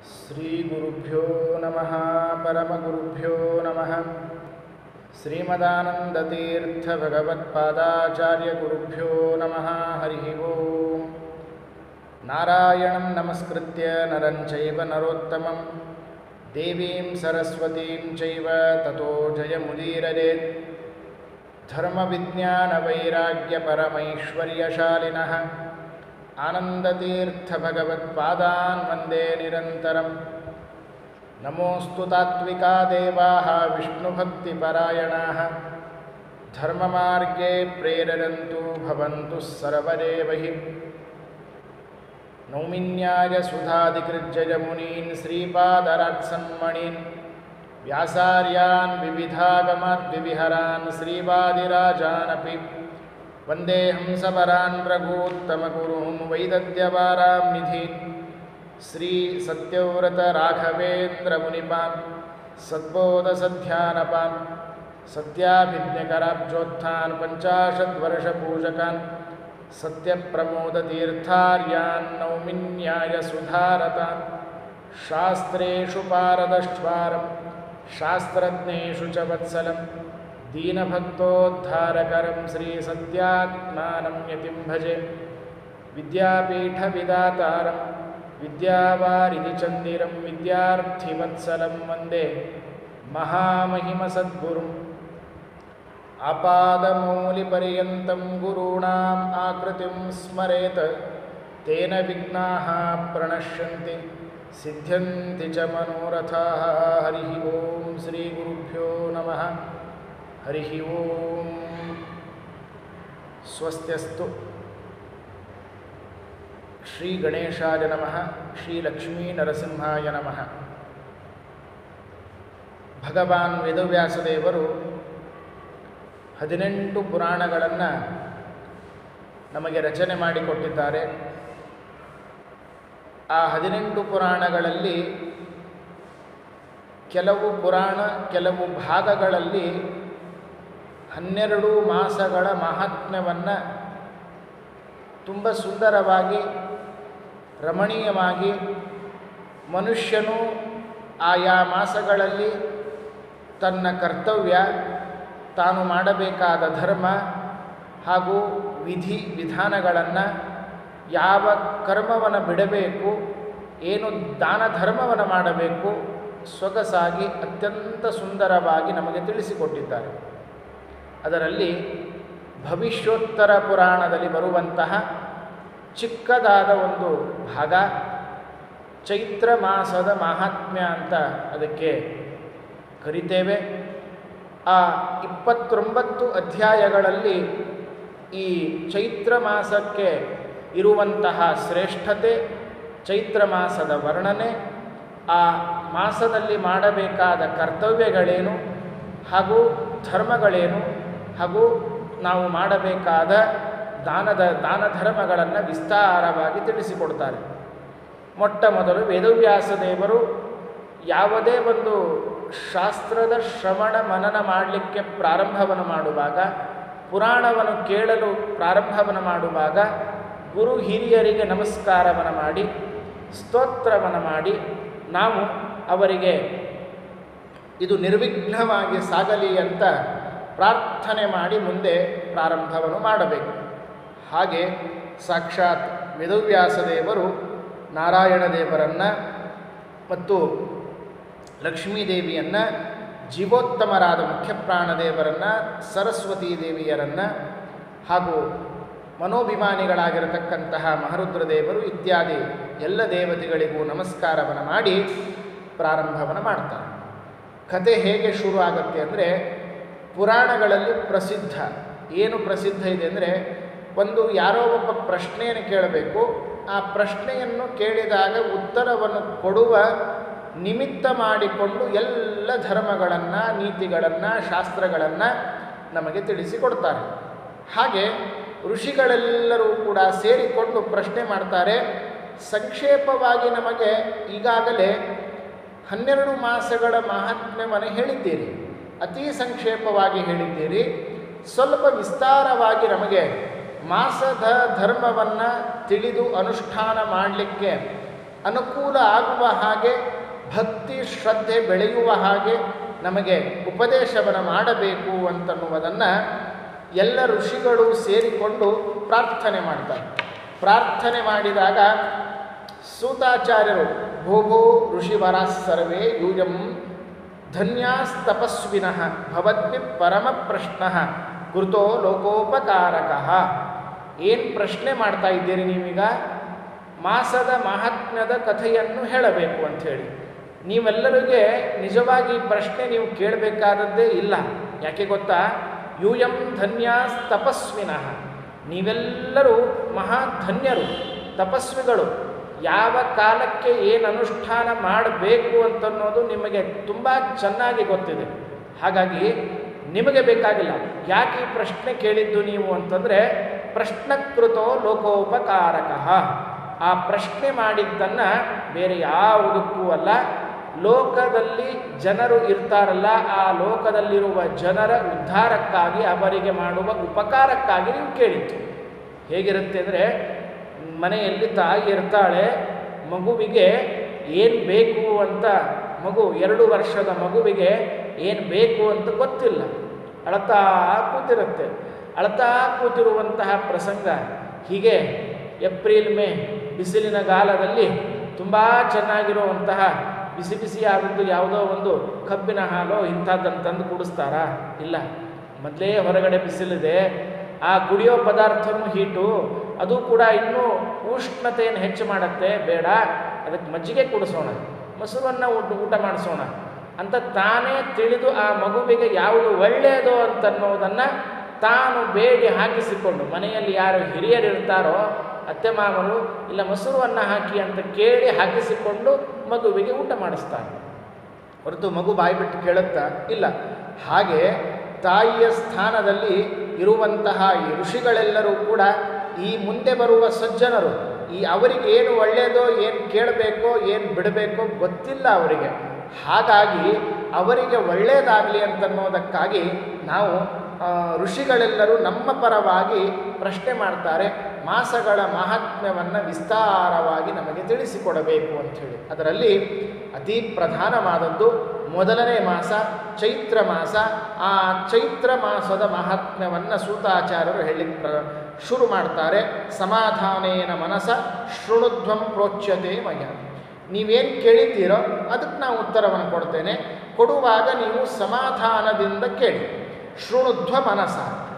श्रीगुरुभ्यो नमः परमगुरुभ्यो नमः श्रीमदानन्दतीर्थभगवत्पादाचार्यगुरुभ्यो नमः हरिः ओम् नारायणं नमस्कृत्य नरं चैव नरोत्तमं देवीं सरस्वतीं चैव ततो जयमुदीररेत् धर्मविज्ञानवैराग्यपरमैश्वर्यशालिनः आनन्दतीर्थभगवत्पादान् वन्दे निरन्तरं नमोऽस्तु तात्विका देवाः विष्णुभक्तिपरायणाः धर्ममार्गे प्रेरयन्तु भवन्तु सर्वदेव हि नौमिन्याय सुधादिकृज्जयमुनीन् श्रीपादरात्सन्मणीन् व्यासार्यान् विविधागमाद्विविहरान् श्रीवादिराजानपि वन्दे हंसपरान् रघूत्तमगुरून् वैदद्यवारां निधीन् श्रीसत्यव्रतराघवेन्द्रमुनिपान् सद्बोधसध्यानपान् सत्याभिज्ञकराब्जोत्थान् पञ्चाशद्वर्षपूजकान् सत्यप्रमोदतीर्थार्यान् नौमिन्यायसुधारतान् शास्त्रेषु पारदष्ट्वारं शास्त्रज्ञेषु च वत्सलं दीनभक्तोद्धारकरं श्रीसत्यात्मानं यतिं भजे विद्यापीठविदातारं विद्यावारिधिचन्दिरं विद्यार्थिवत्सलं वन्दे महामहिमसद्गुरुम् आपादमौलिपर्यन्तं गुरूणाम् आकृतिं स्मरेत् तेन विघ्नाः प्रणश्यन्ति सिद्ध्यन्ति च मनोरथाः हरिः ॐ श्रीगुरुभ्यो नमः हरिः ॐ स्वस्त्यस्तु श्रीगणेशाय नमः ಶ್ರೀಲಕ್ಷ್ಮೀನರಸಿಂಹಾಯ ನಮಃ ಭಗವಾನ್ ವೇದವ್ಯಾಸದೇವರು ಹದಿನೆಂಟು ಪುರಾಣಗಳನ್ನು ನಮಗೆ ರಚನೆ ಮಾಡಿಕೊಟ್ಟಿದ್ದಾರೆ ಆ ಹದಿನೆಂಟು ಪುರಾಣಗಳಲ್ಲಿ ಕೆಲವು ಪುರಾಣ ಕೆಲವು ಭಾಗಗಳಲ್ಲಿ ಹನ್ನೆರಡು ಮಾಸಗಳ ಮಹಾತ್ಮ್ಯವನ್ನು ತುಂಬ ಸುಂದರವಾಗಿ ರಮಣೀಯವಾಗಿ ಮನುಷ್ಯನು ಆಯಾ ಮಾಸಗಳಲ್ಲಿ ತನ್ನ ಕರ್ತವ್ಯ ತಾನು ಮಾಡಬೇಕಾದ ಧರ್ಮ ಹಾಗೂ ವಿಧಿ ವಿಧಾನಗಳನ್ನು ಯಾವ ಕರ್ಮವನ್ನು ಬಿಡಬೇಕು ಏನು ದಾನ ಧರ್ಮವನ್ನು ಮಾಡಬೇಕು ಸೊಗಸಾಗಿ ಅತ್ಯಂತ ಸುಂದರವಾಗಿ ನಮಗೆ ತಿಳಿಸಿಕೊಟ್ಟಿದ್ದಾರೆ ಅದರಲ್ಲಿ ಭವಿಷ್ಯೋತ್ತರ ಪುರಾಣದಲ್ಲಿ ಬರುವಂತಹ ಚಿಕ್ಕದಾದ ಒಂದು ಭಾಗ ಚೈತ್ರ ಮಾಸದ ಮಹಾತ್ಮ್ಯ ಅಂತ ಅದಕ್ಕೆ ಕರಿತೇವೆ ಆ ಇಪ್ಪತ್ತೊಂಬತ್ತು ಅಧ್ಯಾಯಗಳಲ್ಲಿ ಈ ಚೈತ್ರ ಮಾಸಕ್ಕೆ ಇರುವಂತಹ ಶ್ರೇಷ್ಠತೆ ಚೈತ್ರ ಮಾಸದ ವರ್ಣನೆ ಆ ಮಾಸದಲ್ಲಿ ಮಾಡಬೇಕಾದ ಕರ್ತವ್ಯಗಳೇನು ಹಾಗೂ ಧರ್ಮಗಳೇನು ಹಾಗೂ ನಾವು ಮಾಡಬೇಕಾದ ದಾನದ ದಾನ ಧರ್ಮಗಳನ್ನು ವಿಸ್ತಾರವಾಗಿ ತಿಳಿಸಿಕೊಡ್ತಾರೆ ಮೊಟ್ಟ ಮೊದಲು ವೇದವ್ಯಾಸ ದೇವರು ಯಾವುದೇ ಒಂದು ಶಾಸ್ತ್ರದ ಶ್ರವಣ ಮನನ ಮಾಡಲಿಕ್ಕೆ ಪ್ರಾರಂಭವನ್ನು ಮಾಡುವಾಗ ಪುರಾಣವನ್ನು ಕೇಳಲು ಪ್ರಾರಂಭವನ್ನು ಮಾಡುವಾಗ ಗುರು ಹಿರಿಯರಿಗೆ ನಮಸ್ಕಾರವನ್ನು ಮಾಡಿ ಸ್ತೋತ್ರವನ್ನು ಮಾಡಿ ನಾವು ಅವರಿಗೆ ಇದು ನಿರ್ವಿಘ್ನವಾಗಿ ಸಾಗಲಿ ಅಂತ ಪ್ರಾರ್ಥನೆ ಮಾಡಿ ಮುಂದೆ ಪ್ರಾರಂಭವನ್ನು ಮಾಡಬೇಕು ಹಾಗೆ ಸಾಕ್ಷಾತ್ ವೇದವ್ಯಾಸದೇವರು ನಾರಾಯಣ ದೇವರನ್ನು ಮತ್ತು ಲಕ್ಷ್ಮೀದೇವಿಯನ್ನು ಜೀವೋತ್ತಮರಾದ ಮುಖ್ಯಪ್ರಾಣದೇವರನ್ನು ಸರಸ್ವತೀ ದೇವಿಯರನ್ನು ಹಾಗೂ ಮನೋಭಿಮಾನಿಗಳಾಗಿರತಕ್ಕಂತಹ ಮಹರುದ್ರದೇವರು ಇತ್ಯಾದಿ ಎಲ್ಲ ದೇವತೆಗಳಿಗೂ ನಮಸ್ಕಾರವನ್ನು ಮಾಡಿ ಪ್ರಾರಂಭವನ್ನು ಮಾಡ್ತಾರೆ ಕತೆ ಹೇಗೆ ಶುರು ಆಗುತ್ತೆ ಅಂದರೆ ಪುರಾಣಗಳಲ್ಲಿ ಪ್ರಸಿದ್ಧ ಏನು ಪ್ರಸಿದ್ಧ ಇದೆ ಅಂದರೆ ಒಂದು ಯಾರೋ ಒಬ್ಬ ಪ್ರಶ್ನೆಯನ್ನು ಕೇಳಬೇಕು ಆ ಪ್ರಶ್ನೆಯನ್ನು ಕೇಳಿದಾಗ ಉತ್ತರವನ್ನು ಕೊಡುವ ನಿಮಿತ್ತ ಮಾಡಿಕೊಂಡು ಎಲ್ಲ ಧರ್ಮಗಳನ್ನು ನೀತಿಗಳನ್ನು ಶಾಸ್ತ್ರಗಳನ್ನು ನಮಗೆ ತಿಳಿಸಿಕೊಡ್ತಾರೆ ಹಾಗೆ ಋಷಿಗಳೆಲ್ಲರೂ ಕೂಡ ಸೇರಿಕೊಂಡು ಪ್ರಶ್ನೆ ಮಾಡ್ತಾರೆ ಸಂಕ್ಷೇಪವಾಗಿ ನಮಗೆ ಈಗಾಗಲೇ ಹನ್ನೆರಡು ಮಾಸಗಳ ಮಹಾತ್ಮ್ಯವನ್ನು ಹೇಳಿದ್ದೀರಿ ಅತಿ ಸಂಕ್ಷೇಪವಾಗಿ ಹೇಳಿದ್ದೀರಿ ಸ್ವಲ್ಪ ವಿಸ್ತಾರವಾಗಿ ನಮಗೆ ಮಾಸದ ಧರ್ಮವನ್ನು ತಿಳಿದು ಅನುಷ್ಠಾನ ಮಾಡಲಿಕ್ಕೆ ಅನುಕೂಲ ಆಗುವ ಹಾಗೆ ಭಕ್ತಿ ಶ್ರದ್ಧೆ ಬೆಳೆಯುವ ಹಾಗೆ ನಮಗೆ ಉಪದೇಶವನ್ನು ಮಾಡಬೇಕು ಅಂತನ್ನುವುದನ್ನು ಎಲ್ಲ ಋಷಿಗಳು ಸೇರಿಕೊಂಡು ಪ್ರಾರ್ಥನೆ ಮಾಡ್ತಾರೆ ಪ್ರಾರ್ಥನೆ ಮಾಡಿದಾಗ ಸೂತಾಚಾರ್ಯರು ಭೂಭೋ ಋಷಿವರ ಸರ್ವೇ ಯೂಯಂ ಧನ್ಯಾಸ್ತಪಸ್ವಿನಃ ಭವದ್ಭಿ ಪರಮ ಪ್ರಶ್ನ ಕೃತೋ ಲೋಕೋಪಕಾರಕ ಏನು ಪ್ರಶ್ನೆ ಮಾಡ್ತಾ ಇದ್ದೀರಿ ನೀವೀಗ ಮಾಸದ ಮಹಾತ್ಮ್ಯದ ಕಥೆಯನ್ನು ಹೇಳಬೇಕು ಅಂಥೇಳಿ ನೀವೆಲ್ಲರಿಗೆ ನಿಜವಾಗಿ ಈ ಪ್ರಶ್ನೆ ನೀವು ಕೇಳಬೇಕಾದದ್ದೇ ಇಲ್ಲ ಯಾಕೆ ಗೊತ್ತಾ ಯೂಯಂ ಧನ್ಯಾಸ್ ತಪಸ್ವಿನಃ ನೀವೆಲ್ಲರೂ ಮಹಾಧನ್ಯರು ತಪಸ್ವಿಗಳು ಯಾವ ಕಾಲಕ್ಕೆ ಏನು ಅನುಷ್ಠಾನ ಮಾಡಬೇಕು ಅಂತನ್ನೋದು ನಿಮಗೆ ತುಂಬ ಚೆನ್ನಾಗಿ ಗೊತ್ತಿದೆ ಹಾಗಾಗಿ ನಿಮಗೆ ಬೇಕಾಗಿಲ್ಲ ಯಾಕೆ ಈ ಪ್ರಶ್ನೆ ಕೇಳಿದ್ದು ನೀವು ಅಂತಂದರೆ ಪ್ರಶ್ನಕೃತೋ ಲೋಕೋಪಕಾರಕ ಆ ಪ್ರಶ್ನೆ ಮಾಡಿದ್ದನ್ನು ಬೇರೆ ಯಾವುದಕ್ಕೂ ಅಲ್ಲ ಲೋಕದಲ್ಲಿ ಜನರು ಇರ್ತಾರಲ್ಲ ಆ ಲೋಕದಲ್ಲಿರುವ ಜನರ ಉದ್ಧಾರಕ್ಕಾಗಿ ಅವರಿಗೆ ಮಾಡುವ ಉಪಕಾರಕ್ಕಾಗಿ ನೀವು ಕೇಳಿತ್ತು ಹೇಗಿರುತ್ತೆ ಅಂದರೆ ಮನೆಯಲ್ಲಿ ತಾಯಿ ಇರ್ತಾಳೆ ಮಗುವಿಗೆ ಏನು ಬೇಕು ಅಂತ ಮಗು ಎರಡು ವರ್ಷದ ಮಗುವಿಗೆ ಏನು ಬೇಕು ಅಂತ ಗೊತ್ತಿಲ್ಲ ಅಳತಾ ಕೂತಿರುತ್ತೆ ಅಳತಾ ಕೂತಿರುವಂತಹ ಪ್ರಸಂಗ ಹೀಗೆ ಏಪ್ರಿಲ್ ಮೇ ಬಿಸಿಲಿನ ಗಾಲದಲ್ಲಿ ತುಂಬ ಚೆನ್ನಾಗಿರುವಂತಹ ಬಿಸಿ ಬಿಸಿಯಾದದ್ದು ಯಾವುದೋ ಒಂದು ಕಬ್ಬಿನ ಹಾಲು ಇಂಥದ್ದನ್ನು ತಂದು ಕುಡಿಸ್ತಾರಾ ಇಲ್ಲ ಮೊದಲೇ ಹೊರಗಡೆ ಬಿಸಿಲಿದೆ ಆ ಕುಡಿಯೋ ಪದಾರ್ಥನೂ ಹೀಟು ಅದು ಕೂಡ ಇನ್ನೂ ಉಷ್ಣತೆಯನ್ನು ಹೆಚ್ಚು ಮಾಡುತ್ತೆ ಬೇಡ ಅದಕ್ಕೆ ಮಜ್ಜಿಗೆ ಕುಡಿಸೋಣ ಮೊಸರನ್ನು ಊಟ ಊಟ ಮಾಡಿಸೋಣ ಅಂತ ತಾನೇ ತಿಳಿದು ಆ ಮಗುವಿಗೆ ಯಾವುದು ಒಳ್ಳೆಯದು ಅಂತನ್ನೋದನ್ನು ತಾನು ಬೇಡಿ ಹಾಕಿಸಿಕೊಂಡು ಮನೆಯಲ್ಲಿ ಯಾರು ಹಿರಿಯರಿರ್ತಾರೋ ಅತ್ತೆ ಮಾಮರು ಇಲ್ಲ ಮೊಸರನ್ನು ಹಾಕಿ ಅಂತ ಕೇಳಿ ಹಾಕಿಸಿಕೊಂಡು ಮಗುವಿಗೆ ಊಟ ಮಾಡಿಸ್ತಾರೆ ಹೊರತು ಮಗು ಬಾಯಿ ಬಿಟ್ಟು ಕೇಳುತ್ತಾ ಇಲ್ಲ ಹಾಗೆ ತಾಯಿಯ ಸ್ಥಾನದಲ್ಲಿ ಇರುವಂತಹ ಈ ಋಷಿಗಳೆಲ್ಲರೂ ಕೂಡ ಈ ಮುಂದೆ ಬರುವ ಸಜ್ಜನರು ಈ ಅವರಿಗೆ ಏನು ಒಳ್ಳೆಯದೋ ಏನು ಕೇಳಬೇಕೋ ಏನು ಬಿಡಬೇಕೋ ಗೊತ್ತಿಲ್ಲ ಅವರಿಗೆ ಹಾಗಾಗಿ ಅವರಿಗೆ ಒಳ್ಳೆಯದಾಗಲಿ ಅಂತನ್ನೋದಕ್ಕಾಗಿ ನಾವು ಆ, ಋಷಿಗಳೆಲ್ಲರೂ ನಮ್ಮ ಪರವಾಗಿ ಪ್ರಶ್ನೆ ಮಾಡ್ತಾರೆ ಮಾಸಗಳ ಮಹಾತ್ಮ್ಯವನ್ನು ವಿಸ್ತಾರವಾಗಿ ನಮಗೆ ತಿಳಿಸಿಕೊಡಬೇಕು ಅಂಥೇಳಿ ಅದರಲ್ಲಿ ಅತಿ ಪ್ರಧಾನವಾದದ್ದು ಮೊದಲನೇ ಮಾಸ ಚೈತ್ರ ಮಾಸ ಆ ಚೈತ್ರ ಮಾಸದ ಮಹಾತ್ಮ್ಯವನ್ನು ಸೂತಾಚಾರ್ಯರು ಹೇಳಿ ಪ್ರ ಶುರು ಮಾಡ್ತಾರೆ ಸಮಾಧಾನೇನ ಮನಸ ಶೃಣುಧ್ವಂ ಪ್ರೋಚ್ಯತೆ ಮಯ ನೀವೇನು ಕೇಳಿದ್ದೀರೋ ಅದಕ್ಕೆ ನಾನು ಉತ್ತರವನ್ನು ಕೊಡ್ತೇನೆ ಕೊಡುವಾಗ ನೀವು ಸಮಾಧಾನದಿಂದ ಕೇಳಿ ಶೃಣುಧ್ವ ಮನಸ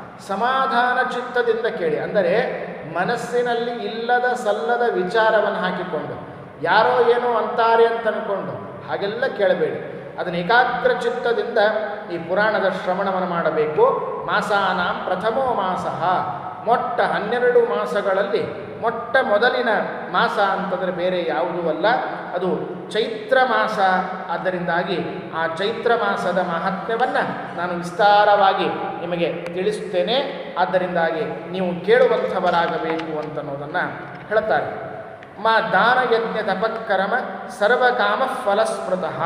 ಸಮಾಧಾನ ಚಿತ್ತದಿಂದ ಕೇಳಿ ಅಂದರೆ ಮನಸ್ಸಿನಲ್ಲಿ ಇಲ್ಲದ ಸಲ್ಲದ ವಿಚಾರವನ್ನು ಹಾಕಿಕೊಂಡು ಯಾರೋ ಏನೋ ಅಂತಾರೆ ಅಂತ ಅನ್ಕೊಂಡು ಹಾಗೆಲ್ಲ ಕೇಳಬೇಡಿ ಅದನ್ನು ಏಕಾಗ್ರ ಚಿತ್ತದಿಂದ ಈ ಪುರಾಣದ ಶ್ರವಣವನ್ನು ಮಾಡಬೇಕು ಮಾಸಾನಾಂ ಪ್ರಥಮೋ ಮಾಸಃ ಮೊಟ್ಟ ಹನ್ನೆರಡು ಮಾಸಗಳಲ್ಲಿ ಮೊಟ್ಟ ಮೊದಲಿನ ಮಾಸ ಅಂತಂದರೆ ಬೇರೆ ಯಾವುದೂ ಅಲ್ಲ ಅದು ಚೈತ್ರ ಮಾಸ ಆದ್ದರಿಂದಾಗಿ ಆ ಚೈತ್ರ ಮಾಸದ ಮಹಾತ್ಮ್ಯವನ್ನು ನಾನು ವಿಸ್ತಾರವಾಗಿ ನಿಮಗೆ ತಿಳಿಸುತ್ತೇನೆ ಆದ್ದರಿಂದಾಗಿ ನೀವು ಕೇಳುವಂಥವರಾಗಬೇಕು ಅಂತನ್ನೋದನ್ನು ಹೇಳ್ತಾರೆ ಮಾ ದಾನ ಯಜ್ಞ ತಪಕ್ಕರಮ ಸರ್ವಕಾಮ ಫಲಸ್ಮೃತಃ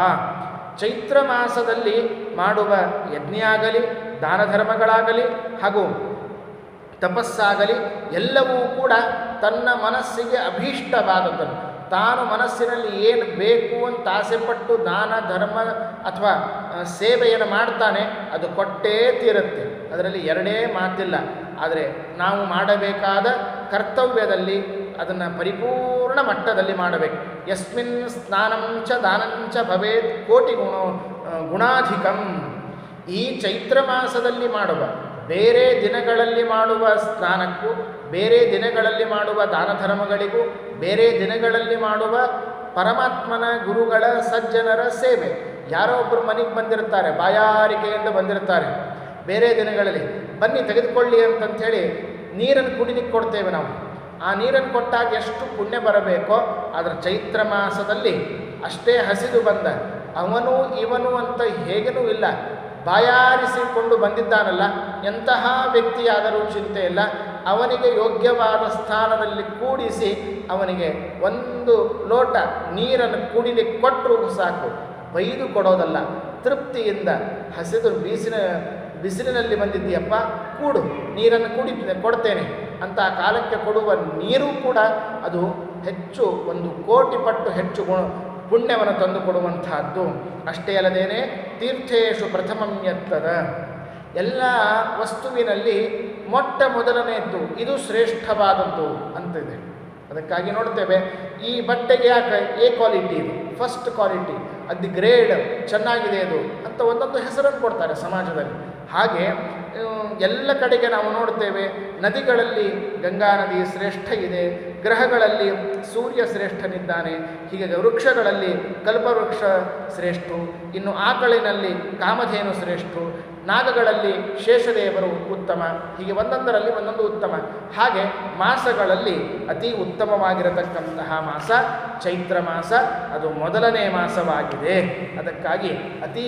ಚೈತ್ರ ಮಾಸದಲ್ಲಿ ಮಾಡುವ ಯಜ್ಞ ಆಗಲಿ ದಾನ ಧರ್ಮಗಳಾಗಲಿ ಹಾಗೂ ತಪಸ್ಸಾಗಲಿ ಎಲ್ಲವೂ ಕೂಡ ತನ್ನ ಮನಸ್ಸಿಗೆ ಅಭೀಷ್ಟವಾದದ್ದನ್ನು ತಾನು ಮನಸ್ಸಿನಲ್ಲಿ ಏನು ಬೇಕು ಅಂತ ಆಸೆಪಟ್ಟು ದಾನ ಧರ್ಮ ಅಥವಾ ಆ, ಸೇವೆಯನ್ನು ಮಾಡ್ತಾನೆ ಅದು ಕೊಟ್ಟೇ ತೀರುತ್ತೆ ಅದರಲ್ಲಿ ಎರಡೇ ಮಾತಿಲ್ಲ ಆದರೆ ನಾವು ಮಾಡಬೇಕಾದ ಕರ್ತವ್ಯದಲ್ಲಿ ಅದನ್ನು ಪರಿಪೂರ್ಣ ಮಟ್ಟದಲ್ಲಿ ಮಾಡಬೇಕು ಯಸ್ಮಿನ್ ಸ್ನಾನಂಚ ದಾನಂಚ ಭವೇತ್ ಕೋಟಿ ಗುಣ ಗುಣಾಧಿಕಂ ಈ ಚೈತ್ರ ಮಾಸದಲ್ಲಿ ಮಾಡುವ ಬೇರೆ ದಿನಗಳಲ್ಲಿ ಮಾಡುವ ಸ್ನಾನಕ್ಕೂ ಬೇರೆ ದಿನಗಳಲ್ಲಿ ಮಾಡುವ ದಾನ ಧರ್ಮಗಳಿಗೂ ಬೇರೆ ದಿನಗಳಲ್ಲಿ ಮಾಡುವ ಪರಮಾತ್ಮನ ಗುರುಗಳ ಸಜ್ಜನರ ಸೇವೆ ಯಾರೋ ಒಬ್ಬರು ಮನೆಗೆ ಬಂದಿರ್ತಾರೆ ಬಾಯಾರಿಕೆಯಿಂದ ಬಂದಿರ್ತಾರೆ ಬೇರೆ ದಿನಗಳಲ್ಲಿ ಬನ್ನಿ ತೆಗೆದುಕೊಳ್ಳಿ ಅಂತಂಥೇಳಿ ನೀರನ್ನು ಕುಡಿಲಿಕ್ಕೆ ಕೊಡ್ತೇವೆ ನಾವು ಆ ನೀರನ್ನು ಕೊಟ್ಟಾಗ ಎಷ್ಟು ಪುಣ್ಯ ಬರಬೇಕೋ ಅದರ ಚೈತ್ರ ಮಾಸದಲ್ಲಿ ಅಷ್ಟೇ ಹಸಿದು ಬಂದ ಅವನು ಇವನು ಅಂತ ಹೇಗನೂ ಇಲ್ಲ ಬಾಯಾರಿಸಿಕೊಂಡು ಬಂದಿದ್ದಾನಲ್ಲ ಎಂತಹ ವ್ಯಕ್ತಿಯಾದರೂ ಚಿಂತೆ ಇಲ್ಲ ಅವನಿಗೆ ಯೋಗ್ಯವಾದ ಸ್ಥಾನದಲ್ಲಿ ಕೂಡಿಸಿ ಅವನಿಗೆ ಒಂದು ಲೋಟ ನೀರನ್ನು ಕುಡಿಲಿಕ್ಕೆ ಕೊಟ್ಟರು ಸಾಕು ಬೈದು ಕೊಡೋದಲ್ಲ ತೃಪ್ತಿಯಿಂದ ಹಸಿದು ಬೀಸಿನ ಬಿಸಿಲಿನಲ್ಲಿ ಬಂದಿದ್ದೀಯಪ್ಪ ಕೂಡು ನೀರನ್ನು ಕುಡಿ ಕೊಡ್ತೇನೆ ಅಂತ ಆ ಕಾಲಕ್ಕೆ ಕೊಡುವ ನೀರು ಕೂಡ ಅದು ಹೆಚ್ಚು ಒಂದು ಕೋಟಿ ಪಟ್ಟು ಹೆಚ್ಚು ಗುಣ ಪುಣ್ಯವನ್ನು ತಂದು ಕೊಡುವಂತಹದ್ದು ಅಷ್ಟೇ ಅಲ್ಲದೇನೆ ತೀರ್ಥೇಶು ಪ್ರಥಮಂ ಎತ್ತದ ಎಲ್ಲ ವಸ್ತುವಿನಲ್ಲಿ ಮೊಟ್ಟ ಮೊದಲನೆಯದ್ದು ಇದು ಶ್ರೇಷ್ಠವಾದದ್ದು ಅಂತಿದೆ ಅದಕ್ಕಾಗಿ ನೋಡ್ತೇವೆ ಈ ಬಟ್ಟೆಗೆ ಯಾಕೆ ಎ ಕ್ವಾಲಿಟಿ ಇದು ಫಸ್ಟ್ ಕ್ವಾಲಿಟಿ ಅದು ಗ್ರೇಡ್ ಚೆನ್ನಾಗಿದೆ ಅದು ಅಂತ ಒಂದೊಂದು ಹೆಸರನ್ನು ಕೊಡ್ತಾರೆ ಸಮಾಜದಲ್ಲಿ ಹಾಗೆ ಹ್ಮ್, ಎಲ್ಲ ಕಡೆಗೆ ನಾವು ನೋಡ್ತೇವೆ ನದಿಗಳಲ್ಲಿ ಗಂಗಾ ನದಿ ಶ್ರೇಷ್ಠ ಇದೆ ಗ್ರಹಗಳಲ್ಲಿ ಸೂರ್ಯ ಶ್ರೇಷ್ಠನಿದ್ದಾನೆ ಹೀಗೆ ವೃಕ್ಷಗಳಲ್ಲಿ ಕಲ್ಪವೃಕ್ಷ ಶ್ರೇಷ್ಠ ಇನ್ನು ಆಕಳಿನಲ್ಲಿ ಕಾಮಧೇನು ಶ್ರೇಷ್ಠ ನಾಗಗಳಲ್ಲಿ ಶೇಷದೇವರು ಉತ್ತಮ ಹೀಗೆ ಒಂದೊಂದರಲ್ಲಿ ಒಂದೊಂದು ಉತ್ತಮ ಹಾಗೆ ಮಾಸಗಳಲ್ಲಿ ಅತಿ ಉತ್ತಮವಾಗಿರತಕ್ಕಂತಹ ಮಾಸ ಚೈತ್ರ ಮಾಸ ಅದು ಮೊದಲನೇ ಮಾಸವಾಗಿದೆ ಅದಕ್ಕಾಗಿ ಅತಿ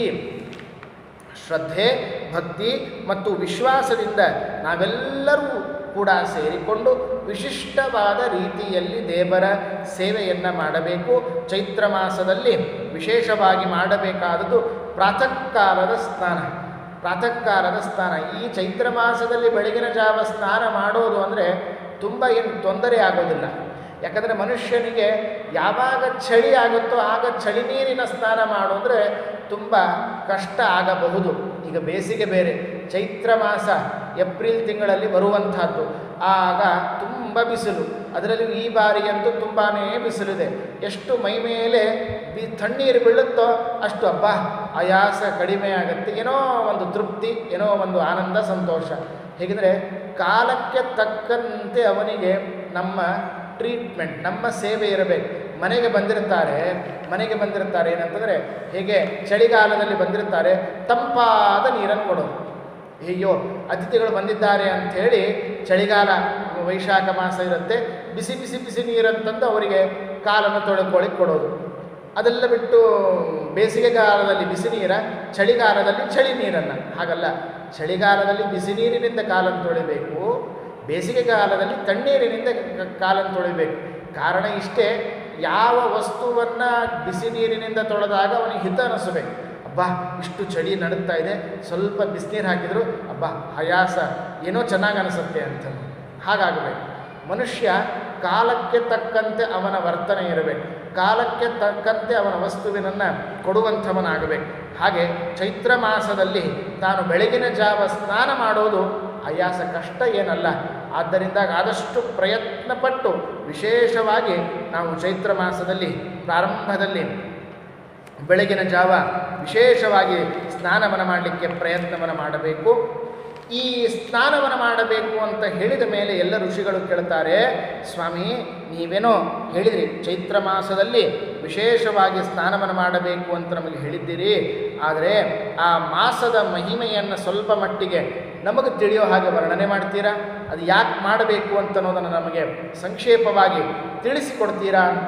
ಶ್ರದ್ಧೆ ಭಕ್ತಿ ಮತ್ತು ವಿಶ್ವಾಸದಿಂದ ನಾವೆಲ್ಲರೂ ಕೂಡ ಸೇರಿಕೊಂಡು ವಿಶಿಷ್ಟವಾದ ರೀತಿಯಲ್ಲಿ ದೇವರ ಸೇವೆಯನ್ನು ಮಾಡಬೇಕು ಚೈತ್ರ ಮಾಸದಲ್ಲಿ ವಿಶೇಷವಾಗಿ ಮಾಡಬೇಕಾದದ್ದು ಪ್ರಾತಃ ಕಾಲದ ಸ್ನಾನ ಪ್ರಾತಃ ಕಾಲದ ಸ್ನಾನ ಈ ಚೈತ್ರ ಮಾಸದಲ್ಲಿ ಬೆಳಗಿನ ಜಾವ ಸ್ನಾನ ಮಾಡೋದು ಅಂದರೆ ತುಂಬ ಏನು ತೊಂದರೆ ಆಗೋದಿಲ್ಲ ಯಾಕಂದರೆ ಮನುಷ್ಯನಿಗೆ ಯಾವಾಗ ಚಳಿ ಆಗುತ್ತೋ ಆಗ ಚಳಿ ನೀರಿನ ಸ್ನಾನ ಮಾಡು ಅಂದರೆ ತುಂಬ ಕಷ್ಟ ಆಗಬಹುದು ಈಗ ಬೇಸಿಗೆ ಬೇರೆ ಚೈತ್ರ ಮಾಸ ಏಪ್ರಿಲ್ ತಿಂಗಳಲ್ಲಿ ಬರುವಂಥದ್ದು ಆಗ ತುಂಬ ಬಿಸಿಲು ಅದರಲ್ಲಿ ಈ ಬಾರಿಯಂತೂ ತುಂಬಾ ಬಿಸಿಲಿದೆ ಎಷ್ಟು ಮೈ ಮೇಲೆ ಬಿ ತಣ್ಣೀರು ಬೀಳುತ್ತೋ ಅಷ್ಟು ಹಬ್ಬ ಆಯಾಸ ಕಡಿಮೆ ಆಗುತ್ತೆ ಏನೋ ಒಂದು ತೃಪ್ತಿ ಏನೋ ಒಂದು ಆನಂದ ಸಂತೋಷ ಹೇಗೆಂದರೆ ಕಾಲಕ್ಕೆ ತಕ್ಕಂತೆ ಅವನಿಗೆ ನಮ್ಮ ಟ್ರೀಟ್ಮೆಂಟ್ ನಮ್ಮ ಸೇವೆ ಇರಬೇಕು ಮನೆಗೆ ಬಂದಿರ್ತಾರೆ ಮನೆಗೆ ಬಂದಿರ್ತಾರೆ ಏನಂತಂದರೆ ಹೇಗೆ ಚಳಿಗಾಲದಲ್ಲಿ ಬಂದಿರ್ತಾರೆ ತಂಪಾದ ನೀರನ್ನು ಕೊಡೋದು ಅಯ್ಯೋ ಅತಿಥಿಗಳು ಬಂದಿದ್ದಾರೆ ಅಂಥೇಳಿ ಚಳಿಗಾಲ ವೈಶಾಖ ಮಾಸ ಇರುತ್ತೆ ಬಿಸಿ ಬಿಸಿ ಬಿಸಿ ನೀರಂತಂದು ಅವರಿಗೆ ಕಾಲನ್ನು ತೊಳ್ಕೊಳ್ಳಿಕ್ಕೆ ಕೊಡೋದು ಅದೆಲ್ಲ ಬಿಟ್ಟು ಬೇಸಿಗೆಗಾಲದಲ್ಲಿ ಬಿಸಿ ನೀರ ಚಳಿಗಾಲದಲ್ಲಿ ಚಳಿ ನೀರನ್ನು ಹಾಗಲ್ಲ ಚಳಿಗಾಲದಲ್ಲಿ ಬಿಸಿ ನೀರಿನಿಂದ ಕಾಲನ್ನು ತೊಳಿಬೇಕು ಬೇಸಿಗೆಗಾಲದಲ್ಲಿ ತಣ್ಣೀರಿನಿಂದ ಕ- ಕಾಲನ್ನು ತೊಳಿಬೇಕು ಕಾರಣ ಇಷ್ಟೇ ಯಾವ ವಸ್ತುವನ್ನು ಬಿಸಿ ನೀರಿನಿಂದ ತೊಳೆದಾಗ ಅವನಿಗೆ ಹಿತ ಅನಿಸ್ಬೇಕು ಅಬ್ಬಾ ಇಷ್ಟು ಚಳಿ ನಡುತ್ತಾ ಇದೆ ಸ್ವಲ್ಪ ಬಿಸಿನೀರು ಹಾಕಿದ್ರು ಅಬ್ಬಾ ಆಯಾಸ ಏನೋ ಚೆನ್ನಾಗಿ ಅನಿಸುತ್ತೆ ಅಂತ ಹಾಗಾಗಬೇಕು ಮನುಷ್ಯ ಕಾಲಕ್ಕೆ ತಕ್ಕಂತೆ ಅವನ ವರ್ತನೆ ಇರಬೇಕು ಕಾಲಕ್ಕೆ ತಕ್ಕಂತೆ ಅವನ ವಸ್ತುವಿನನ್ನು ಕೊಡುವಂಥವನಾಗಬೇಕು ಹಾಗೆ ಚೈತ್ರ ಮಾಸದಲ್ಲಿ ತಾನು ಬೆಳಗಿನ ಜಾವ ಸ್ನಾನ ಮಾಡೋದು ಆಯಾಸ ಕಷ್ಟ ಏನಲ್ಲ ಆದ್ದರಿಂದ ಆದಷ್ಟು ಪ್ರಯತ್ನಪಟ್ಟು ವಿಶೇಷವಾಗಿ ನಾವು ಚೈತ್ರ ಮಾಸದಲ್ಲಿ ಪ್ರಾರಂಭದಲ್ಲಿ ಬೆಳಗಿನ ಜಾವ ವಿಶೇಷವಾಗಿ ಸ್ನಾನವನ್ನು ಮಾಡಲಿಕ್ಕೆ ಪ್ರಯತ್ನವನ್ನು ಮಾಡಬೇಕು ಈ ಸ್ನಾನವನ್ನು ಮಾಡಬೇಕು ಅಂತ ಹೇಳಿದ ಮೇಲೆ ಎಲ್ಲ ಋಷಿಗಳು ಕೇಳ್ತಾರೆ ಸ್ವಾಮಿ ನೀವೇನೋ ಹೇಳಿದ್ರಿ ಚೈತ್ರ ಮಾಸದಲ್ಲಿ ವಿಶೇಷವಾಗಿ ಸ್ನಾನವನ್ನು ಮಾಡಬೇಕು ಅಂತ ನಮಗೆ ಹೇಳಿದ್ದೀರಿ ಆದರೆ ಆ ಮಾಸದ ಮಹಿಮೆಯನ್ನು ಸ್ವಲ್ಪ ಮಟ್ಟಿಗೆ ನಮಗೆ ತಿಳಿಯೋ ಹಾಗೆ ವರ್ಣನೆ ಮಾಡ್ತೀರಾ ಅದು ಯಾಕೆ ಮಾಡಬೇಕು ಅಂತ ಅನ್ನೋದನ್ನು ನಮಗೆ ಸಂಕ್ಷೇಪವಾಗಿ ತಿಳಿಸಿಕೊಡ್ತೀರಾ ಅಂತ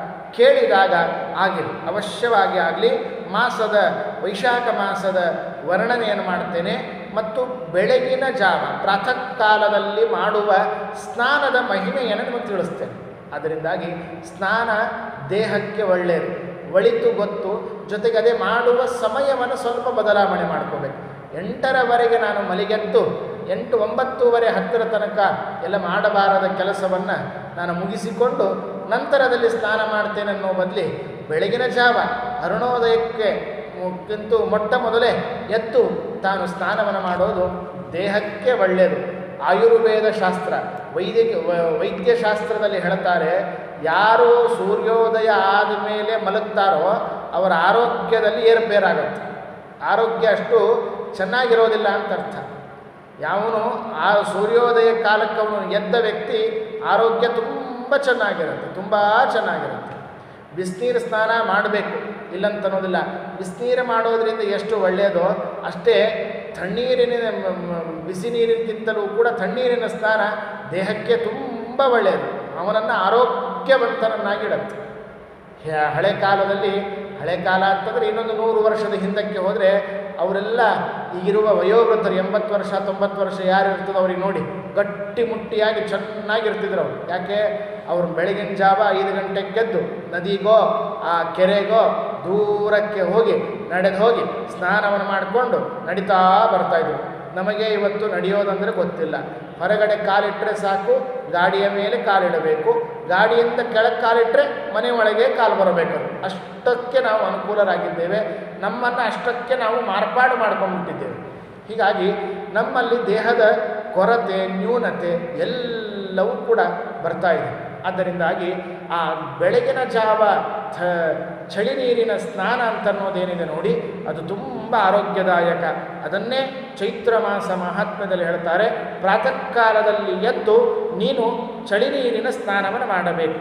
ಕೇಳಿದಾಗ ಆಗಿಲ್ಲ ಅವಶ್ಯವಾಗಿ ಆಗಲಿ ಮಾಸದ ವೈಶಾಖ ಮಾಸದ ವರ್ಣನೆಯನ್ನು ಮಾಡ್ತೇನೆ ಮತ್ತು ಬೆಳಗಿನ ಜಾವ ಪ್ರಾತಃ ಕಾಲದಲ್ಲಿ ಮಾಡುವ ಸ್ನಾನದ ಮಹಿಮೆಯನ್ನು ನಿಮಗೆ ತಿಳಿಸ್ತೇನೆ ಅದರಿಂದಾಗಿ ಸ್ನಾನ ದೇಹಕ್ಕೆ ಒಳ್ಳೆಯದು ಒಳಿತು ಗೊತ್ತು ಜೊತೆಗೆ ಅದೇ ಮಾಡುವ ಸಮಯವನ್ನು ಸ್ವಲ್ಪ ಬದಲಾವಣೆ ಮಾಡ್ಕೋಬೇಕು ಎಂಟರವರೆಗೆ ನಾನು ಮಲಿಗೆದ್ದು ಎಂಟು ಒಂಬತ್ತೂವರೆ ಹತ್ತರ ತನಕ ಎಲ್ಲ ಮಾಡಬಾರದ ಕೆಲಸವನ್ನು ನಾನು ಮುಗಿಸಿಕೊಂಡು ನಂತರದಲ್ಲಿ ಸ್ನಾನ ಮಾಡ್ತೇನೆ ಅನ್ನೋ ಬದಲಿ ಬೆಳಗಿನ ಜಾವ ಅರುಣೋದಯಕ್ಕೆ ಕ್ಕಿಂತ ಮೊಟ್ಟ ಮೊದಲೇ ಎದ್ದು ತಾನು ಸ್ನಾನವನ್ನು ಮಾಡೋದು ದೇಹಕ್ಕೆ ಒಳ್ಳೆಯದು ಆಯುರ್ವೇದ ಶಾಸ್ತ್ರ ವೈದ್ಯಕ ವ- ವೈದ್ಯಶಾಸ್ತ್ರದಲ್ಲಿ ಹೇಳ್ತಾರೆ ಯಾರು ಸೂರ್ಯೋದಯ ಆದಮೇಲೆ ಮಲಗ್ತಾರೋ ಅವರ ಆರೋಗ್ಯದಲ್ಲಿ ಏರುಪೇರಾಗುತ್ತೆ ಆರೋಗ್ಯ ಅಷ್ಟು ಚೆನ್ನಾಗಿರೋದಿಲ್ಲ ಅಂತ ಅರ್ಥ ಯಾವನು ಆ ಸೂರ್ಯೋದಯ ಕಾಲಕ್ಕೆ ಅವನು ಎದ್ದ ವ್ಯಕ್ತಿ ಆರೋಗ್ಯ ತುಂಬ ಚೆನ್ನಾಗಿರುತ್ತೆ ತುಂಬ ಚೆನ್ನಾಗಿರುತ್ತೆ ಬಿಸಿನೀರು ಸ್ನಾನ ಮಾಡಬೇಕು ಇಲ್ಲಂತ ಅನ್ನೋದಿಲ್ಲ ಬಿಸಿನೀರು ಮಾಡೋದ್ರಿಂದ ಎಷ್ಟು ಒಳ್ಳೆಯದೋ ಅಷ್ಟೇ ತಣ್ಣೀರಿನ ಮ- ಮ- ಬಿಸಿ ನೀರಿಗಿಂತಲೂ ಕೂಡ ತಣ್ಣೀರಿನ ಸ್ನಾನ ದೇಹಕ್ಕೆ ತುಂಬ ಒಳ್ಳೆಯದು ಅವನನ್ನು ಆರೋಗ್ಯವಂತನನ್ನಾಗಿಡುತ್ತೆ ಹೆ- ಹಳೆ ಕಾಲದಲ್ಲಿ ಹಳೆ ಕಾಲ ಅಂತಂದರೆ ಇನ್ನೊಂದು ನೂರು ವರ್ಷದ ಹಿಂದಕ್ಕೆ ಹೋದರೆ ಅವರೆಲ್ಲ ಈಗಿರುವ ವಯೋವೃದ್ಧರು ಎಂಬತ್ತು ವರ್ಷ ತೊಂಬತ್ತು ವರ್ಷ ಯಾರು ಇರ್ತದೋ ಅವ್ರಿಗೆ ನೋಡಿ ಗಟ್ಟಿ ಮುಟ್ಟಿಯಾಗಿ ಚೆನ್ನಾಗಿರ್ತಿದ್ರು ಅವರು ಯಾಕೆ ಅವ್ರು ಬೆಳಗಿನ ಜಾವ ಐದು ಗಂಟೆಗೆ ಗೆದ್ದು ನದಿಗೋ ಆ ಕೆರೆಗೋ ದೂರಕ್ಕೆ ಹೋಗಿ ನಡೆದು ಹೋಗಿ ಸ್ನಾನವನ್ನು ಮಾಡಿಕೊಂಡು ನಡೀತಾ ಬರ್ತಾಯಿದ್ರು ನಮಗೆ ಇವತ್ತು ನಡೆಯೋದಂದರೆ ಗೊತ್ತಿಲ್ಲ ಹೊರಗಡೆ ಕಾಲಿಟ್ಟರೆ ಸಾಕು ಗಾಡಿಯ ಮೇಲೆ ಕಾಲಿಡಬೇಕು ಗಾಡಿಯಿಂದ ಕೆಳಗೆ ಕಾಲಿಟ್ಟರೆ ಮನೆ ಒಳಗೆ ಕಾಲು ಬರಬೇಕು ಅಷ್ಟಕ್ಕೆ ನಾವು ಅನುಕೂಲರಾಗಿದ್ದೇವೆ ನಮ್ಮನ್ನು ಅಷ್ಟಕ್ಕೆ ನಾವು ಮಾರ್ಪಾಡು ಮಾಡ್ಕೊಂಡ್ಬಿಟ್ಟಿದ್ದೇವೆ ಹೀಗಾಗಿ ನಮ್ಮಲ್ಲಿ ದೇಹದ ಕೊರತೆ ನ್ಯೂನತೆ ಎಲ್ಲವೂ ಕೂಡ ಬರ್ತಾ ಇದೆ ಆದ್ದರಿಂದಾಗಿ ಆ ಬೆಳಗಿನ ಜಾವ ಥ ಚಳಿ ನೀರಿನ ಸ್ನಾನ ಅಂತ ಅನ್ನೋದೇನಿದೆ ನೋಡಿ ಅದು ತುಂಬ ಆರೋಗ್ಯದಾಯಕ ಅದನ್ನೇ ಚೈತ್ರ ಮಾಸ ಮಹಾತ್ಮ್ಯದಲ್ಲಿ ಹೇಳ್ತಾರೆ ಪ್ರಾತಃ ಕಾಲದಲ್ಲಿ ಎದ್ದು ನೀನು ಚಳಿ ನೀರಿನ ಸ್ನಾನವನ್ನು ಮಾಡಬೇಕು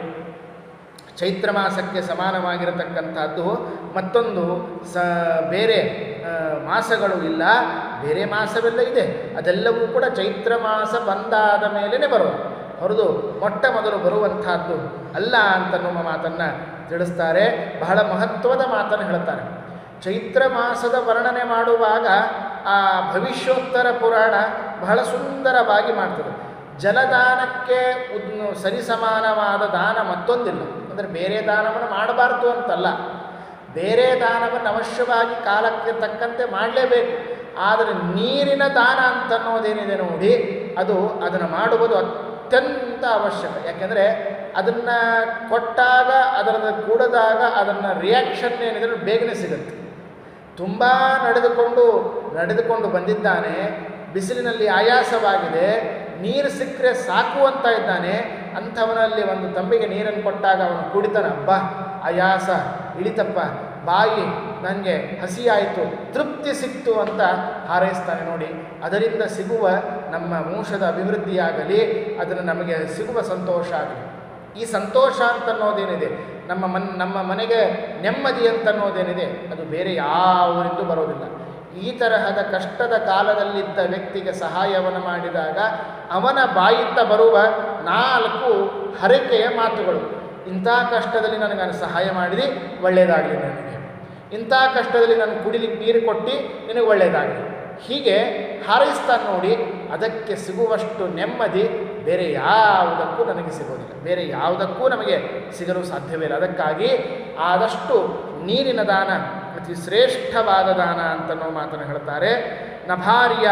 ಚೈತ್ರ ಮಾಸಕ್ಕೆ ಸಮಾನವಾಗಿರತಕ್ಕಂಥದ್ದು ಮತ್ತೊಂದು ಸ ಬೇರೆ ಆ, ಮಾಸಗಳು ಇಲ್ಲ ಬೇರೆ ಮಾಸವೆಲ್ಲ ಇದೆ ಅದೆಲ್ಲವೂ ಕೂಡ ಚೈತ್ರ ಮಾಸ ಬಂದಾದ ಮೇಲೇ ಬರೋದು ಹೊರದು ಮೊಟ್ಟ ಮೊದಲು ಬರುವಂತಹದ್ದು ಅಲ್ಲ ಅಂತ ನಮ್ಮ ಮಾತನ್ನು ತಿಳಿಸ್ತಾರೆ ಬಹಳ ಮಹತ್ವದ ಮಾತನ್ನು ಹೇಳ್ತಾರೆ ಚೈತ್ರ ಮಾಸದ ವರ್ಣನೆ ಮಾಡುವಾಗ ಆ ಭವಿಷ್ಯೋತ್ತರ ಪುರಾಣ ಬಹಳ ಸುಂದರವಾಗಿ ಮಾಡ್ತದೆ ಜಲದಾನಕ್ಕೆ ಉದ್- ಸರಿಸಮಾನವಾದ ದಾನ ಮತ್ತೊಂದಿಲ್ಲ ಅಂದರೆ ಬೇರೆ ದಾನವನ್ನು ಮಾಡಬಾರ್ದು ಅಂತಲ್ಲ ಬೇರೆ ದಾನವನ್ನು ಅವಶ್ಯವಾಗಿ ಕಾಲಕ್ಕೆ ತಕ್ಕಂತೆ ಮಾಡಲೇಬೇಕು ಆದರೆ ನೀರಿನ ದಾನ ಅಂತನ್ನೋದೇನಿದೆ ನೋಡಿ ಅದು ಅದನ್ನು ಮಾಡುವುದು ಅತ್ಯಂತ ಅವಶ್ಯಕ ಯಾಕೆಂದರೆ ಅದನ್ನು ಕೊಟ್ಟಾಗ ಅದರ ಕೂಡದಾಗ ಅದನ್ನು ರಿಯಾಕ್ಷನ್ ಏನಿದೆ ಬೇಗನೆ ಸಿಗುತ್ತೆ ತುಂಬ ನಡೆದುಕೊಂಡು ನಡೆದುಕೊಂಡು ಬಂದಿದ್ದಾನೆ ಬಿಸಿಲಿನಲ್ಲಿ ಆಯಾಸವಾಗಿದೆ ನೀರು ಸಿಕ್ಕರೆ ಸಾಕು ಅಂತ ಇದ್ದಾನೆ ಅಂಥವನಲ್ಲಿ ಒಂದು ತಂಬಿಗೆ ನೀರನ್ನು ಕೊಟ್ಟಾಗ ಅವನು ಕುಡಿತಾನ ಅಬ್ಬಾ ಆಯಾಸ ಇಳಿತಪ್ಪ ಬಾಯಿ ನನಗೆ ಹಸಿಯಾಯಿತು ತೃಪ್ತಿ ಸಿಕ್ತು ಅಂತ ಹಾರೈಸ್ತಾನೆ ನೋಡಿ ಅದರಿಂದ ಸಿಗುವ ನಮ್ಮ ವಂಶದ ಅಭಿವೃದ್ಧಿಯಾಗಲಿ ಅದನ್ನು ನಮಗೆ ಸಿಗುವ ಸಂತೋಷ ಆಗಲಿ ಈ ಸಂತೋಷ ಅಂತನ್ನೋದೇನಿದೆ ನಮ್ಮ ಮನ್ ನಮ್ಮ ಮನೆಗೆ ನೆಮ್ಮದಿ ಅಂತನ್ನೋದೇನಿದೆ ಅದು ಬೇರೆ ಯಾವರಿಂದೂ ಬರೋದಿಲ್ಲ ಈ ತರಹದ ಕಷ್ಟದ ಕಾಲದಲ್ಲಿದ್ದ ವ್ಯಕ್ತಿಗೆ ಸಹಾಯವನ್ನು ಮಾಡಿದಾಗ ಅವನ ಬಾಯಿಂದ ಬರುವ ನಾಲ್ಕು ಹರಕೆಯ ಮಾತುಗಳು ಇಂಥ ಕಷ್ಟದಲ್ಲಿ ನನಗೆ ಸಹಾಯ ಮಾಡಿದಿ ಒಳ್ಳೆಯದಾಗಲಿ ನನಗೆ ಇಂಥ ಕಷ್ಟದಲ್ಲಿ ನಾನು ಕುಡಿಲಿಕ್ಕೆ ನೀರು ಕೊಟ್ಟು ನಿನಗೆ ಒಳ್ಳೆಯದಾಗಲಿ ಹೀಗೆ ಹಾರೈಸ್ತಾನೆ ನೋಡಿ ಅದಕ್ಕೆ ಸಿಗುವಷ್ಟು ನೆಮ್ಮದಿ ಬೇರೆ ಯಾವುದಕ್ಕೂ ನನಗೆ ಸಿಗೋದಿಲ್ಲ ಬೇರೆ ಯಾವುದಕ್ಕೂ ನಮಗೆ ಸಿಗಲು ಸಾಧ್ಯವಿಲ್ಲ ಅದಕ್ಕಾಗಿ ಆದಷ್ಟು ನೀರಿನ ದಾನ ಅತಿ ಶ್ರೇಷ್ಠವಾದ ದಾನ ಅಂತನೋ ಮಾತನ್ನು ಹೇಳ್ತಾರೆ ನಭಾರ್ಯ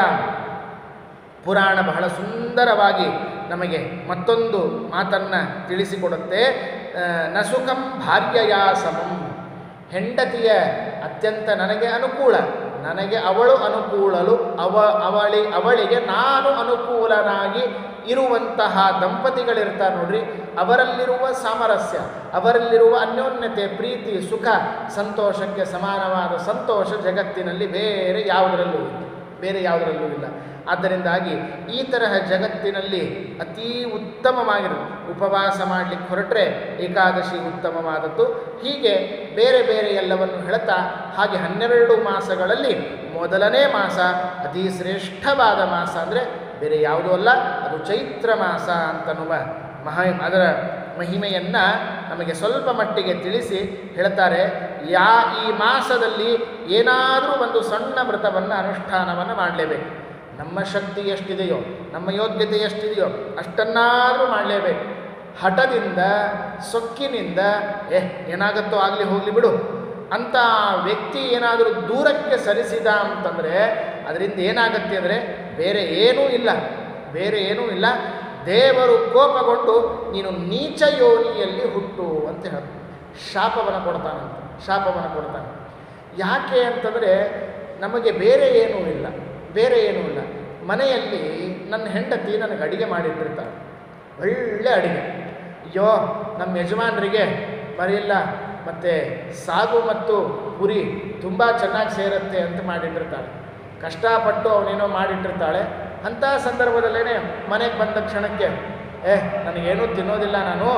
ಪುರಾಣ ಬಹಳ ಸುಂದರವಾಗಿ ನಮಗೆ ಮತ್ತೊಂದು ಮಾತನ್ನು ತಿಳಿಸಿಕೊಡುತ್ತೆ ಆ, ನ ಸುಖಂ ಭಾರ್ಯಯ ಸಮಂ ಹೆಂಡತಿಯ ಅತ್ಯಂತ ನನಗೆ ಅನುಕೂಲ ನನಗೆ ಅವಳು ಅನುಕೂಲಲು ಅವ ಅವಳಿ ಅವಳಿಗೆ ನಾನು ಅನುಕೂಲನಾಗಿ ಇರುವಂತಹ ದಂಪತಿಗಳಿರ್ತಾರೆ ನೋಡ್ರಿ ಅವರಲ್ಲಿರುವ ಸಾಮರಸ್ಯ ಅವರಲ್ಲಿರುವ ಅನ್ಯೋನ್ಯತೆ ಪ್ರೀತಿ ಸುಖ ಸಂತೋಷಕ್ಕೆ ಸಮಾನವಾದ ಸಂತೋಷ ಜಗತ್ತಿನಲ್ಲಿ ಬೇರೆ ಯಾವುದರಲ್ಲೂ ಇಲ್ಲ ಬೇರೆ ಯಾವುದರಲ್ಲೂ ಇಲ್ಲ ಆದ್ದರಿಂದಾಗಿ ಈ ತರಹ ಜಗತ್ತಿನಲ್ಲಿ ಅತೀ ಉತ್ತಮವಾಗಿರೋದು ಉಪವಾಸ ಮಾಡಲಿಕ್ಕೆ ಹೊರಟ್ರೆ ಏಕಾದಶಿ ಉತ್ತಮವಾದದ್ದು ಹೀಗೆ ಬೇರೆ ಬೇರೆ ಎಲ್ಲವನ್ನು ಹೇಳ್ತಾ ಹಾಗೆ ಹನ್ನೆರಡು ಮಾಸಗಳಲ್ಲಿ ಮೊದಲನೇ ಮಾಸ ಅತಿ ಶ್ರೇಷ್ಠವಾದ ಮಾಸ ಅಂದರೆ ಬೇರೆ ಯಾವುದೂ ಅಲ್ಲ ಅದು ಚೈತ್ರ ಮಾಸ ಅಂತನ್ನುವ ಮಹಾ ಅದರ ಮಹಿಮೆಯನ್ನು ನಮಗೆ ಸ್ವಲ್ಪ ಮಟ್ಟಿಗೆ ತಿಳಿಸಿ ಹೇಳ್ತಾರೆ ಯಾ ಈ ಮಾಸದಲ್ಲಿ ಏನಾದರೂ ಒಂದು ಸಣ್ಣ ವ್ರತವನ್ನು ಅನುಷ್ಠಾನವನ್ನು ಮಾಡಲೇಬೇಕು ನಮ್ಮ ಶಕ್ತಿ ಎಷ್ಟಿದೆಯೋ ನಮ್ಮ ಯೋಗ್ಯತೆ ಎಷ್ಟಿದೆಯೋ ಅಷ್ಟನ್ನಾದರೂ ಮಾಡಲೇಬೇಕು ಹಠದಿಂದ ಸೊಕ್ಕಿನಿಂದ ಏ ಏನಾಗುತ್ತೋ ಆಗಲಿ ಹೋಗಲಿ ಬಿಡು ಅಂತ ವ್ಯಕ್ತಿ ಏನಾದರೂ ದೂರಕ್ಕೆ ಸರಿಸಿದ ಅಂತಂದರೆ ಅದರಿಂದ ಏನಾಗತ್ತೆ ಅಂದರೆ ಬೇರೆ ಏನೂ ಇಲ್ಲ ಬೇರೆ ಏನೂ ಇಲ್ಲ ದೇವರು ಕೋಪಗೊಂಡು ನೀನು ನೀಚ ಯೋನಿಯಲ್ಲಿ ಹುಟ್ಟು ಅಂತ ಹೇಳ್ತಾನೆ ಶಾಪವನ್ನು ಕೊಡ್ತಾನಂತ ಶಾಪವನ್ನು ಕೊಡ್ತಾನೆ ಯಾಕೆ ಅಂತಂದರೆ ನಮಗೆ ಬೇರೆ ಏನೂ ಇಲ್ಲ ಬೇರೆ ಏನೂ ಇಲ್ಲ ಮನೆಯಲ್ಲಿ ನನ್ನ ಹೆಂಡತಿ ನನಗೆ ಅಡಿಗೆ ಮಾಡಿಟ್ಟಿರ್ತಾಳೆ ಒಳ್ಳೆ ಅಡಿಗೆ ಅಯ್ಯೋ ನಮ್ಮ ಯಜಮಾನರಿಗೆ ಮರೆಯಿಲ್ಲ ಮತ್ತು ಸಾಗು ಮತ್ತು ಪುರಿ ತುಂಬ ಚೆನ್ನಾಗಿ ಸೇರುತ್ತೆ ಅಂತ ಮಾಡಿಟ್ಟಿರ್ತಾಳೆ ಕಷ್ಟಪಟ್ಟು ಅವನೇನೋ ಮಾಡಿಟ್ಟಿರ್ತಾಳೆ ಅಂಥ ಸಂದರ್ಭದಲ್ಲೇ ಮನೆಗೆ ಬಂದ ಕ್ಷಣಕ್ಕೆ ಏ ನನಗೇನೂ ತಿನ್ನೋದಿಲ್ಲ ನಾನು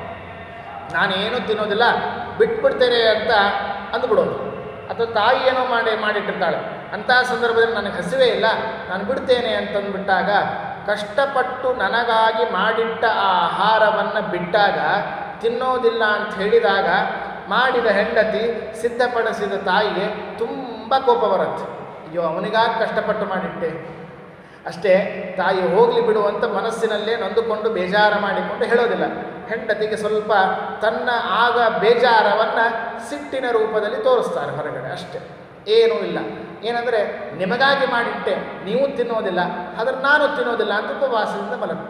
ನಾನೇನೂ ತಿನ್ನೋದಿಲ್ಲ ಬಿಟ್ಬಿಡ್ತೇನೆ ಅಂತ ಅಂದ್ಬಿಡೋದು ಅಥವಾ ತಾಯಿ ಏನೋ ಮಾಡಿ ಮಾಡಿಟ್ಟಿರ್ತಾಳೆ ಅಂಥ ಸಂದರ್ಭದಲ್ಲಿ ನನಗೆ ಹಸಿವೇ ಇಲ್ಲ ನಾನು ಬಿಡ್ತೇನೆ ಅಂತಂದ್ಬಿಟ್ಟಾಗ ಕಷ್ಟಪಟ್ಟು ನನಗಾಗಿ ಮಾಡಿಟ್ಟ ಆ ಆಹಾರವನ್ನು ಬಿಟ್ಟಾಗ ತಿನ್ನೋದಿಲ್ಲ ಅಂತ ಹೇಳಿದಾಗ ಮಾಡಿದ ಹೆಂಡತಿ ಸಿದ್ಧಪಡಿಸಿದ ತಾಯಿಗೆ ತುಂಬ ಕೋಪ ಬರುತ್ತೆ ಅಯ್ಯೋ ಅವನಿಗಾಗಿ ಕಷ್ಟಪಟ್ಟು ಮಾಡಿಟ್ಟೆ ಅಷ್ಟೇ ತಾಯಿ ಹೋಗಲಿ ಬಿಡು ಅಂತ ಮನಸ್ಸಿನಲ್ಲೇ ನೊಂದುಕೊಂಡು ಬೇಜಾರ ಮಾಡಿಕೊಂಡು ಹೇಳೋದಿಲ್ಲ ಹೆಂಡತಿಗೆ ಸ್ವಲ್ಪ ತನ್ನ ಆಗ ಬೇಜಾರವನ್ನು ಸಿಟ್ಟಿನ ರೂಪದಲ್ಲಿ ತೋರಿಸ್ತಾರೆ ಹೊರಗಡೆ ಅಷ್ಟೇ ಏನೂ ಇಲ್ಲ ಏನಂದರೆ ನಿಮಗಾಗಿ ಮಾಡಿಟ್ಟೆ ನೀವು ತಿನ್ನೋದಿಲ್ಲ ಆದರೆ ನಾನು ತಿನ್ನೋದಿಲ್ಲ ಅಂತ ಉಪವಾಸದಿಂದ ಮಲಗ್ತಾರೆ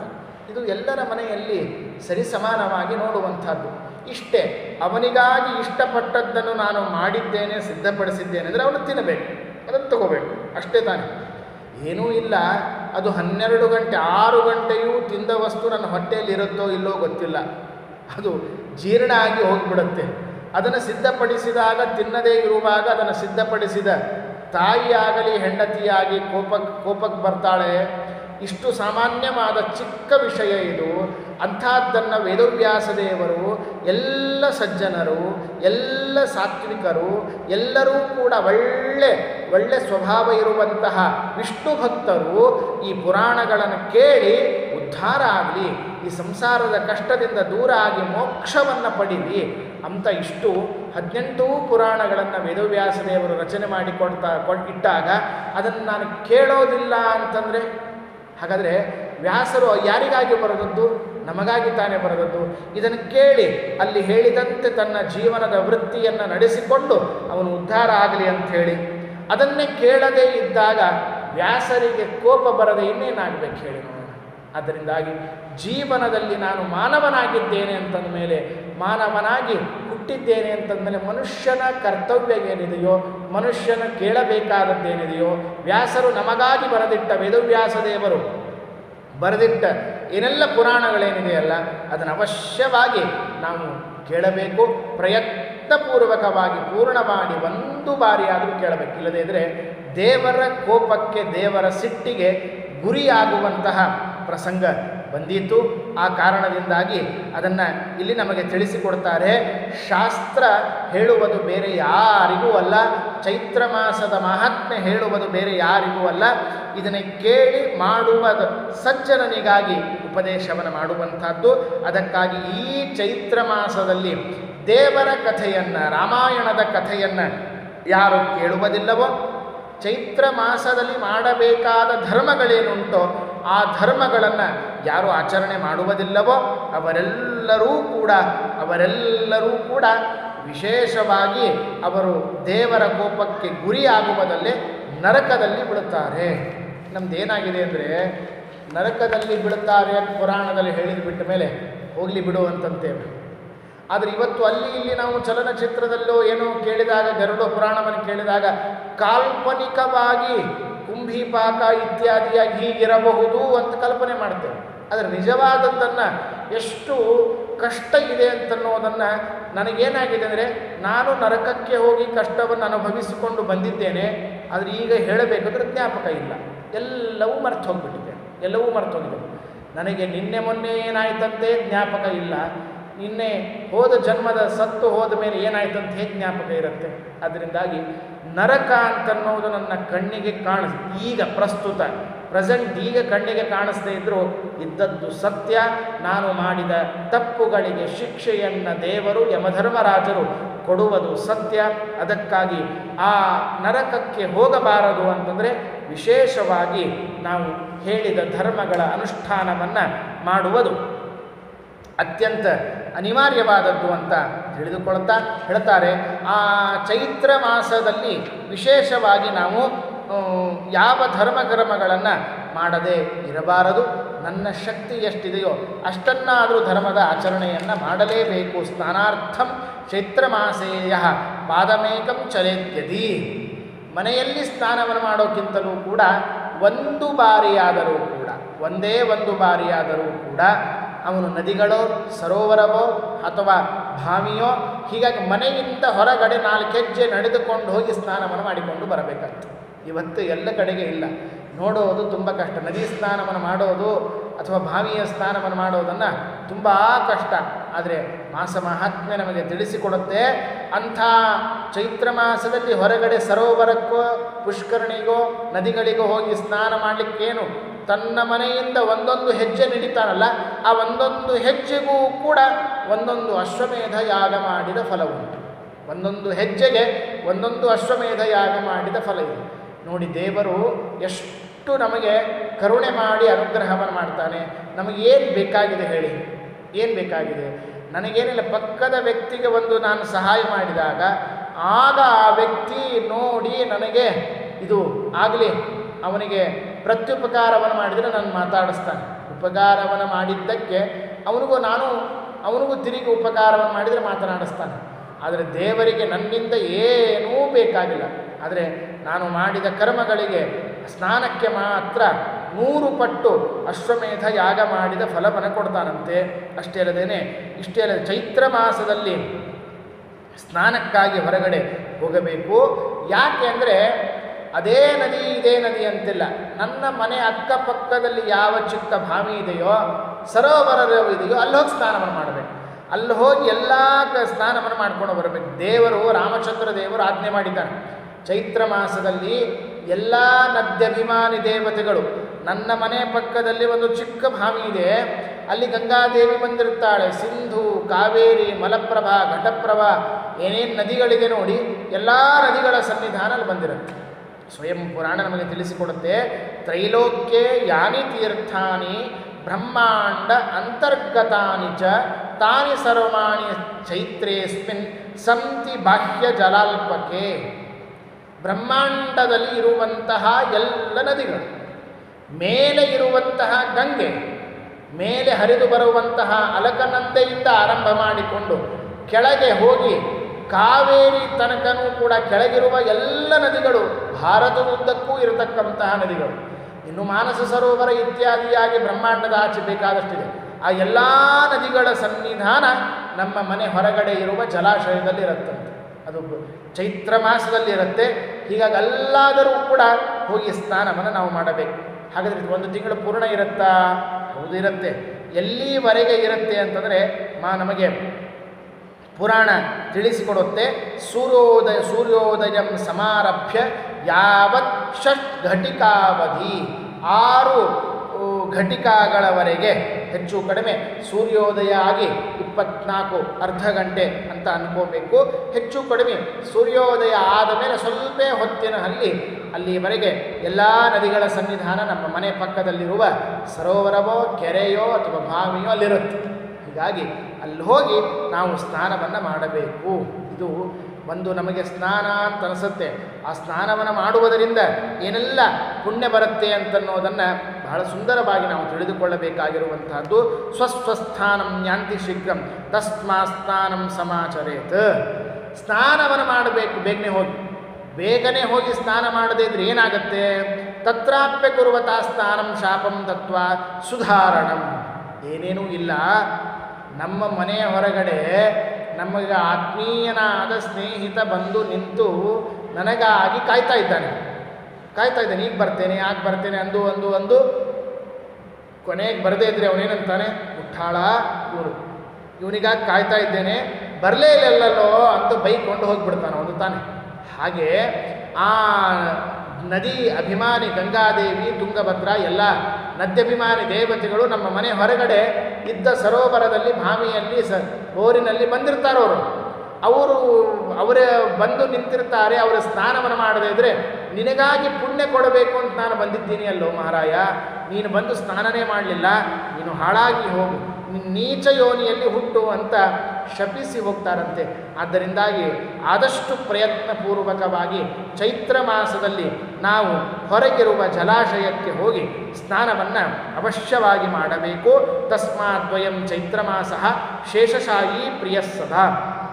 ಇದು ಎಲ್ಲರ ಮನೆಯಲ್ಲಿ ಸರಿಸಮಾನವಾಗಿ ನೋಡುವಂಥದ್ದು ಇಷ್ಟೇ ಅವನಿಗಾಗಿ ಇಷ್ಟಪಟ್ಟದ್ದನ್ನು ನಾನು ಮಾಡಿದ್ದೇನೆ ಸಿದ್ಧಪಡಿಸಿದ್ದೇನೆ ಅಂದರೆ ಅವನು ತಿನ್ನಬೇಕು ಅದನ್ನು ತಗೋಬೇಕು ಅಷ್ಟೇ ತಾನೆ ಏನೂ ಇಲ್ಲ ಅದು ಹನ್ನೆರಡು ಗಂಟೆ ಆರು ಗಂಟೆಯೂ ತಿಂದ ವಸ್ತು ನನ್ನ ಹೊಟ್ಟೆಯಲ್ಲಿ ಇರುತ್ತೋ ಇಲ್ಲೋ ಗೊತ್ತಿಲ್ಲ ಅದು ಜೀರ್ಣ ಆಗಿ ಹೋಗಿಬಿಡುತ್ತೆ ಅದನ್ನು ಸಿದ್ಧಪಡಿಸಿದಾಗ ತಿನ್ನದೇ ಇರುವಾಗ ಅದನ್ನು ಸಿದ್ಧಪಡಿಸಿದ ತಾಯಿಯಾಗಲಿ ಹೆಂಡತಿಯಾಗಿ ಕೋಪಕ್ಕೆ ಕೋಪಕ್ಕೆ ಬರ್ತಾಳೆ ಇಷ್ಟು ಸಾಮಾನ್ಯವಾದ ಚಿಕ್ಕ ವಿಷಯ ಇದು ಅಂಥದ್ದನ್ನು ವೇದವ್ಯಾಸ ದೇವರು ಎಲ್ಲ ಸಜ್ಜನರು ಎಲ್ಲ ಸಾತ್ವಿಕರು ಎಲ್ಲರೂ ಕೂಡ ಒಳ್ಳೆ ಒಳ್ಳೆ ಸ್ವಭಾವ ಇರುವಂತಹ ವಿಷ್ಣು ಭಕ್ತರು ಈ ಪುರಾಣಗಳನ್ನು ಕೇಳಿ ಉದ್ಧಾರ ಆಗಲಿ ಈ ಸಂಸಾರದ ಕಷ್ಟದಿಂದ ದೂರ ಆಗಿ ಮೋಕ್ಷವನ್ನು ಪಡೀಲಿ ಅಂತ ಇಷ್ಟು ಹದಿನೆಂಟು ಪುರಾಣಗಳನ್ನು ವೇದವ್ಯಾಸ ದೇವರು ರಚನೆ ಮಾಡಿ ಕೊಡ್ತಾ ಕೊಡ್ ಇಟ್ಟಾಗ ಅದನ್ನು ನಾನು ಕೇಳೋದಿಲ್ಲ ಅಂತಂದರೆ ಹಾಗಾದರೆ ವ್ಯಾಸರು ಯಾರಿಗಾಗಿ ಬರೆದದ್ದು ನಮಗಾಗಿ ತಾನೇ ಬರೆದದ್ದು ಇದನ್ನು ಕೇಳಿ ಅಲ್ಲಿ ಹೇಳಿದಂತೆ ತನ್ನ ಜೀವನದ ವೃತ್ತಿಯನ್ನು ನಡೆಸಿಕೊಂಡು ಅವನು ಉದ್ಧಾರ ಆಗಲಿ ಅಂತ ಹೇಳಿ ಅದನ್ನೇ ಕೇಳದೇ ಇದ್ದಾಗ ವ್ಯಾಸರಿಗೆ ಕೋಪ ಬರದೆ ಇನ್ನೇನಾಗಬೇಕು ಹೇಳಿ ನೋಡೋಣ ಅದರಿಂದಾಗಿ ಜೀವನದಲ್ಲಿ ನಾನು ಮಾನವನಾಗಿದ್ದೇನೆ ಅಂತಂದ ಮೇಲೆ ಮಾನವನಾಗಿ ಹುಟ್ಟಿದ್ದೇನೆ ಅಂತಂದಮೇಲೆ ಮನುಷ್ಯನ ಕರ್ತವ್ಯ ಏನಿದೆಯೋ ಮನುಷ್ಯನ ಕೇಳಬೇಕಾದದ್ದೇನಿದೆಯೋ ವ್ಯಾಸರು ನಮಗಾಗಿ ಬರೆದಿಟ್ಟ ವೇದವ್ಯಾಸ ದೇವರು ಬರೆದಿಟ್ಟ ಏನೆಲ್ಲ ಪುರಾಣಗಳೇನಿದೆಯಲ್ಲ ಅದನ್ನು ಅವಶ್ಯವಾಗಿ ನಾವು ಕೇಳಬೇಕು ಪ್ರಯತ್ನಪೂರ್ವಕವಾಗಿ ಪೂರ್ಣ ಮಾಡಿ ಒಂದು ಬಾರಿ ಆದರೂ ಕೇಳಬೇಕು ಇಲ್ಲದೇ ಇದ್ದರೆ ದೇವರ ಕೋಪಕ್ಕೆ ದೇವರ ಸಿಟ್ಟಿಗೆ ಗುರಿಯಾಗುವಂತಹ ಪ್ರಸಂಗ ಬಂದಿತ್ತು ಆ ಕಾರಣದಿಂದಾಗಿ ಅದನ್ನು ಇಲ್ಲಿ ನಮಗೆ ತಿಳಿಸಿಕೊಡ್ತಾರೆ ಶಾಸ್ತ್ರ ಹೇಳುವುದು ಬೇರೆ ಯಾರಿಗೂ ಅಲ್ಲ ಚೈತ್ರ ಮಾಸದ ಮಹಾತ್ಮೆ ಹೇಳುವುದು ಬೇರೆ ಯಾರಿಗೂ ಅಲ್ಲ ಇದನ್ನು ಕೇಳಿ ಮಾಡುವ ಸಜ್ಜನನಿಗಾಗಿ ಉಪದೇಶವನ್ನು ಮಾಡುವಂಥದ್ದು ಅದಕ್ಕಾಗಿ ಈ ಚೈತ್ರ ಮಾಸದಲ್ಲಿ ದೇವರ ಕಥೆಯನ್ನು ರಾಮಾಯಣದ ಕಥೆಯನ್ನು ಯಾರು ಕೇಳುವುದಿಲ್ಲವೋ ಚೈತ್ರ ಮಾಸದಲ್ಲಿ ಮಾಡಬೇಕಾದ ಧರ್ಮಗಳೇನುಂಟೋ ಆ ಧರ್ಮಗಳನ್ನು ಯಾರು ಆಚರಣೆ ಮಾಡುವುದಿಲ್ಲವೋ ಅವರೆಲ್ಲರೂ ಕೂಡ ಅವರೆಲ್ಲರೂ ಕೂಡ ವಿಶೇಷವಾಗಿ ಅವರು ದೇವರ ಕೋಪಕ್ಕೆ ಗುರಿಯಾಗುವುದಲ್ಲೇ ನರಕದಲ್ಲಿ ಬೀಳುತ್ತಾರೆ ನಮ್ದು ಏನಾಗಿದೆ ಅಂದರೆ ನರಕದಲ್ಲಿ ಬೀಳುತ್ತಾರೆ ಅಂತ ಪುರಾಣದಲ್ಲಿ ಹೇಳಿದ ಬಿಟ್ಟ ಮೇಲೆ ಹೋಗಲಿ ಬಿಡು ಅಂತಂತೇವೆ ಆದರೆ ಇವತ್ತು ಅಲ್ಲಿ ಇಲ್ಲಿ ನಾವು ಚಲನಚಿತ್ರದಲ್ಲೋ ಏನೋ ಕೇಳಿದಾಗ ಗರುಡ ಪುರಾಣವನ್ನು ಕೇಳಿದಾಗ ಕಾಲ್ಪನಿಕವಾಗಿ ಕುಂಭಿಪಾಕ ಇತ್ಯಾದಿಯಾಗಿ ಹೀಗಿರಬಹುದು ಅಂತ ಕಲ್ಪನೆ ಮಾಡ್ತೇವೆ ಆದರೆ ನಿಜವಾದದ್ದನ್ನು ಎಷ್ಟು ಕಷ್ಟ ಇದೆ ಅಂತನ್ನೋದನ್ನು ನನಗೇನಾಗಿದೆ ಅಂದರೆ ನಾನು ನರಕಕ್ಕೆ ಹೋಗಿ ಕಷ್ಟವನ್ನು ಅನುಭವಿಸಿಕೊಂಡು ಬಂದಿದ್ದೇನೆ ಆದರೆ ಈಗ ಹೇಳಬೇಕಾದ್ರೆ ಜ್ಞಾಪಕ ಇಲ್ಲ ಎಲ್ಲವೂ ಮರ್ತು ಹೋಗ್ಬಿಟ್ಟಿದೆ ಎಲ್ಲವೂ ಮರ್ತು ಹೋಗಿದೆ ನನಗೆ ನಿನ್ನೆ ಮೊನ್ನೆ ಏನಾಯ್ತಂತೆ ಜ್ಞಾಪಕ ಇಲ್ಲ ನಿನ್ನೆ ಹೋದ ಜನ್ಮದ ಸತ್ತು ಹೋದ ಮೇಲೆ ಏನಾಯ್ತಂತ ಹೇಗೆ ಜ್ಞಾಪಕ ಇರುತ್ತೆ ಅದರಿಂದಾಗಿ ನರಕ ಅಂತನ್ನೋದು ನನ್ನ ಕಣ್ಣಿಗೆ ಕಾಣಿಸ್ ಈಗ ಪ್ರಸ್ತುತ ಪ್ರೆಸೆಂಟ್ ಈಗ ಕಣ್ಣಿಗೆ ಕಾಣಿಸ್ದೇ ಇದ್ದರೂ ಇದ್ದದ್ದು ಸತ್ಯ ನಾನು ಮಾಡಿದ ತಪ್ಪುಗಳಿಗೆ ಶಿಕ್ಷೆಯನ್ನು ದೇವರು ಯಮಧರ್ಮರಾಜರು ಕೊಡುವುದು ಸತ್ಯ ಅದಕ್ಕಾಗಿ ಆ ನರಕಕ್ಕೆ ಹೋಗಬಾರದು ಅಂತಂದರೆ ವಿಶೇಷವಾಗಿ ನಾವು ಹೇಳಿದ ಧರ್ಮಗಳ ಅನುಷ್ಠಾನವನ್ನು ಮಾಡುವುದು ಅತ್ಯಂತ ಅನಿವಾರ್ಯವಾದದ್ದು ಅಂತ ತಿಳಿದುಕೊಳ್ತಾ ಹೇಳ್ತಾರೆ ಆ ಚೈತ್ರ ಮಾಸದಲ್ಲಿ ವಿಶೇಷವಾಗಿ ನಾವು ಆ, ಯಾವ ಧರ್ಮ ಕರ್ಮಗಳನ್ನು ಮಾಡದೇ ಇರಬಾರದು ನನ್ನ ಶಕ್ತಿ ಎಷ್ಟಿದೆಯೋ ಅಷ್ಟನ್ನಾದರೂ ಧರ್ಮದ ಆಚರಣೆಯನ್ನು ಮಾಡಲೇಬೇಕು ಸ್ನಾನಾರ್ಥಂ ಚೈತ್ರ ಮಾಸೇಯ ಪಾದಮೇಕಂ ಚಲೇತ್ಯದಿ ಮನೆಯಲ್ಲಿ ಸ್ನಾನವನ್ನು ಮಾಡೋಕ್ಕಿಂತಲೂ ಕೂಡ ಒಂದು ಬಾರಿಯಾದರೂ ಕೂಡ ಒಂದೇ ಒಂದು ಬಾರಿಯಾದರೂ ಕೂಡ ಅವನು ನದಿಗಳೋ ಸರೋವರವೋ ಅಥವಾ ಬಾವಿಯೋ ಹೀಗಾಗಿ ಮನೆಯಿಂದ ಹೊರಗಡೆ ನಾಲ್ಕು ಹೆಜ್ಜೆ ನಡೆದುಕೊಂಡು ಹೋಗಿ ಸ್ನಾನವನ್ನು ಮಾಡಿಕೊಂಡು ಬರಬೇಕಾಗ್ತದೆ ಇವತ್ತು ಎಲ್ಲ ಕಡೆಗೆ ಇಲ್ಲ ನೋಡೋದು ತುಂಬ ಕಷ್ಟ ನದಿ ಸ್ನಾನವನ್ನು ಮಾಡೋದು ಅಥವಾ ಬಾವಿಯ ಸ್ನಾನವನ್ನು ಮಾಡೋದನ್ನು ತುಂಬ ಕಷ್ಟ ಆದರೆ ಮಾಸ ಮಹಾತ್ಮೆ ನಮಗೆ ತಿಳಿಸಿಕೊಡುತ್ತೆ ಅಂಥ ಚೈತ್ರ ಮಾಸದಲ್ಲಿ ಹೊರಗಡೆ ಸರೋವರಕ್ಕೋ ಪುಷ್ಕರಣಿಗೋ ನದಿಗಳಿಗೋ ಹೋಗಿ ಸ್ನಾನ ಮಾಡಲಿಕ್ಕೇನು ತನ್ನ ಮನೆಯಿಂದ ಒಂದೊಂದು ಹೆಜ್ಜೆ ನಡೀತಾನಲ್ಲ ಆ ಒಂದೊಂದು ಹೆಜ್ಜೆಗೂ ಕೂಡ ಒಂದೊಂದು ಅಶ್ವಮೇಧ ಯಾಗ ಮಾಡಿದ ಫಲವುಂಟು ಒಂದೊಂದು ಹೆಜ್ಜೆಗೆ ಒಂದೊಂದು ಅಶ್ವಮೇಧ ಯಾಗ ಮಾಡಿದ ಫಲ ಇದೆ ನೋಡಿ ದೇವರು ಎಷ್ಟು ನಮಗೆ ಕರುಣೆ ಮಾಡಿ ಅನುಗ್ರಹವನ್ನು ಮಾಡ್ತಾನೆ ನಮಗೇನು ಬೇಕಾಗಿದೆ ಹೇಳಿ ಏನು ಬೇಕಾಗಿದೆ ನನಗೇನಿಲ್ಲ ಪಕ್ಕದ ವ್ಯಕ್ತಿಗೆ ಒಂದು ನಾನು ಸಹಾಯ ಮಾಡಿದಾಗ ಆಗ ಆ ವ್ಯಕ್ತಿ ನೋಡಿ ನನಗೆ ಇದು ಆಗಲಿ ಅವನಿಗೆ ಪ್ರತ್ಯುಪಕಾರವನ್ನು ಮಾಡಿದರೆ ನಾನು ಮಾತಾಡಿಸ್ತಾನೆ ಉಪಕಾರವನ್ನು ಮಾಡಿದ್ದಕ್ಕೆ ಅವನಿಗೂ ನಾನು ಅವನಿಗೂ ತಿರುಗಿ ಉಪಕಾರವನ್ನು ಮಾಡಿದರೆ ಮಾತನಾಡಿಸ್ತಾನೆ ಆದರೆ ದೇವರಿಗೆ ನನ್ನಿಂದ ಏನೂ ಬೇಕಾಗಿಲ್ಲ ಆದರೆ ನಾನು ಮಾಡಿದ ಕರ್ಮಗಳಿಗೆ ಸ್ನಾನಕ್ಕೆ ಮಾತ್ರ ನೂರು ಪಟ್ಟು ಅಶ್ವಮೇಧ ಯಾಗ ಮಾಡಿದ ಫಲವನ್ನು ಕೊಡ್ತಾನಂತೆ ಅಷ್ಟೇ ಅಲ್ಲದೇನೆ ಇಷ್ಟೇ ಅಲ್ಲದೆ ಚೈತ್ರ ಮಾಸದಲ್ಲಿ ಸ್ನಾನಕ್ಕಾಗಿ ಹೊರಗಡೆ ಹೋಗಬೇಕು ಯಾಕೆ ಅಂದರೆ ಅದೇ ನದಿ ಇದೇ ನದಿ ಅಂತಿಲ್ಲ ನನ್ನ ಮನೆ ಅಕ್ಕಪಕ್ಕದಲ್ಲಿ ಯಾವ ಚಿಕ್ಕ ಬಾವಿ ಇದೆಯೋ ಸರೋವರ ಇದೆಯೋ ಅಲ್ಲಿ ಹೋಗಿ ಸ್ನಾನವನ್ನು ಮಾಡಬೇಕು ಅಲ್ಲಿ ಹೋಗಿ ಎಲ್ಲ ಕ ಸ್ನಾನವನ್ನು ಮಾಡ್ಕೊಂಡು ಬರಬೇಕು ದೇವರು ರಾಮಚಂದ್ರ ದೇವರು ಆಜ್ಞೆ ಮಾಡಿದ್ದಾನೆ ಚೈತ್ರ ಮಾಸದಲ್ಲಿ ಎಲ್ಲ ನದ್ಯಭಿಮಾನಿ ದೇವತೆಗಳು ನನ್ನ ಮನೆ ಪಕ್ಕದಲ್ಲಿ ಒಂದು ಚಿಕ್ಕ ಬಾವಿ ಇದೆ ಅಲ್ಲಿ ಗಂಗಾದೇವಿ ಬಂದಿರ್ತಾಳೆ ಸಿಂಧು ಕಾವೇರಿ ಮಲಪ್ರಭಾ ಘಟಪ್ರಭಾ ಏನೇನು ನದಿಗಳಿದೆ ನೋಡಿ ಎಲ್ಲ ನದಿಗಳ ಸನ್ನಿಧಾನ ಅಲ್ಲಿ ಬಂದಿರುತ್ತೆ ಸ್ವಯಂ ಪುರಾಣ ನಮಗೆ ತಿಳಿಸಿಕೊಡುತ್ತೆ ತ್ರೈಲೋಕ್ಯೆ ಯಾನಿ ತೀರ್ಥಾನಿ ಬ್ರಹ್ಮಾಂಡ ಅಂತರ್ಗತಾನಿ ಚ ತಾನಿ ಸರ್ವಾಣಿ ಚೈತ್ರೇಸ್ಮಿನ್ ಸಂತಿ ಬಾಹ್ಯ ಜಲಾಲ್ಪಕೆ ಬ್ರಹ್ಮಾಂಡದಲ್ಲಿ ಇರುವಂತಹ ಎಲ್ಲ ನದಿಗಳು ಮೇಲೆ ಇರುವಂತಹ ಗಂಗೆ ಮೇಲೆ ಹರಿದು ಬರುವಂತಹ ಅಲಕನಂದೆಯಿಂದ ಆರಂಭ ಮಾಡಿಕೊಂಡು ಕೆಳಗೆ ಹೋಗಿ ಕಾವೇರಿ ತನಕನೂ ಕೂಡ ಕೆಳಗಿರುವ ಎಲ್ಲ ನದಿಗಳು ಭಾರತದುದ್ದಕ್ಕೂ ಇರತಕ್ಕಂತಹ ನದಿಗಳು ಇನ್ನು ಮಾನಸ ಸರೋವರ ಇತ್ಯಾದಿಯಾಗಿ ಬ್ರಹ್ಮಾಂಡದ ಆಚೆ ಬೇಕಾದಷ್ಟಿದೆ ಆ ಎಲ್ಲ ನದಿಗಳ ಸನ್ನಿಧಾನ ನಮ್ಮ ಮನೆ ಹೊರಗಡೆ ಇರುವ ಜಲಾಶಯದಲ್ಲಿ ಇರುತ್ತಂತೆ ಅದು ಚೈತ್ರ ಮಾಸದಲ್ಲಿ ಇರುತ್ತೆ ಹೀಗಾಗಿ ಅಲ್ಲಾದರೂ ಕೂಡ ಹೋಗಿ ಸ್ನಾನವನ್ನು ನಾವು ಮಾಡಬೇಕು ಹಾಗಾದರೆ ಇದು ಒಂದು ತಿಂಗಳು ಪೂರ್ಣ ಇರುತ್ತಾ ಹೌದು ಇರುತ್ತೆ ಎಲ್ಲಿವರೆಗೆ ಇರುತ್ತೆ ಅಂತಂದರೆ ಮಾ ನಮಗೆ ಪುರಾಣ ತಿಳಿಸಿಕೊಡುತ್ತೆ ಸೂರ್ಯೋದಯ ಸೂರ್ಯೋದಯಂ ಸಮಾರಭ್ಯ ಯಾವತ್ ಷಟ್ ಘಟಿಕಾವಧಿ ಆರು ಉ, ಘಟಿಕಾಗಳವರೆಗೆ ಹೆಚ್ಚು ಕಡಿಮೆ ಸೂರ್ಯೋದಯ ಆಗಿ ಇಪ್ಪತ್ನಾಲ್ಕು ಅರ್ಧ ಗಂಟೆ ಅಂತ ಅನ್ಕೋಬೇಕು ಹೆಚ್ಚು ಕಡಿಮೆ ಸೂರ್ಯೋದಯ ಆದ ಮೇಲೆ ಸ್ವಲ್ಪ ಹೊತ್ತಿನ ಅಲ್ಲಿ ಅಲ್ಲಿವರೆಗೆ ಎಲ್ಲ ನದಿಗಳ ಸನ್ನಿಧಾನ ನಮ್ಮ ಮನೆ ಪಕ್ಕದಲ್ಲಿರುವ ಸರೋವರವೋ ಕೆರೆಯೋ ಅಥವಾ ಬಾವಿಯೋ ಅಲ್ಲಿರುತ್ತೆ ಹೀಗಾಗಿ ಅಲ್ಲಿ ಹೋಗಿ ನಾವು ಸ್ನಾನವನ್ನು ಮಾಡಬೇಕು ಇದು ಒಂದು ನಮಗೆ ಸ್ನಾನ ಅಂತ ಅನಿಸುತ್ತೆ ಆ ಸ್ನಾನವನ್ನು ಮಾಡುವುದರಿಂದ ಏನೆಲ್ಲ ಪುಣ್ಯ ಬರುತ್ತೆ ಅಂತನ್ನೋದನ್ನು ಬಹಳ ಸುಂದರವಾಗಿ ನಾವು ತಿಳಿದುಕೊಳ್ಳಬೇಕಾಗಿರುವಂತಹದ್ದು ಸ್ವಸ್ವಸ್ಥಾನಂ ಯಾಂತಿ ಶೀಘ್ರಂ ತಸ್ಮಾ ಸ್ನಾನಂ ಸಮಾಚರೇತ್ ಸ್ನಾನವನ್ನು ಮಾಡಬೇಕು ಬೇಗನೆ ಹೋಗಿ ಬೇಗನೆ ಹೋಗಿ ಸ್ನಾನ ಮಾಡದೇ ಇದ್ರೆ ಏನಾಗುತ್ತೆ ತತ್ರಾಪ್ಯ ಕುರುವತಾ ಸ್ನಾನಂ ಶಾಪಂ ತತ್ವ ಸುಧಾರಣಂ ಏನೇನೂ ಇಲ್ಲ ನಮ್ಮ ಮನೆಯ ಹೊರಗಡೆ ನಮಗೆ ಆತ್ಮೀಯನಾದ ಸ್ನೇಹಿತ ಬಂದು ನಿಂತು ನನಗಾಗಿ ಕಾಯ್ತಾ ಇದ್ದಾನೆ ಕಾಯ್ತಾ ಇದ್ದಾನೆ ಈಗ ಬರ್ತೇನೆ ಯಾಕೆ ಬರ್ತೇನೆ ಅಂದು ಅಂದು ಅಂದು ಕೊನೆಗೆ ಬರದೇ ಇದ್ರೆ ಅವನೇನಂತಾನೆ ಮುಟ್ಟಾಳ ಇವರು ಇವನಿಗಾಗಿ ಕಾಯ್ತಾ ಇದ್ದೇನೆ ಬರಲೇ ಇಲ್ಲಲ್ಲೋ ಅಂತ ಬೈಕೊಂಡು ಹೋಗಿಬಿಡ್ತಾನೆ ಅವನು ತಾನೆ ಹಾಗೆ ಆ ನದಿ ಅಭಿಮಾನಿ ಗಂಗಾದೇವಿ ತುಂಗಭದ್ರ ಎಲ್ಲ ನದ್ಯಭಿಮಾನಿ ದೇವತೆಗಳು ನಮ್ಮ ಮನೆ ಹೊರಗಡೆ ಇದ್ದ ಸರೋವರದಲ್ಲಿ ಬಾವಿಯಲ್ಲಿ ಸ ಬೋರಿನಲ್ಲಿ ಬಂದಿರ್ತಾರವರು ಅವರು ಅವರ ಬಂದು ನಿಂತಿರ್ತಾರೆ ಅವರ ಸ್ನಾನವನ್ನು ಮಾಡದೇ ಇದ್ದರೆ ನಿನಗಾಗಿ ಪುಣ್ಯ ಕೊಡಬೇಕು ಅಂತ ನಾನು ಬಂದಿದ್ದೀನಿ ಅಲ್ಲೋ ಮಹಾರಾಯ ನೀನು ಬಂದು ಸ್ನಾನನೇ ಮಾಡಲಿಲ್ಲ ನೀನು ಹಾಳಾಗಿ ಹೋಗು ನೀನು ನೀಚ ಯೋನಿಯಲ್ಲಿ ಹುಟ್ಟು ಅಂತ ಶಪಿಸಿ ಹೋಗ್ತಾರಂತೆ ಆದ್ದರಿಂದಾಗಿ ಆದಷ್ಟು ಪ್ರಯತ್ನಪೂರ್ವಕವಾಗಿ ಚೈತ್ರ ಮಾಸದಲ್ಲಿ ನಾವು ಹೊರಗಿರುವ ಜಲಾಶಯಕ್ಕೆ ಹೋಗಿ ಸ್ನಾನವನ್ನು ಅವಶ್ಯವಾಗಿ ಮಾಡಬೇಕು ತಸ್ಮಾದ್ವಯಂ ಚೈತ್ರ ಮಾಸ ಶೇಷಶಾಯಿ ಪ್ರಿಯ ಸದಾ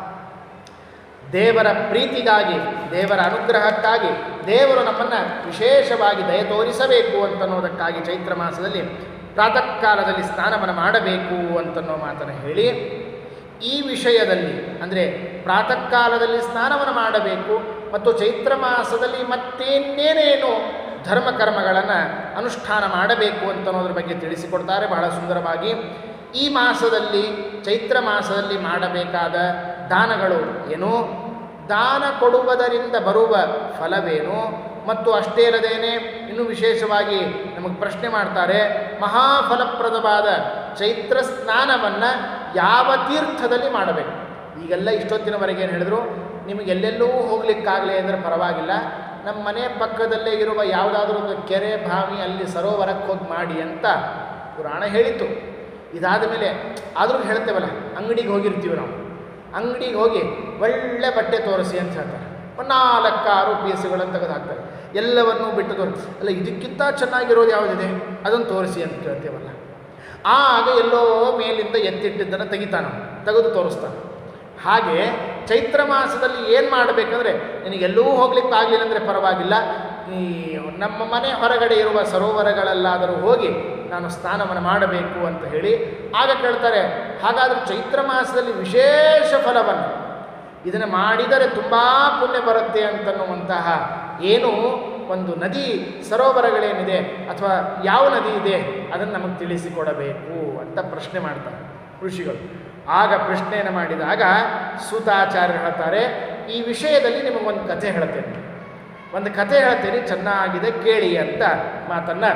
ದೇವರ ಪ್ರೀತಿಗಾಗಿ ದೇವರ ಅನುಗ್ರಹಕ್ಕಾಗಿ ದೇವರು ನಮ್ಮನ್ನು ವಿಶೇಷವಾಗಿ ದಯ ತೋರಿಸಬೇಕು ಅಂತನ್ನೋದಕ್ಕಾಗಿ ಚೈತ್ರ ಮಾಸದಲ್ಲಿ ಪ್ರಾತಃ ಕಾಲದಲ್ಲಿ ಸ್ನಾನವನ್ನು ಮಾಡಬೇಕು ಅಂತನ್ನೋ ಮಾತನ್ನು ಹೇಳಿ ಈ ವಿಷಯದಲ್ಲಿ ಅಂದರೆ ಪ್ರಾತಃ ಕಾಲದಲ್ಲಿ ಸ್ನಾನವನ್ನು ಮಾಡಬೇಕು ಮತ್ತು ಚೈತ್ರ ಮಾಸದಲ್ಲಿ ಮತ್ತೇನೇನೇನು ಧರ್ಮ ಕರ್ಮಗಳನ್ನು ಅನುಷ್ಠಾನ ಮಾಡಬೇಕು ಅಂತನ್ನೋದ್ರ ಬಗ್ಗೆ ತಿಳಿಸಿಕೊಡ್ತಾರೆ ಬಹಳ ಸುಂದರವಾಗಿ ಈ ಮಾಸದಲ್ಲಿ ಚೈತ್ರ ಮಾಸದಲ್ಲಿ ಮಾಡಬೇಕಾದ ದಾನಗಳು ಏನು ದಾನ ಕೊಡುವುದರಿಂದ ಬರುವ ಫಲವೇನು ಮತ್ತು ಅಷ್ಟೇ ಅಲ್ಲದೇನೆ ಇನ್ನೂ ವಿಶೇಷವಾಗಿ ನಮಗೆ ಪ್ರಶ್ನೆ ಮಾಡ್ತಾರೆ ಮಹಾಫಲಪ್ರದವಾದ ಚೈತ್ರ ಸ್ನಾನವನ್ನು ಯಾವ ತೀರ್ಥದಲ್ಲಿ ಮಾಡಬೇಕು ಈಗೆಲ್ಲ ಇಷ್ಟೊತ್ತಿನವರೆಗೆ ಏನು ಹೇಳಿದ್ರು ನಿಮಗೆ ಎಲ್ಲೆಲ್ಲೂ ಹೋಗ್ಲಿಕ್ಕಾಗಲಿ ಅಂದರೆ ಪರವಾಗಿಲ್ಲ ನಮ್ಮ ಮನೆ ಪಕ್ಕದಲ್ಲೇ ಇರುವ ಯಾವುದಾದ್ರೂ ಒಂದು ಕೆರೆ ಬಾವಿ ಅಲ್ಲಿ ಸರೋವರಕ್ಕೆ ಹೋಗಿ ಮಾಡಿ ಅಂತ ಪುರಾಣ ಹೇಳಿತ್ತು ಇದಾದ ಮೇಲೆ ಆದರೂ ಹೇಳ್ತೇವಲ್ಲ ಅಂಗಡಿಗೆ ಹೋಗಿರ್ತೀವಿ ನಾವು ಅಂಗಡಿಗೆ ಹೋಗಿ ಒಳ್ಳೆ ಬಟ್ಟೆ ತೋರಿಸಿ ಅಂತ ಹೇಳ್ತಾರೆ ಒಂದು ನಾಲ್ಕಾರು ಪೀಸುಗಳನ್ನು ತೆಗೆದು ಹಾಕ್ತಾರೆ ಎಲ್ಲವನ್ನೂ ಬಿಟ್ಟು ತೋರಿಸಿ ಅಲ್ಲ ಇದಕ್ಕಿಂತ ಚೆನ್ನಾಗಿರೋದು ಯಾವುದಿದೆ ಅದನ್ನು ತೋರಿಸಿ ಅಂತ ಕೇಳ್ತೇವಲ್ಲ ಆಗ ಎಲ್ಲೋ ಮೇಲಿಂದ ಎತ್ತಿಟ್ಟಿದ್ದನ್ನು ತೆಗಿತಾನ ತೆಗೆದು ತೋರಿಸ್ತಾನೆ ಹಾಗೆ ಚೈತ್ರ ಮಾಸದಲ್ಲಿ ಏನು ಮಾಡಬೇಕಂದ್ರೆ ನಿನಗೆಲ್ಲೂ ಹೋಗ್ಲಿಕ್ಕೆ ಆಗಲಿಲ್ಲ ಅಂದರೆ ಪರವಾಗಿಲ್ಲ ಈ ನಮ್ಮ ಮನೆ ಹೊರಗಡೆ ಇರುವ ಸರೋವರಗಳಲ್ಲಾದರೂ ಹೋಗಿ ನಾನು ಸ್ನಾನವನ್ನು ಮಾಡಬೇಕು ಅಂತ ಹೇಳಿ ಆಗ ಕೇಳ್ತಾರೆ ಹಾಗಾದರೆ ಚೈತ್ರ ಮಾಸದಲ್ಲಿ ವಿಶೇಷ ಫಲವನ್ನು ಇದನ್ನು ಮಾಡಿದರೆ ತುಂಬ ಪುಣ್ಯ ಬರುತ್ತೆ ಅಂತನ್ನುವಂತಹ ಏನು ಒಂದು ನದಿ ಸರೋವರಗಳೇನಿದೆ ಅಥವಾ ಯಾವ ನದಿ ಇದೆ ಅದನ್ನು ನಮಗೆ ತಿಳಿಸಿಕೊಡಬೇಕು ಅಂತ ಪ್ರಶ್ನೆ ಮಾಡ್ತಾರೆ ಋಷಿಗಳು ಆಗ ಪ್ರಶ್ನೆಯನ್ನು ಮಾಡಿದಾಗ ಸೂತಾಚಾರ್ಯ ಹೇಳ್ತಾರೆ ಈ ವಿಷಯದಲ್ಲಿ ನಿಮಗೊಂದು ಕಥೆ ಹೇಳ್ತೇನೆ ಒಂದು ಕಥೆ ಹೇಳ್ತೇನೆ ಚೆನ್ನಾಗಿದೆ ಕೇಳಿ ಅಂತ ಮಾತನ್ನು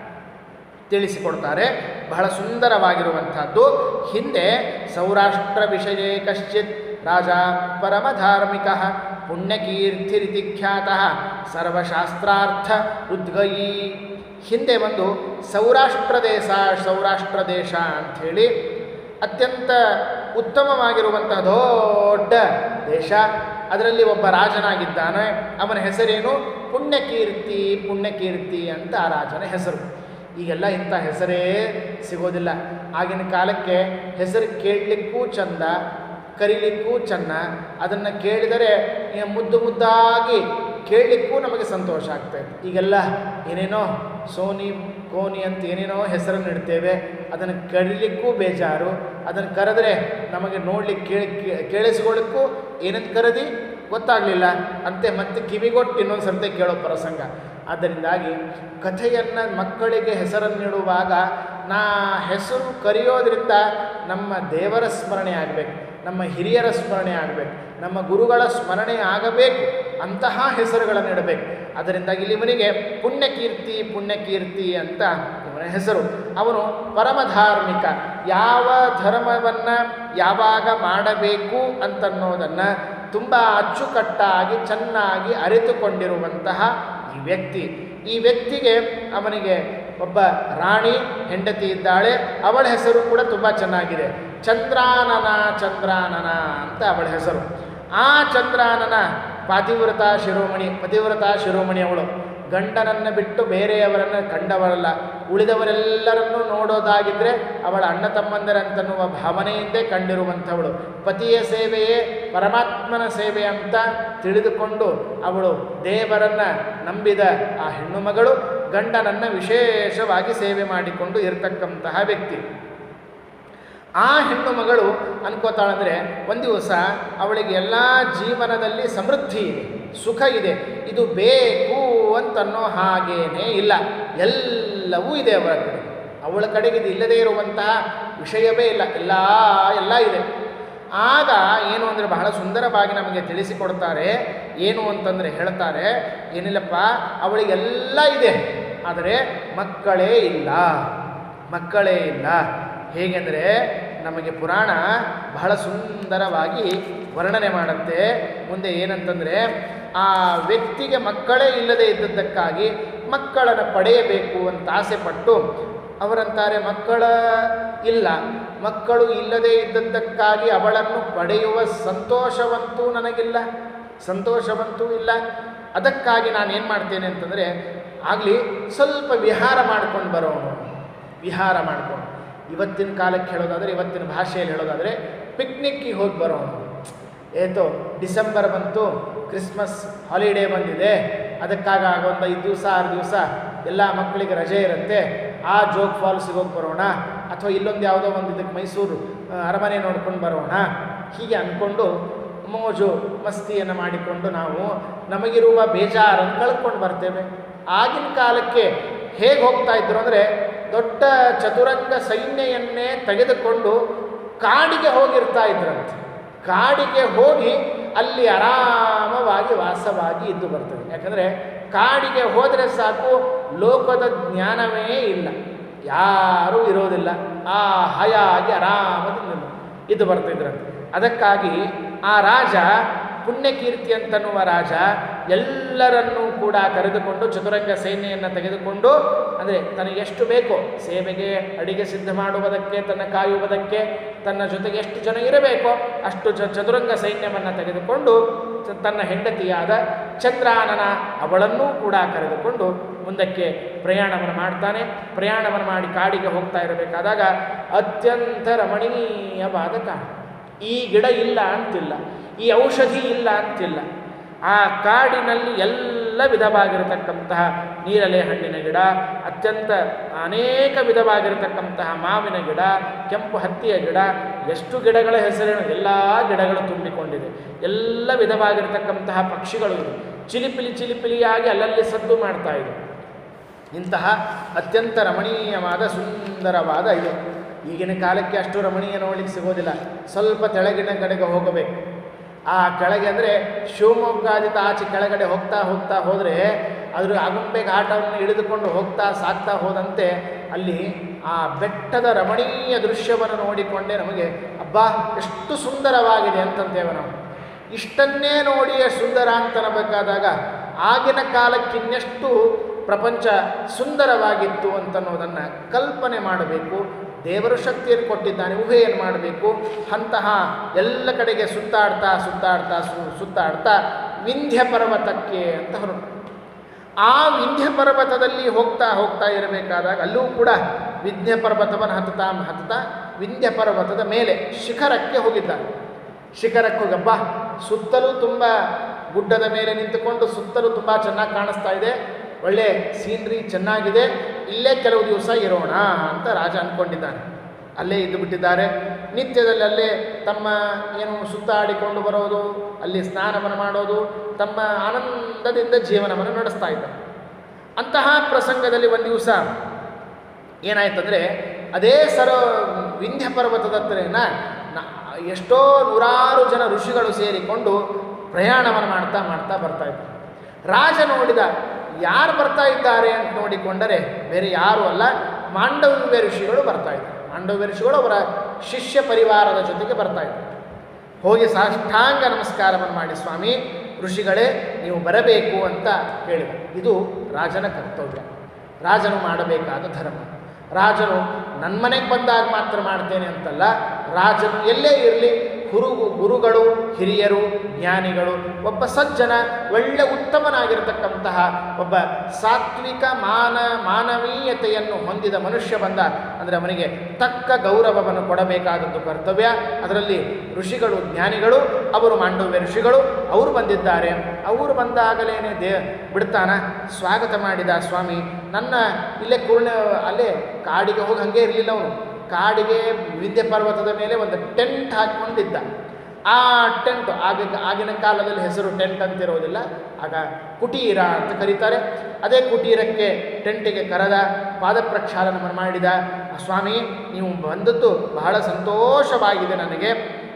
ತಿಳಿಸಿಕೊಡ್ತಾರೆ ಬಹಳ ಸುಂದರವಾಗಿರುವಂಥದ್ದು ಹಿಂದೆ ಸೌರಾಷ್ಟ್ರ ವಿಷಯೇ ಕಶ್ಚಿತ್ ರಾಜ ಪರಮಧಾರ್ಮಿಕ ಪುಣ್ಯಕೀರ್ತಿರಿತಿ ಖ್ಯಾತ ಸರ್ವಶಾಸ್ತ್ರಾರ್ಥ ಉದ್ಗಯಿ ಹಿಂದೆ ಒಂದು ಸೌರಾಷ್ಟ್ರ ದೇಶ ಸೌರಾಷ್ಟ್ರ ದೇಶ ಅಂಥೇಳಿ ಅತ್ಯಂತ ಉತ್ತಮವಾಗಿರುವಂತಹ ದೊಡ್ಡ ದೇಶ ಅದರಲ್ಲಿ ಒಬ್ಬ ರಾಜನಾಗಿದ್ದಾನೆ ಅವನ ಹೆಸರೇನು ಪುಣ್ಯಕೀರ್ತಿ ಪುಣ್ಯಕೀರ್ತಿ ಅಂತ ಆ ರಾಜನ ಹೆಸರು ಈಗೆಲ್ಲ ಇಂಥ ಹೆಸರೇ ಸಿಗೋದಿಲ್ಲ ಆಗಿನ ಕಾಲಕ್ಕೆ ಹೆಸರು ಕೇಳಲಿಕ್ಕೂ ಚಂದ ಕರೀಲಿಕ್ಕೂ ಚೆನ್ನ ಅದನ್ನು ಕೇಳಿದರೆ ಏ, ಮುದ್ದು ಮುದ್ದಾಗಿ ಕೇಳಲಿಕ್ಕೂ ನಮಗೆ ಸಂತೋಷ ಆಗ್ತಾಯಿತ್ತು ಈಗೆಲ್ಲ ಏನೇನೋ ಸೋನಿ ಕೋನಿ ಅಂತ ಏನೇನೋ ಹೆಸರನ್ನು ಇಡ್ತೇವೆ ಅದನ್ನು ಕರೀಲಿಕ್ಕೂ ಬೇಜಾರು ಅದನ್ನು ಕರೆದ್ರೆ ನಮಗೆ ನೋಡ್ಲಿಕ್ಕೆ ಕೇಳಿ ಕೇ- ಕೇಳಿಸ್ಕೊಳ್ಳಿಕ್ಕೂ ಏನಂತ ಕರೆದಿ ಗೊತ್ತಾಗಲಿಲ್ಲ ಅಂತೆ ಮತ್ತೆ ಕಿವಿಗೊಟ್ಟು ಇನ್ನೊಂದು ಸರ್ತಿ ಕೇಳೋ ಪ್ರಸಂಗ ಆದ್ದರಿಂದಾಗಿ ಕಥೆಯನ್ನು ಮಕ್ಕಳಿಗೆ ಹೆಸರನ್ನಿಡುವಾಗ ನಾ ಹೆಸರು ಕರೆಯೋದ್ರಿಂದ ನಮ್ಮ ದೇವರ ಸ್ಮರಣೆ ಆಗಬೇಕು ನಮ್ಮ ಹಿರಿಯರ ಸ್ಮರಣೆ ಆಗಬೇಕು ನಮ್ಮ ಗುರುಗಳ ಸ್ಮರಣೆ ಆಗಬೇಕು ಅಂತಹ ಹೆಸರುಗಳನ್ನು ಇಡಬೇಕು ಅದರಿಂದಾಗಿ ಇಲ್ಲಿ ಇವನಿಗೆ ಪುಣ್ಯಕೀರ್ತಿ ಪುಣ್ಯಕೀರ್ತಿ ಅಂತ ಇವನ ಹೆಸರು ಅವನು ಪರಮಧಾರ್ಮಿಕ ಯಾವ ಧರ್ಮವನ್ನು ಯಾವಾಗ ಮಾಡಬೇಕು ಅಂತನ್ನೋದನ್ನು ತುಂಬ ಅಚ್ಚುಕಟ್ಟಾಗಿ ಚೆನ್ನಾಗಿ ಅರಿತುಕೊಂಡಿರುವಂತಹ ಈ ವ್ಯಕ್ತಿ ಈ ವ್ಯಕ್ತಿಗೆ ಅವನಿಗೆ ಒಬ್ಬ ರಾಣಿ ಹೆಂಡತಿ ಇದ್ದಾಳೆ ಅವಳ ಹೆಸರು ಕೂಡ ತುಂಬ ಚೆನ್ನಾಗಿದೆ ಚಂದ್ರಾನನ ಚಂದ್ರಾನನ ಅಂತ ಅವಳ ಹೆಸರು ಆ ಚಂದ್ರಾನನ ಪಾತಿವ್ರತ ಶಿರೋಮಣಿ ಪತಿವ್ರತ ಶಿರೋಮಣಿ ಅವಳು ಗಂಡನನ್ನು ಬಿಟ್ಟು ಬೇರೆಯವರನ್ನು ಕಂಡವರಲ್ಲ ಉಳಿದವರೆಲ್ಲರನ್ನೂ ನೋಡೋದಾಗಿದ್ದರೆ ಅವಳ ಅಣ್ಣ ತಮ್ಮಂದರಂತನ್ನುವ ಭಾವನೆಯಿಂದೇ ಕಂಡಿರುವಂಥವಳು ಪತಿಯ ಸೇವೆಯೇ ಪರಮಾತ್ಮನ ಸೇವೆ ಅಂತ ತಿಳಿದುಕೊಂಡು ಅವಳು ದೇವರನ್ನು ನಂಬಿದ ಆ ಹೆಣ್ಣು ಮಗಳು ಗಂಡನನ್ನು ವಿಶೇಷವಾಗಿ ಸೇವೆ ಮಾಡಿಕೊಂಡು ಇರತಕ್ಕಂತಹ ವ್ಯಕ್ತಿ ಆ ಹೆಣ್ಣು ಮಗಳು ಅನ್ಕೋತಾಳಂದರೆ ಒಂದು ದಿವಸ ಅವಳಿಗೆ ಎಲ್ಲ ಜೀವನದಲ್ಲಿ ಸಮೃದ್ಧಿ ಇದೆ ಸುಖ ಇದೆ ಇದು ಬೇಕು ಅಂತನ್ನೋ ಹಾಗೇನೇ ಇಲ್ಲ ಎಲ್ಲವೂ ಇದೆ ಅವಳ ಕಡೆ ಅವಳ ಕಡೆಗೆ ಇದು ಇಲ್ಲದೇ ಇರುವಂತಹ ವಿಷಯವೇ ಇಲ್ಲ ಎಲ್ಲ ಎಲ್ಲ ಇದೆ ಆಗ ಏನು ಅಂದರೆ ಬಹಳ ಸುಂದರವಾಗಿ ನಮಗೆ ತಿಳಿಸಿಕೊಡ್ತಾರೆ ಏನು ಅಂತಂದರೆ ಹೇಳ್ತಾರೆ ಏನಿಲ್ಲಪ್ಪ ಅವಳಿಗೆಲ್ಲ ಇದೆ ಆದರೆ ಮಕ್ಕಳೇ ಇಲ್ಲ ಮಕ್ಕಳೇ ಇಲ್ಲ ಹೇಗೆಂದರೆ ನಮಗೆ ಪುರಾಣ ಬಹಳ ಸುಂದರವಾಗಿ ವರ್ಣನೆ ಮಾಡುತ್ತೆ ಮುಂದೆ ಏನಂತಂದರೆ ಆ ವ್ಯಕ್ತಿಗೆ ಮಕ್ಕಳೇ ಇಲ್ಲದೆ ಇದ್ದದ್ದಕ್ಕಾಗಿ ಮಕ್ಕಳನ್ನು ಪಡೆಯಬೇಕು ಅಂತ ಆಸೆ ಪಟ್ಟು ಅವರಂತಾರೆ ಮಕ್ಕಳ ಇಲ್ಲ ಮಕ್ಕಳು ಇಲ್ಲದೆ ಇದ್ದದ್ದಕ್ಕಾಗಿ ಅವಳನ್ನು ಪಡೆಯುವ ಸಂತೋಷವಂತೂ ನನಗಿಲ್ಲ ಸಂತೋಷವಂತೂ ಇಲ್ಲ ಅದಕ್ಕಾಗಿ ನಾನು ಏನು ಮಾಡ್ತೇನೆ ಅಂತಂದರೆ ಆಗಲಿ ಸ್ವಲ್ಪ ವಿಹಾರ ಮಾಡ್ಕೊಂಡು ಬರೋಣ ವಿಹಾರ ಮಾಡ್ಕೊಂಡು ಇವತ್ತಿನ ಕಾಲಕ್ಕೆ ಹೇಳೋದಾದರೆ ಇವತ್ತಿನ ಭಾಷೆಯಲ್ಲಿ ಹೇಳೋದಾದರೆ ಪಿಕ್ನಿಕ್ಕಿಗೆ ಹೋಗಿ ಬರೋಣ ಏತೋ ಡಿಸೆಂಬರ್ ಬಂತು ಕ್ರಿಸ್ಮಸ್ ಹಾಲಿಡೇ ಬಂದಿದೆ ಅದಕ್ಕಾಗ ಒಂದು ಐದು ದಿವಸ ಆರು ದಿವಸ ಎಲ್ಲ ಮಕ್ಕಳಿಗೆ ರಜೆ ಇರುತ್ತೆ ಆ ಜೋಗ್ ಫಾಲ್ಸಿಗೆ ಹೋಗಿ ಬರೋಣ ಅಥವಾ ಇಲ್ಲೊಂದು ಯಾವುದೋ ಒಂದು ಇದಕ್ಕೆ ಮೈಸೂರು ಆ, ಅರಮನೆ ನೋಡ್ಕೊಂಡು ಬರೋಣ ಹೀಗೆ ಅಂದ್ಕೊಂಡು ಮೋಜು ಮಸ್ತಿಯನ್ನು ಮಾಡಿಕೊಂಡು ನಾವು ನಮಗಿರುವ ಬೇಜಾರನ್ನು ಕಳ್ಕೊಂಡು ಬರ್ತೇವೆ ಆಗಿನ ಕಾಲಕ್ಕೆ ಹೇಗೆ ಹೋಗ್ತಾ ಇದ್ರು ಅಂದರೆ ದೊಡ್ಡ ಚತುರಂಗ ಸೈನ್ಯಯನ್ನೇ ತೆಗೆದುಕೊಂಡು ಕಾಡಿಗೆ ಹೋಗಿರ್ತಾ ಇದ್ರಂತೆ ಕಾಡಿಗೆ ಹೋಗಿ ಅಲ್ಲಿ ಆರಾಮವಾಗಿ ವಾಸವಾಗಿ ಇದ್ದು ಬರ್ತದೆ ಯಾಕಂದರೆ ಕಾಡಿಗೆ ಹೋದರೆ ಸಾಕು ಲೋಕದ ಜ್ಞಾನವೇ ಇಲ್ಲ ಯಾರೂ ಇರೋದಿಲ್ಲ ಆ ಹಯಾಗಿ ಆರಾಮದಿಂದ ಇದ್ದು ಬರ್ತಿದ್ರಂತೆ ಅದಕ್ಕಾಗಿ ಆ ರಾಜ ಪುಣ್ಯಕೀರ್ತಿ ಅಂತನ್ನುವ ರಾಜ ಎಲ್ಲರನ್ನೂ ಕೂಡ ಕರೆದುಕೊಂಡು ಚತುರಂಗ ಸೇನೆಯನ್ನು ತೆಗೆದುಕೊಂಡು ಅಂದರೆ ತನಗೆ ಎಷ್ಟು ಬೇಕೋ ಸೇವೆಗೆ ಅಡಿಗೆ ಸಿದ್ಧ ಮಾಡುವುದಕ್ಕೆ ತನ್ನ ಕಾಯುವುದಕ್ಕೆ ತನ್ನ ಜೊತೆಗೆ ಎಷ್ಟು ಜನ ಇರಬೇಕೋ ಅಷ್ಟು ಚ ಚತುರಂಗ ಸೈನ್ಯವನ್ನು ತೆಗೆದುಕೊಂಡು ತ- ತನ್ನ ಹೆಂಡತಿಯಾದ ಚಂದ್ರಾನನ ಅವಳನ್ನೂ ಕೂಡ ಕರೆದುಕೊಂಡು ಮುಂದಕ್ಕೆ ಪ್ರಯಾಣವನ್ನು ಮಾಡ್ತಾನೆ ಪ್ರಯಾಣವನ್ನು ಮಾಡಿ ಕಾಡಿಗೆ ಹೋಗ್ತಾ ಇರಬೇಕಾದಾಗ ಅತ್ಯಂತ ರಮಣೀಯವಾದ ಕಾಡು ಈ ಗಿಡ ಇಲ್ಲ ಅಂತಿಲ್ಲ ಈ ಔಷಧಿ ಇಲ್ಲ ಅಂತಿಲ್ಲ ಆ ಕಾಡಿನಲ್ಲಿ ಎಲ್ಲ ವಿಧವಾಗಿರತಕ್ಕಂತಹ ನೀರಲೆ ಹಣ್ಣಿನ ಗಿಡ ಅತ್ಯಂತ ಅನೇಕ ವಿಧವಾಗಿರತಕ್ಕಂತಹ ಮಾವಿನ ಗಿಡ ಕೆಂಪು ಹತ್ತಿಯ ಗಿಡ ಎಷ್ಟು ಗಿಡಗಳ ಹೆಸರಿನ ಎಲ್ಲ ಗಿಡಗಳು ತುಂಬಿಕೊಂಡಿದೆ ಎಲ್ಲ ವಿಧವಾಗಿರತಕ್ಕಂತಹ ಪಕ್ಷಿಗಳು ಇದೆ ಚಿಲಿಪಿಲಿ ಚಿಲಿಪಿಲಿಯಾಗಿ ಅಲ್ಲಲ್ಲಿ ಸದ್ದು ಮಾಡ್ತಾ ಇದೆ ಇಂತಹ ಅತ್ಯಂತ ರಮಣೀಯವಾದ ಸುಂದರವಾದ ಇದು ಈಗಿನ ಕಾಲಕ್ಕೆ ಅಷ್ಟು ರಮಣೀಯ ನೋಡಲಿಕ್ಕೆ ಸಿಗೋದಿಲ್ಲ ಸ್ವಲ್ಪ ತೆಳಗಿನ ಕಡೆಗೆ ಹೋಗಬೇಕು ಆ ಕೆಳಗೆ ಅಂದರೆ ಶಿವಮೊಗ್ಗಾದಿತ ಆಚೆ ಕೆಳಗಡೆ ಹೋಗ್ತಾ ಹೋಗ್ತಾ ಹೋದರೆ ಅದ್ರ ಆಗುಂಬೆ ಘಾಟವನ್ನು ಇಳಿದುಕೊಂಡು ಹೋಗ್ತಾ ಸಾಗ್ತಾ ಹೋದಂತೆ ಅಲ್ಲಿ ಆ ಬೆಟ್ಟದ ರಮಣೀಯ ದೃಶ್ಯವನ್ನು ನೋಡಿಕೊಂಡೇ ನಮಗೆ ಅಬ್ಬಾ ಎಷ್ಟು ಸುಂದರವಾಗಿದೆ ಅಂತಂತೇವೆ ನಾವು ಇಷ್ಟನ್ನೇ ನೋಡಿ ಸುಂದರ ಅಂತನಬೇಕಾದಾಗ ಆಗಿನ ಕಾಲಕ್ಕಿನ್ನೆಷ್ಟು ಪ್ರಪಂಚ ಸುಂದರವಾಗಿತ್ತು ಅಂತನ್ನೋದನ್ನು ಕಲ್ಪನೆ ಮಾಡಬೇಕು ದೇವರು ಶಕ್ತಿಯನ್ನು ಕೊಟ್ಟಿದ್ದಾನೆ ಊಹೆಯನ್ನು ಮಾಡಬೇಕು ಅಂತಹ ಎಲ್ಲ ಕಡೆಗೆ ಸುತ್ತಾಡ್ತಾ ಸುತ್ತಾಡ್ತಾ ಸು ಸುತ್ತಾಡ್ತಾ ವಿಂಧ್ಯ ಪರ್ವತಕ್ಕೆ ಅಂತ ಹೊರಟು ಆ ವಿಂಧ್ಯ ಪರ್ವತದಲ್ಲಿ ಹೋಗ್ತಾ ಹೋಗ್ತಾ ಇರಬೇಕಾದಾಗ ಅಲ್ಲೂ ಕೂಡ ವಿಂಧ್ಯ ಪರ್ವತವನ್ನು ಹತ್ತುತ್ತಾ ಹತ್ತುತ್ತಾ ವಿಂಧ್ಯ ಪರ್ವತದ ಮೇಲೆ ಶಿಖರಕ್ಕೆ ಹೋಗಿದ್ದಾರೆ ಶಿಖರಕ್ಕೆ ಹೋಗಬ್ಬ ಸುತ್ತಲೂ ತುಂಬ ಗುಡ್ಡದ ಮೇಲೆ ನಿಂತುಕೊಂಡು ಸುತ್ತಲೂ ತುಂಬ ಚೆನ್ನಾಗಿ ಕಾಣಿಸ್ತಾ ಇದೆ ಒಳ್ಳೆ ಸೀನ್ರಿ ಚೆನ್ನಾಗಿದೆ ಇಲ್ಲೇ ಕೆಲವು ದಿವಸ ಇರೋಣ ಅಂತ ರಾಜ ಅಂದ್ಕೊಂಡಿದ್ದಾನೆ ಅಲ್ಲೇ ಇದ್ದು ಬಿಟ್ಟಿದ್ದಾರೆ ನಿತ್ಯದಲ್ಲಿ ಅಲ್ಲೇ ತಮ್ಮ ಏನು ಸುತ್ತಾಡಿಕೊಂಡು ಬರೋದು ಅಲ್ಲಿ ಸ್ನಾನವನ್ನು ಮಾಡೋದು ತಮ್ಮ ಆನಂದದಿಂದ ಜೀವನವನ್ನು ನಡೆಸ್ತಾ ಇದ್ದಾರೆ ಅಂತಹ ಪ್ರಸಂಗದಲ್ಲಿ ಒಂದು ದಿವಸ ಏನಾಯ್ತಂದರೆ ಅದೇ ಸರ ವಿಂಧ್ಯ ಪರ್ವತದ ಹತ್ರನ ನ- ಎಷ್ಟೋ ನೂರಾರು ಜನ ಋಷಿಗಳು ಸೇರಿಕೊಂಡು ಪ್ರಯಾಣವನ್ನು ಮಾಡ್ತಾ ಮಾಡ್ತಾ ಬರ್ತಾ ಇದ್ದಾರೆ ರಾಜ ನೋಡಿದ ಯಾರು ಬರ್ತಾ ಇದ್ದಾರೆ ಅಂತ ನೋಡಿಕೊಂಡರೆ ಬೇರೆ ಯಾರೂ ಅಲ್ಲ ಮಾಂಡವ್ಯ ಋಷಿಗಳು ಬರ್ತಾ ಇದ್ದಾರೆ ಮಾಂಡವ್ಯ ಋಷಿಗಳು ಅವರ ಶಿಷ್ಯ ಪರಿವಾರದ ಜೊತೆಗೆ ಬರ್ತಾ ಇದ್ದಾರೆ ಹೋಗಿ ಸಾಷ್ಟಾಂಗ ನಮಸ್ಕಾರವನ್ನು ಮಾಡಿ ಸ್ವಾಮಿ ಋಷಿಗಳೇ ನೀವು ಬರಬೇಕು ಅಂತ ಕೇಳಿದ ಇದು ರಾಜನ ಕರ್ತವ್ಯ ರಾಜನು ಮಾಡಬೇಕಾದ ಧರ್ಮ ರಾಜನು ನನ್ನ ಮನೆಗೆ ಬಂದಾಗ ಮಾತ್ರ ಮಾಡ್ತೇನೆ ಅಂತಲ್ಲ ರಾಜನು ಎಲ್ಲೇ ಇರಲಿ ಗುರು ಗುರುಗಳು ಹಿರಿಯರು ಜ್ಞಾನಿಗಳು ಒಬ್ಬ ಸಜ್ಜನ ಒಳ್ಳೆ ಉತ್ತಮನಾಗಿರತಕ್ಕಂತಹ ಒಬ್ಬ ಸಾತ್ವಿಕ ಮಾನ ಮಾನವೀಯತೆಯನ್ನು ಹೊಂದಿದ ಮನುಷ್ಯ ಬಂದ ಅಂದರೆ ಅವನಿಗೆ ತಕ್ಕ ಗೌರವವನ್ನು ಕೊಡಬೇಕಾದದ್ದು ಕರ್ತವ್ಯ ಅದರಲ್ಲಿ ಋಷಿಗಳು ಜ್ಞಾನಿಗಳು ಅವರು ಮಾಂಡವ್ಯ ಋಷಿಗಳು ಅವರು ಬಂದಿದ್ದಾರೆ ಅವರು ಬಂದಾಗಲೇ ದೇ ಬಿಡ್ತಾನ ಸ್ವಾಗತ ಮಾಡಿದ ಸ್ವಾಮಿ ನನ್ನ ಇಲ್ಲೇ ಕುರ್ಣ ಅಲ್ಲೇ ಕಾಡಿಗೆ ಹೋಗಿ ಹಾಗೆ ಇರಲಿಲ್ಲ ಅವನು ಕಾಡಿಗೆ ವಿಂಧ್ಯ ಪರ್ವತದ ಮೇಲೆ ಒಂದು ಟೆಂಟ್ ಹಾಕ್ಕೊಂಡಿದ್ದ ಆ ಟೆಂಟ್ ಆಗ ಆಗಿನ ಕಾಲದಲ್ಲಿ ಹೆಸರು ಟೆಂಟ್ ಅಂತಿರೋದಿಲ್ಲ ಆಗ ಕುಟೀರ ಅಂತ ಕರೀತಾರೆ ಅದೇ ಕುಟೀರಕ್ಕೆ ಟೆಂಟಿಗೆ ಕರೆದ ಪಾದ ಪ್ರಕ್ಷಾಲನವನ್ನು ಮಾಡಿದ ಆ ಸ್ವಾಮಿ ನೀವು ಬಂದದ್ದು ಬಹಳ ಸಂತೋಷವಾಗಿದೆ ನನಗೆ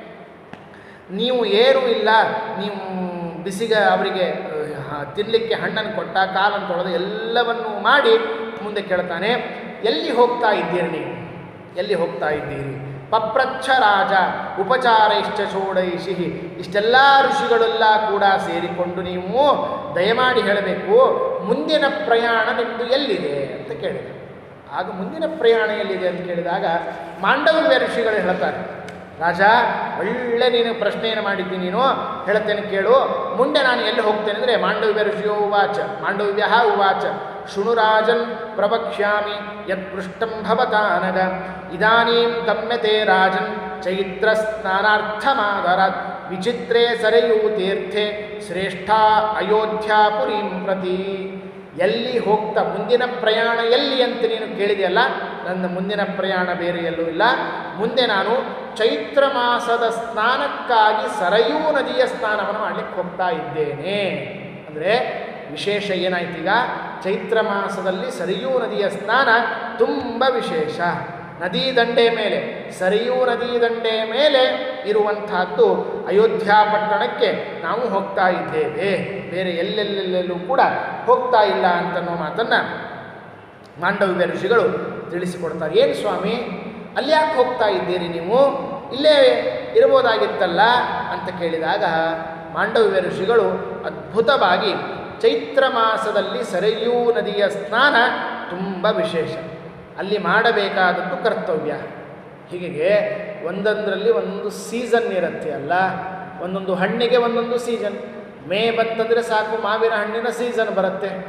ನೀವು ಏನೂ ಇಲ್ಲ ನೀವು ಬಿಸಿಗೆ ಅವರಿಗೆ ತಿನ್ನಲಿಕ್ಕೆ ಹಣ್ಣನ್ನು ಕೊಟ್ಟ ಕಾಲನ್ನು ತೊಳೆದು ಎಲ್ಲವನ್ನೂ ಮಾಡಿ ಮುಂದೆ ಕೇಳ್ತಾನೆ ಎಲ್ಲಿ ಹೋಗ್ತಾ ಇದ್ದೀರಿ ನೀವು ಎಲ್ಲಿ ಹೋಗ್ತಾ ಇದ್ದೀರಿ ಪಪ್ರಚ್ಛ ರಾಜ ಉಪಚಾರ ಇಷ್ಟ ಚೋಡೈಷಿ ಇಷ್ಟೆಲ್ಲ ಋಷಿಗಳೆಲ್ಲ ಕೂಡ ಸೇರಿಕೊಂಡು ನೀವು ದಯಮಾಡಿ ಹೇಳಬೇಕು ಮುಂದಿನ ಪ್ರಯಾಣ ನಿಮ್ಮದು ಎಲ್ಲಿದೆ ಅಂತ ಕೇಳಿದ ಆಗ ಮುಂದಿನ ಪ್ರಯಾಣ ಎಲ್ಲಿದೆ ಅಂತ ಕೇಳಿದಾಗ ಮಾಂಡವ್ಯ ಋಷಿಗಳು ಹೇಳ್ತಾರೆ ರಾಜ ಒಳ್ಳೆ ನೀನು ಪ್ರಶ್ನೆಯನ್ನು ಮಾಡಿದ್ದೀನಿ ನೀನು ಹೇಳ್ತೇನೆ ಕೇಳು ಮುಂದೆ ನಾನು ಎಲ್ಲಿ ಹೋಗ್ತೇನೆ ಅಂದರೆ ಮಾಂಡವ್ಯ ಋಷಿಯೋ ಉವಾಚ ಮಾಂಡವ್ಯ ಉವಾಚ ಶೃಣು ರಾಜನ್ ಪ್ರವಕ್ಷ್ಯಾಮಿ ಯತ್ ಪೃಷ್ಟಂ ಭವತಾನಗ ಇದಾನೀಂ ಗಮ್ಯತೆ ರಾಜನ್ ಚೈತ್ರ ಸ್ನಾನಾರ್ಥಮಾದರಾತ್ ವಿಚಿತ್ರೇ ಸರೆಯೂ ತೀರ್ಥೆ ಶ್ರೇಷ್ಠ ಅಯೋಧ್ಯಾಪುರೀಂ ಪ್ರತಿ ಎಲ್ಲಿ ಹೋಗ್ತಾ ಮುಂದಿನ ಪ್ರಯಾಣ ಎಲ್ಲಿ ಅಂತ ನೀನು ಕೇಳಿದೆಯಲ್ಲ ನನ್ನ ಮುಂದಿನ ಪ್ರಯಾಣ ಬೇರೆ ಎಲ್ಲೂ ಇಲ್ಲ ಮುಂದೆ ನಾನು ಚೈತ್ರ ಮಾಸದ ಸ್ನಾನಕ್ಕಾಗಿ ಸರಯೂ ನದಿಯ ಸ್ನಾನವನ್ನು ಮಾಡಲಿಕ್ಕೆ ಹೋಗ್ತಾ ಇದ್ದೇನೆ ಅಂದರೆ ವಿಶೇಷ ಏನಾಯ್ತು ಈಗ ಚೈತ್ರ ಮಾಸದಲ್ಲಿ ಸರಿಯೂ ನದಿಯ ಸ್ನಾನ ತುಂಬ ವಿಶೇಷ ನದಿ ದಂಡೆ ಮೇಲೆ ಸರಿಯೂ ನದಿ ದಂಡೆ ಮೇಲೆ ಇರುವಂತಹದ್ದು ಅಯೋಧ್ಯ ಪಟ್ಟಣಕ್ಕೆ ನಾವು ಹೋಗ್ತಾ ಇದ್ದೇವೆ ಬೇರೆ ಎಲ್ಲೆಲ್ಲೆಲ್ಲೂ ಕೂಡ ಹೋಗ್ತಾ ಇಲ್ಲ ಅಂತನ್ನೋ ಮಾತನ್ನು ಮಾಂಡವ್ಯ ಋಷಿಗಳು ತಿಳಿಸಿಕೊಡ್ತಾರೆ ಏನು ಸ್ವಾಮಿ ಅಲ್ಲಿ ಯಾಕೆ ಹೋಗ್ತಾ ಇದ್ದೀರಿ ನೀವು ಇಲ್ಲೇ ಇರ್ಬೋದಾಗಿತ್ತಲ್ಲ ಅಂತ ಕೇಳಿದಾಗ ಮಾಂಡವ್ಯ ಋಷಿಗಳು ಅದ್ಭುತವಾಗಿ ಚೈತ್ರ ಮಾಸದಲ್ಲಿ ಸರೆಯೂ ನದಿಯ ಸ್ನಾನ ತುಂಬ ವಿಶೇಷ ಅಲ್ಲಿ ಮಾಡಬೇಕಾದದ್ದು ಕರ್ತವ್ಯ ಹೀಗೆ ಒಂದೊಂದರಲ್ಲಿ ಒಂದೊಂದು ಸೀಸನ್ ಇರುತ್ತೆ ಅಲ್ಲ ಒಂದೊಂದು ಹಣ್ಣಿಗೆ ಒಂದೊಂದು ಸೀಸನ್ ಮೇ ಬಂತಂದರೆ ಸಾಕು ಮಾವಿನ ಹಣ್ಣಿನ ಸೀಸನ್ ಬರುತ್ತೆ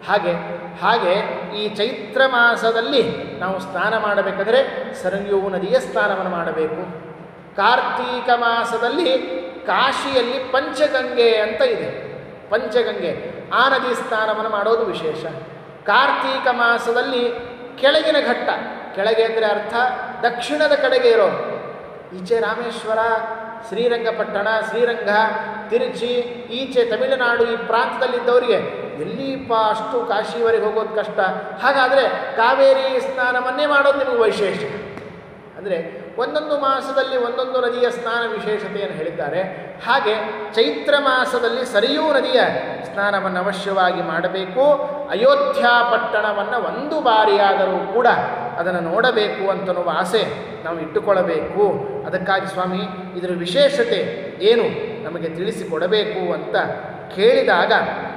ಹಾಗೆ ಹಾಗೆ ಈ ಚೈತ್ರ ಮಾಸದಲ್ಲಿ ನಾವು ಸ್ನಾನ ಮಾಡಬೇಕಾದ್ರೆ ಸರಯೂ ನದಿಯ ಸ್ನಾನವನ್ನು ಮಾಡಬೇಕು ಕಾರ್ತೀಕ ಮಾಸದಲ್ಲಿ ಕಾಶಿಯಲ್ಲಿ ಪಂಚಗಂಗೆ ಅಂತ ಇದೆ ಪಂಚಗಂಗೆ ಆ ನದಿ ಸ್ನಾನವನ್ನು ಮಾಡೋದು ವಿಶೇಷ ಕಾರ್ತೀಕ ಮಾಸದಲ್ಲಿ ಕೆಳಗಿನ ಘಟ್ಟ ಕೆಳಗೆ ಅಂದರೆ ಅರ್ಥ ದಕ್ಷಿಣದ ಕಡೆಗೆ ಇರೋ ಈಚೆ ರಾಮೇಶ್ವರ ಶ್ರೀರಂಗಪಟ್ಟಣ ಶ್ರೀರಂಗ ತಿರುಚಿ ಈಚೆ ತಮಿಳುನಾಡು ಈ ಪ್ರಾಂತದಲ್ಲಿದ್ದವರಿಗೆ ಎಲ್ಲಿಪ್ಪ ಅಷ್ಟು ಕಾಶಿವರೆಗೆ ಹೋಗೋದು ಕಷ್ಟ ಹಾಗಾದರೆ ಕಾವೇರಿ ಸ್ನಾನವನ್ನೇ ಮಾಡೋದು ನಿಮಗೆ ವೈಶೇಷ ಅಂದರೆ ಒಂದೊಂದು ಮಾಸದಲ್ಲಿ ಒಂದೊಂದು ನದಿಯ ಸ್ನಾನ ವಿಶೇಷತೆಯನ್ನು ಹೇಳಿದ್ದಾರೆ ಹಾಗೆ ಚೈತ್ರ ಮಾಸದಲ್ಲಿ ಸರಿಯೂ ನದಿಯ ಸ್ನಾನವನ್ನು ಅವಶ್ಯವಾಗಿ ಮಾಡಬೇಕು ಅಯೋಧ್ಯ ಪಟ್ಟಣವನ್ನು ಒಂದು ಬಾರಿಯಾದರೂ ಕೂಡ ಅದನ್ನು ನೋಡಬೇಕು ಅಂತನ್ನುವ ಆಸೆ ನಾವು ಇಟ್ಟುಕೊಳ್ಳಬೇಕು ಅದಕ್ಕಾಗಿ ಸ್ವಾಮಿ ಇದರ ವಿಶೇಷತೆ ಏನು ನಮಗೆ ತಿಳಿಸಿಕೊಡಬೇಕು ಅಂತ ಕೇಳಿದಾಗ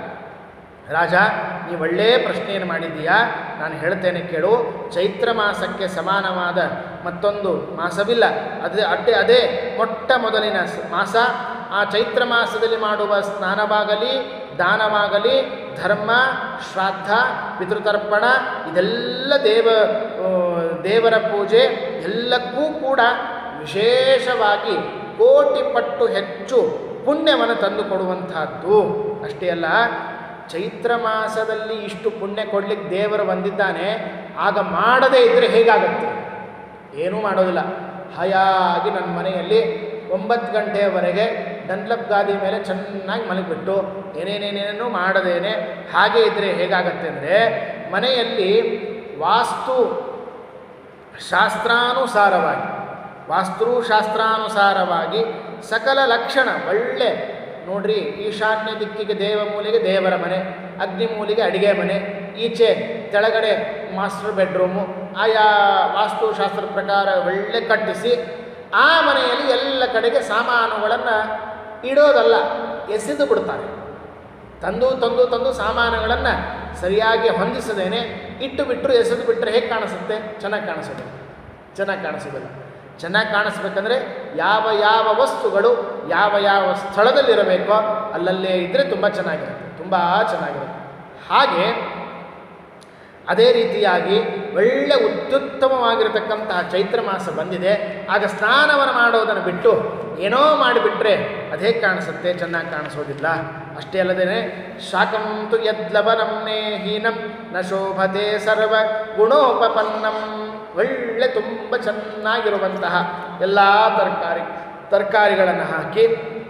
ರಾಜ ನೀವು ಒಳ್ಳೆಯ ಪ್ರಶ್ನೆಯನ್ನು ಮಾಡಿದ್ದೀಯಾ ನಾನು ಹೇಳ್ತೇನೆ ಕೇಳು ಚೈತ್ರ ಮಾಸಕ್ಕೆ ಸಮಾನವಾದ ಮತ್ತೊಂದು ಮಾಸವಿಲ್ಲ ಅದೇ ಅಡ್ಡೆ ಅದೇ ಮೊಟ್ಟ ಮೊದಲಿನ ಸ- ಮಾಸ ಆ ಚೈತ್ರ ಮಾಸದಲ್ಲಿ ಮಾಡುವ ಸ್ನಾನವಾಗಲಿ ದಾನವಾಗಲಿ ಧರ್ಮ ಶ್ರಾದ್ದ ಪಿತೃತರ್ಪಣ ಇದೆಲ್ಲ ದೇವ ಆ, ದೇವರ ಪೂಜೆ ಎಲ್ಲಕ್ಕೂ ಕೂಡ ವಿಶೇಷವಾಗಿ ಕೋಟಿ ಪಟ್ಟು ಹೆಚ್ಚು ಪುಣ್ಯವನ್ನು ತಂದುಕೊಡುವಂತಹದ್ದು ಅಷ್ಟೇ ಅಲ್ಲ ಚೈತ್ರ ಮಾಸದಲ್ಲಿ ಇಷ್ಟು ಪುಣ್ಯ ಕೊಡ್ಲಿಕ್ಕೆ ದೇವರು ಬಂದಿದ್ದಾನೆ ಆಗ ಮಾಡದೇ ಇದ್ದರೆ ಹೇಗಾಗತ್ತೆ ಏನೂ ಮಾಡೋದಿಲ್ಲ ಹಾಯಾಗಿ ನನ್ನ ಮನೆಯಲ್ಲಿ ಒಂಬತ್ತು ಗಂಟೆಯವರೆಗೆ ಡನ್ಲಪ್ ಗಾದಿ ಮೇಲೆ ಚೆನ್ನಾಗಿ ಮಲಗಿಬಿಟ್ಟು ಏನೇನೇನೇನೂ ಮಾಡದೇನೆ ಹಾಗೆ ಇದ್ದರೆ ಹೇಗಾಗತ್ತೆ ಅಂದರೆ ಮನೆಯಲ್ಲಿ ವಾಸ್ತು ಶಾಸ್ತ್ರಾನುಸಾರವಾಗಿ ವಾಸ್ತು ಶಾಸ್ತ್ರಾನುಸಾರವಾಗಿ ಸಕಲ ಲಕ್ಷಣ ಒಳ್ಳೆ ನೋಡ್ರಿ ಈಶಾನ್ಯ ದಿಕ್ಕಿಗೆ ದೇವ ಮೂಲೆಗೆ ದೇವರ ಮನೆ ಅಗ್ನಿ ಮೂಲೆಗೆ ಅಡಿಗೆ ಮನೆ ಈಚೆ ಕೆಳಗಡೆ ಮಾಸ್ಟರ್ ಬೆಡ್ರೂಮು ಆಯಾ ವಾಸ್ತುಶಾಸ್ತ್ರ ಪ್ರಕಾರ ಒಳ್ಳೆ ಕಟ್ಟಿಸಿ ಆ ಮನೆಯಲ್ಲಿ ಎಲ್ಲ ಕಡೆಗೆ ಸಾಮಾನುಗಳನ್ನು ಇಡೋದಲ್ಲ ಎಸೆದು ಬಿಡ್ತಾರೆ ತಂದು ತಂದು ತಂದು ಸಾಮಾನುಗಳನ್ನು ಸರಿಯಾಗಿ ಹೊಂದಿಸದೇನೆ ಇಟ್ಟು ಬಿಟ್ಟರು ಎಸೆದು ಬಿಟ್ಟರೆ ಹೇಗೆ ಕಾಣಿಸುತ್ತೆ ಚೆನ್ನಾಗಿ ಕಾಣಿಸೋದಿಲ್ಲ ಚೆನ್ನಾಗಿ ಕಾಣಿಸೋದಿಲ್ಲ ಚೆನ್ನಾಗಿ ಕಾಣಿಸ್ಬೇಕಂದ್ರೆ ಯಾವ ಯಾವ ವಸ್ತುಗಳು ಯಾವ ಯಾವ ಸ್ಥಳದಲ್ಲಿರಬೇಕೋ ಅಲ್ಲಲ್ಲೇ ಇದ್ದರೆ ತುಂಬ ಚೆನ್ನಾಗಿರುತ್ತೆ ತುಂಬ ಚೆನ್ನಾಗಿರುತ್ತೆ ಹಾಗೆ ಅದೇ ರೀತಿಯಾಗಿ ಒಳ್ಳೆ ಅತ್ಯುತ್ತಮವಾಗಿರತಕ್ಕಂತಹ ಚೈತ್ರ ಮಾಸ ಬಂದಿದೆ ಆಗ ಸ್ನಾನವನ್ನು ಮಾಡೋದನ್ನು ಬಿಟ್ಟು ಏನೋ ಮಾಡಿಬಿಟ್ರೆ ಅದೇ ಕಾಣಿಸುತ್ತೆ ಚೆನ್ನಾಗಿ ಕಾಣಿಸೋದಿಲ್ಲ ಅಷ್ಟೇ ಅಲ್ಲದೆ ಶಾಕಂತು ಯದ್ಲವನಂ ನೇಹೀನಂ ನ ಶೋಭತೆ ಸರ್ವ ಗುಣೋಪಪನ್ನಂ ಒಳ್ಳೆ ತುಂಬ ಚೆನ್ನಾಗಿರುವಂತಹ ಎಲ್ಲ ತರಕಾರಿ ತರಕಾರಿಗಳನ್ನು ಹಾಕಿ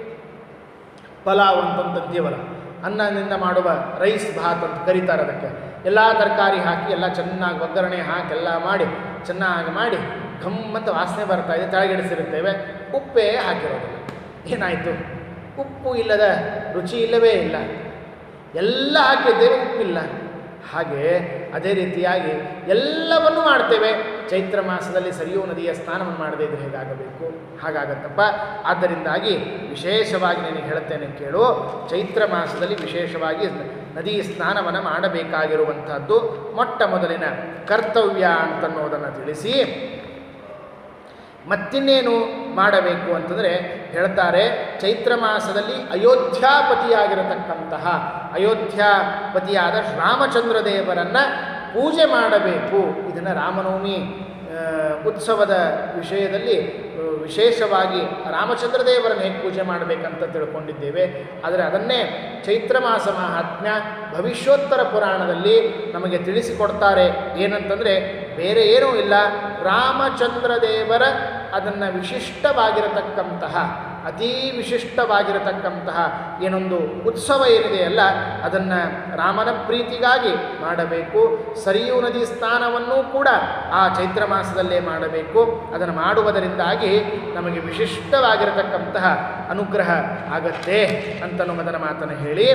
ಪಲಾವ್ ಅಂತಂತೀವಲ್ಲ ಅನ್ನದಿಂದ ಮಾಡುವ ರೈಸ್ ಭಾತ್ ಅಂತ ಕರೀತಾರೆ ಅದಕ್ಕೆ ಎಲ್ಲ ತರಕಾರಿ ಹಾಕಿ ಎಲ್ಲ ಚೆನ್ನಾಗಿ ಒಗ್ಗರಣೆ ಹಾಕಿ ಎಲ್ಲ ಮಾಡಿ ಚೆನ್ನಾಗಿ ಮಾಡಿ ಗಮ್ಮಂತ ವಾಸನೆ ಬರ್ತಾ ಇದೆ ತೆಳಗಿಡಿಸಿರುತ್ತೇವೆ ಉಪ್ಪೇ ಹಾಕಿರೋದಿಲ್ಲ ಏನಾಯಿತು ಉಪ್ಪು ಇಲ್ಲದ ರುಚಿ ಇಲ್ಲವೇ ಇಲ್ಲ ಎಲ್ಲ ಹಾಕಿದ್ದೇವೆ ಉಪ್ಪಿಲ್ಲ ಹಾಗೆ ಅದೇ ರೀತಿಯಾಗಿ ಎಲ್ಲವನ್ನೂ ಮಾಡ್ತೇವೆ ಚೈತ್ರ ಮಾಸದಲ್ಲಿ ಸರಿಯೂ ನದಿಯ ಸ್ನಾನವನ್ನು ಮಾಡದೇ ಇದ್ರೆ ಹೇಗಾಗಬೇಕು ಹಾಗಾಗತ್ತಪ್ಪ ಆದ್ದರಿಂದಾಗಿ ವಿಶೇಷವಾಗಿ ನಿನಗೆ ಹೇಳುತ್ತೇನೆ ಕೇಳು ಚೈತ್ರ ಮಾಸದಲ್ಲಿ ವಿಶೇಷವಾಗಿ ನದಿ ಸ್ನಾನವನ್ನು ಮಾಡಬೇಕಾಗಿರುವಂಥದ್ದು ಮೊಟ್ಟ ಮೊದಲಿನ ಕರ್ತವ್ಯ ಅಂತನ್ನೋದನ್ನು ತಿಳಿಸಿ ಮತ್ತಿನ್ನೇನು ಮಾಡಬೇಕು ಅಂತಂದರೆ ಹೇಳ್ತಾರೆ ಚೈತ್ರ ಮಾಸದಲ್ಲಿ ಅಯೋಧ್ಯಾಪತಿಯಾಗಿರತಕ್ಕಂತಹ ಅಯೋಧ್ಯಾಪತಿಯಾದ ರಾಮಚಂದ್ರ ದೇವರನ್ನು ಪೂಜೆ ಮಾಡಬೇಕು ಇದನ್ನು ರಾಮನವಮಿ ಆ, ಉತ್ಸವದ ವಿಷಯದಲ್ಲಿ ಆ, ವಿಶೇಷವಾಗಿ ರಾಮಚಂದ್ರ ದೇವರನ್ನು ಹೇಗೆ ಪೂಜೆ ಮಾಡಬೇಕಂತ ತಿಳ್ಕೊಂಡಿದ್ದೇವೆ ಆದರೆ ಅದನ್ನೇ ಚೈತ್ರ ಮಾಸ ಮಹಾತ್ಮ್ಯ ಭವಿಷ್ಯೋತ್ತರ ಪುರಾಣದಲ್ಲಿ ನಮಗೆ ತಿಳಿಸಿಕೊಡ್ತಾರೆ ಏನಂತಂದರೆ ಬೇರೆ ಏನೂ ಇಲ್ಲ ರಾಮಚಂದ್ರ ದೇವರ ಅದನ್ನು ವಿಶಿಷ್ಟವಾಗಿರತಕ್ಕಂತಹ ಅತೀ ವಿಶಿಷ್ಟವಾಗಿರತಕ್ಕಂತಹ ಏನೊಂದು ಉತ್ಸವ ಏನಿದೆಯಲ್ಲ ಅದನ್ನು ರಾಮನ ಪ್ರೀತಿಗಾಗಿ ಮಾಡಬೇಕು ಸರಿಯೂ ನದಿ ಸ್ನಾನವನ್ನೂ ಕೂಡ ಆ ಚೈತ್ರ ಮಾಸದಲ್ಲೇ ಮಾಡಬೇಕು ಅದನ್ನು ಮಾಡುವುದರಿಂದಾಗಿ ನಮಗೆ ವಿಶಿಷ್ಟವಾಗಿರತಕ್ಕಂತಹ ಅನುಗ್ರಹ ಆಗತ್ತೆ ಅಂತನೂ ಮೊದಲ ಮಾತನ್ನು ಹೇಳಿ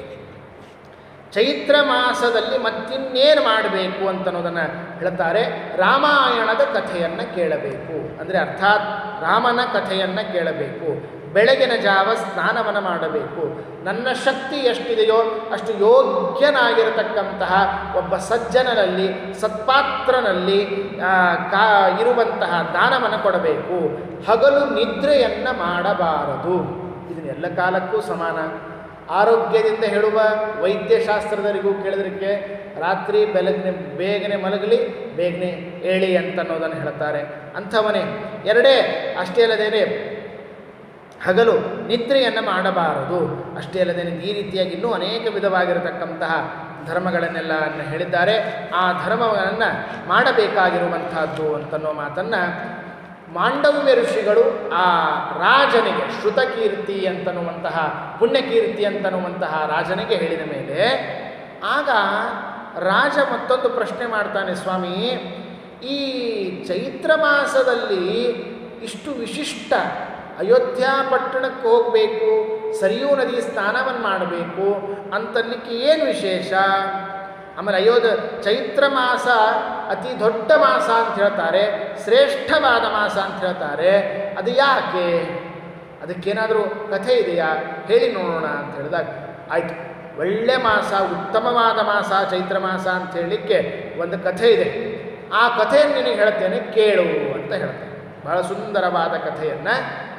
ಚೈತ್ರ ಮಾಸದಲ್ಲಿ ಮತ್ತಿನ್ನೇನು ಮಾಡಬೇಕು ಅಂತನ್ನೋದನ್ನು ಹೇಳ್ತಾರೆ ರಾಮಾಯಣದ ಕಥೆಯನ್ನು ಕೇಳಬೇಕು ಅಂದರೆ ಅರ್ಥಾತ್ ರಾಮನ ಕಥೆಯನ್ನು ಕೇಳಬೇಕು ಬೆಳಗಿನ ಜಾವ ಸ್ನಾನವನ್ನು ಮಾಡಬೇಕು ನನ್ನ ಶಕ್ತಿ ಎಷ್ಟಿದೆಯೋ ಅಷ್ಟು ಯೋಗ್ಯನಾಗಿರತಕ್ಕಂತಹ ಒಬ್ಬ ಸಜ್ಜನರಲ್ಲಿ ಸತ್ಪಾತ್ರನಲ್ಲಿ ಆ, ಕಾ ಇರುವಂತಹ ದಾನವನ್ನು ಕೊಡಬೇಕು ಹಗಲು ನಿದ್ರೆಯನ್ನು ಮಾಡಬಾರದು ಇದನ್ನೆಲ್ಲ ಕಾಲಕ್ಕೂ ಸಮಾನ ಆರೋಗ್ಯದಿಂದ ಹೇಳುವ ವೈದ್ಯಶಾಸ್ತ್ರದವರಿಗೂ ಕೇಳಿದ್ರಕ್ಕೆ ರಾತ್ರಿ ಬೆಳಗ್ನೆ ಬೇಗನೆ ಮಲಗಲಿ ಬೇಗನೆ ಏಳಿ ಅಂತನ್ನೋದನ್ನು ಹೇಳ್ತಾರೆ ಅಂಥವನೇ ಎರಡೇ ಅಷ್ಟೇ ಅಲ್ಲದೇನೆ ಹಗಲು ನಿದ್ರೆಯನ್ನು ಮಾಡಬಾರದು ಅಷ್ಟೇ ಅಲ್ಲದೆ ಈ ರೀತಿಯಾಗಿ ಇನ್ನೂ ಅನೇಕ ವಿಧವಾಗಿರತಕ್ಕಂತಹ ಧರ್ಮಗಳನ್ನೆಲ್ಲ ಹೇಳಿದ್ದಾರೆ ಆ ಧರ್ಮವನ್ನು ಮಾಡಬೇಕಾಗಿರುವಂತಹದ್ದು ಅಂತನ್ನೋ ಮಾತನ್ನು ಮಾಂಡವ್ಯ ಋಷಿಗಳು ಆ ರಾಜನಿಗೆ ಶ್ರುತಕೀರ್ತಿ ಅಂತನ್ನುವಂತಹ ಪುಣ್ಯಕೀರ್ತಿ ಅಂತನ್ನುವಂತಹ ರಾಜನಿಗೆ ಹೇಳಿದ ಮೇಲೆ ಆಗ ರಾಜ ಮತ್ತೊಂದು ಪ್ರಶ್ನೆ ಮಾಡ್ತಾನೆ ಸ್ವಾಮಿ ಈ ಚೈತ್ರ ಮಾಸದಲ್ಲಿ ಇಷ್ಟು ವಿಶಿಷ್ಟ ಅಯೋಧ್ಯ ಪಟ್ಟಣಕ್ಕೆ ಹೋಗಬೇಕು ಸರಿಯೂ ನದಿ ಸ್ನಾನವನ್ನು ಮಾಡಬೇಕು ಅಂತನ್ಲಿಕ್ಕೆ ಏನು ವಿಶೇಷ ಆಮೇಲೆ ಅಯೋಧ್ಯ ಚೈತ್ರ ಮಾಸ ಅತಿ ದೊಡ್ಡ ಮಾಸ ಅಂತ ಹೇಳ್ತಾರೆ ಶ್ರೇಷ್ಠವಾದ ಮಾಸ ಅಂತ ಹೇಳ್ತಾರೆ ಅದು ಯಾಕೆ ಅದಕ್ಕೇನಾದರೂ ಕಥೆ ಇದೆಯಾ ಹೇಳಿ ನೋಡೋಣ ಅಂತ ಹೇಳಿದಾಗ ಆಯಿತು ಒಳ್ಳೆ ಮಾಸ ಉತ್ತಮವಾದ ಮಾಸ ಚೈತ್ರ ಮಾಸ ಅಂತ ಹೇಳಲಿಕ್ಕೆ ಒಂದು ಕಥೆ ಇದೆ ಆ ಕಥೆಯನ್ನು ನಿನಗೆ ಹೇಳ್ತೇನೆ ಕೇಳು ಅಂತ ಹೇಳ್ತೇನೆ ಬಹಳ ಸುಂದರವಾದ ಕಥೆಯನ್ನು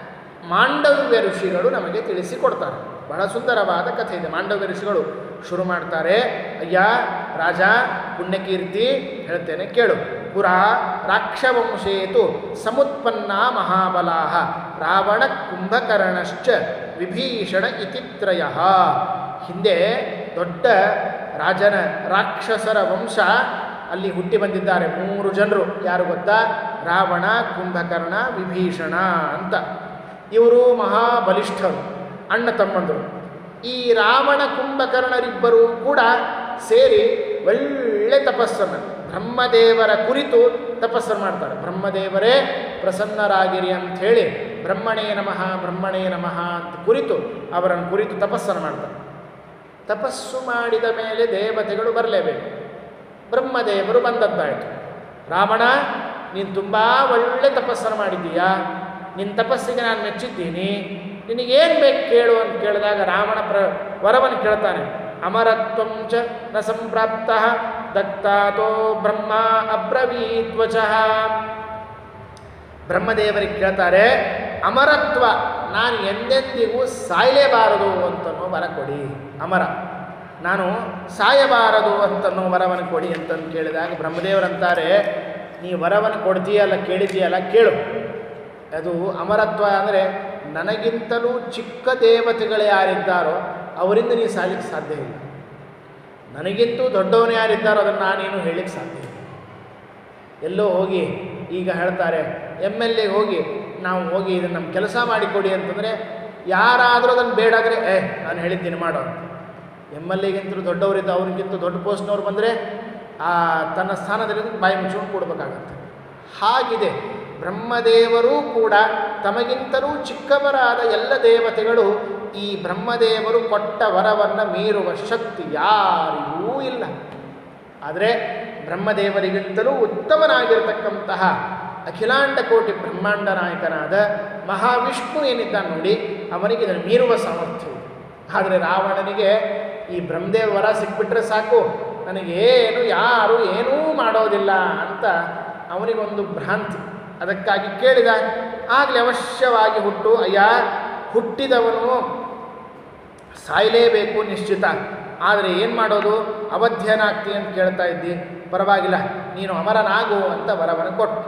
ಮಾಂಡವ್ಯ ಋಷಿಗಳು ನಮಗೆ ತಿಳಿಸಿಕೊಡ್ತಾರೆ ಬಹಳ ಸುಂದರವಾದ ಕಥೆ ಇದೆ ಮಾಂಡವ್ಯ ಋಷಿಗಳು ಶುರು ಮಾಡ್ತಾರೆ ಅಯ್ಯ ರಾಜ ಪುಣ್ಯಕೀರ್ತಿ ಹೇಳ್ತೇನೆ ಕೇಳು ಪುರಾ ರಾಕ್ಷವಂಶೇತು ಸಮುತ್ಪನ್ನ ಮಹಾಬಲಾಹ ರಾವಣ ಕುಂಭಕರ್ಣಶ್ಚ ವಿಭೀಷಣ ಇತಿತ್ರಯ ಹಿಂದೆ ದೊಡ್ಡ ರಾಜನ ರಾಕ್ಷಸರ ವಂಶ ಅಲ್ಲಿ ಹುಟ್ಟಿ ಬಂದಿದ್ದಾರೆ ಮೂರು ಜನರು ಯಾರು ಗೊತ್ತಾ ರಾವಣ ಕುಂಭಕರ್ಣ ವಿಭೀಷಣ ಅಂತ ಇವರು ಮಹಾಬಲಿಷ್ಠರು ಅಣ್ಣ ತಮ್ಮಂದರು ಈ ರಾವಣ ಕುಂಭಕರ್ಣರಿಬ್ಬರೂ ಕೂಡ ಸೇರಿ ಒಳ್ಳೆ ತಪಸ್ಸನ್ನು ಬ್ರಹ್ಮದೇವರ ಕುರಿತು ತಪಸ್ಸನ್ನು ಮಾಡ್ತಾರೆ ಬ್ರಹ್ಮದೇವರೇ ಪ್ರಸನ್ನರಾಗಿರಿ ಅಂಥೇಳಿ ಬ್ರಹ್ಮಣೇ ನಮಃ ಬ್ರಹ್ಮಣೇ ನಮಃ ಅಂತ ಕುರಿತು ಅವರನ್ನು ಕುರಿತು ತಪಸ್ಸನ್ನು ಮಾಡ್ತಾರೆ ತಪಸ್ಸು ಮಾಡಿದ ಮೇಲೆ ದೇವತೆಗಳು ಬರಲೇಬೇಕು ಬ್ರಹ್ಮದೇವರು ಬಂದದ್ದಾಯಿತು ರಾವಣ ನೀನು ತುಂಬ ಒಳ್ಳೆ ತಪಸ್ಸನ್ನು ಮಾಡಿದ್ದೀಯಾ ನಿನ್ನ ತಪಸ್ಸಿಗೆ ನಾನು ಮೆಚ್ಚಿದ್ದೀನಿ ನಿನಗೇನು ಬೇಕು ಕೇಳು ಅಂತ ಕೇಳಿದಾಗ ರಾವಣ ಪ್ರ ವರವನ್ನು ಕೇಳ್ತಾನೆ ಅಮರತ್ವಂ ಚ ನ ಸಂಪ್ರಾಪ್ತ ದತ್ತಾತೋ ಬ್ರಹ್ಮ ಅಬ್ರವೀತ್ವಚಃ ಬ್ರಹ್ಮದೇವರಿಗೆ ಕೇಳ್ತಾರೆ ಅಮರತ್ವ ನಾನು ಎಂದೆಂದಿಗೂ ಸಾಯಲೇಬಾರದು ಅಂತನೋ ವರ ಕೊಡಿ ಅಮರ ನಾನು ಸಾಯಬಾರದು ಅಂತನೋ ವರವನ್ನು ಕೊಡಿ ಅಂತಂದು ಕೇಳಿದಾಗ ಬ್ರಹ್ಮದೇವರಂತಾರೆ ನೀ ವರವನ್ನು ಕೊಡ್ತೀಯಲ್ಲ ಕೇಳಿದೀಯಲ್ಲ ಕೇಳು ಅದು ಅಮರತ್ವ ಅಂದರೆ ನನಗಿಂತಲೂ ಚಿಕ್ಕ ದೇವತೆಗಳು ಯಾರಿದ್ದಾರೋ ಅವರಿಂದ ನೀವು ಸಾಯಲಿಕ್ಕೆ ಸಾಧ್ಯ ಇಲ್ಲ ನನಗಿಂತೂ ದೊಡ್ಡವನು ಯಾರಿದ್ದಾರೋ ಅದನ್ನು ನಾನೇನು ಹೇಳಲಿಕ್ಕೆ ಸಾಧ್ಯ ಇಲ್ಲ ಎಲ್ಲೋ ಹೋಗಿ ಈಗ ಹೇಳ್ತಾರೆ ಎಮ್ ಎಲ್ ಎ ಹೋಗಿ ನಾವು ಹೋಗಿ ಇದನ್ನು ನಮ್ಮ ಕೆಲಸ ಮಾಡಿಕೊಡಿ ಅಂತಂದರೆ ಯಾರಾದರೂ ಅದನ್ನು ಬೇಡಾದರೆ ಏ ನಾನು ಹೇಳಿದ್ದೀನಿ ಮಾಡೋ ಎಮ್ ಎಲ್ ಎಗಿಂತಲೂ ದೊಡ್ಡವರಿದ್ದ ಅವ್ರಿಗಿಂತ ದೊಡ್ಡ ಪೋಸ್ಟ್ನವ್ರು ಬಂದರೆ ಆ ತನ್ನ ಸ್ಥಾನದಲ್ಲಿ ಬಾಯಿ ಮುಚ್ಕೊಂಡು ಕೊಡಬೇಕಾಗತ್ತೆ ಹಾಗಿದೆ ಬ್ರಹ್ಮದೇವರು ಕೂಡ ತಮಗಿಂತಲೂ ಚಿಕ್ಕವರಾದ ಎಲ್ಲ ದೇವತೆಗಳು ಈ ಬ್ರಹ್ಮದೇವರು ಕೊಟ್ಟ ವರವನ್ನು ಮೀರುವ ಶಕ್ತಿ ಯಾರಿಗೂ ಇಲ್ಲ ಆದರೆ ಬ್ರಹ್ಮದೇವರಿಗಿಂತಲೂ ಉತ್ತಮನಾಗಿರತಕ್ಕಂತಹ ಅಖಿಲಾಂಡ ಕೋಟಿ ಬ್ರಹ್ಮಾಂಡ ನಾಯಕನಾದ ಮಹಾವಿಷ್ಣು ಏನಿದ್ದಾನೆ ನೋಡಿ ಅವನಿಗೆ ಇದನ್ನು ಮೀರುವ ಸಾಮರ್ಥ್ಯ ಇದೆ ಆದರೆ ರಾವಣನಿಗೆ ಈ ಬ್ರಹ್ಮದೇವ ವರ ಸಿಕ್ಬಿಟ್ರೆ ಸಾಕು ನನಗೇನು ಯಾರು ಏನೂ ಮಾಡೋದಿಲ್ಲ ಅಂತ ಅವನಿಗೊಂದು ಭ್ರಾಂತಿ ಅದಕ್ಕಾಗಿ ಕೇಳಿದ ಆಗಲೇ ಅವಶ್ಯವಾಗಿ ಹುಟ್ಟು ಅಯ್ಯ ಹುಟ್ಟಿದವನು ಸಾಯಲೇಬೇಕು ನಿಶ್ಚಿತ ಆದರೆ ಏನು ಮಾಡೋದು ಅವಧ್ಯನಾಗ್ತಿ ಅಂತ ಕೇಳ್ತಾ ಇದ್ದಿ ಪರವಾಗಿಲ್ಲ ನೀನು ಅಮರನಾಗು ಅಂತ ವರವನ್ನು ಕೊಟ್ಟು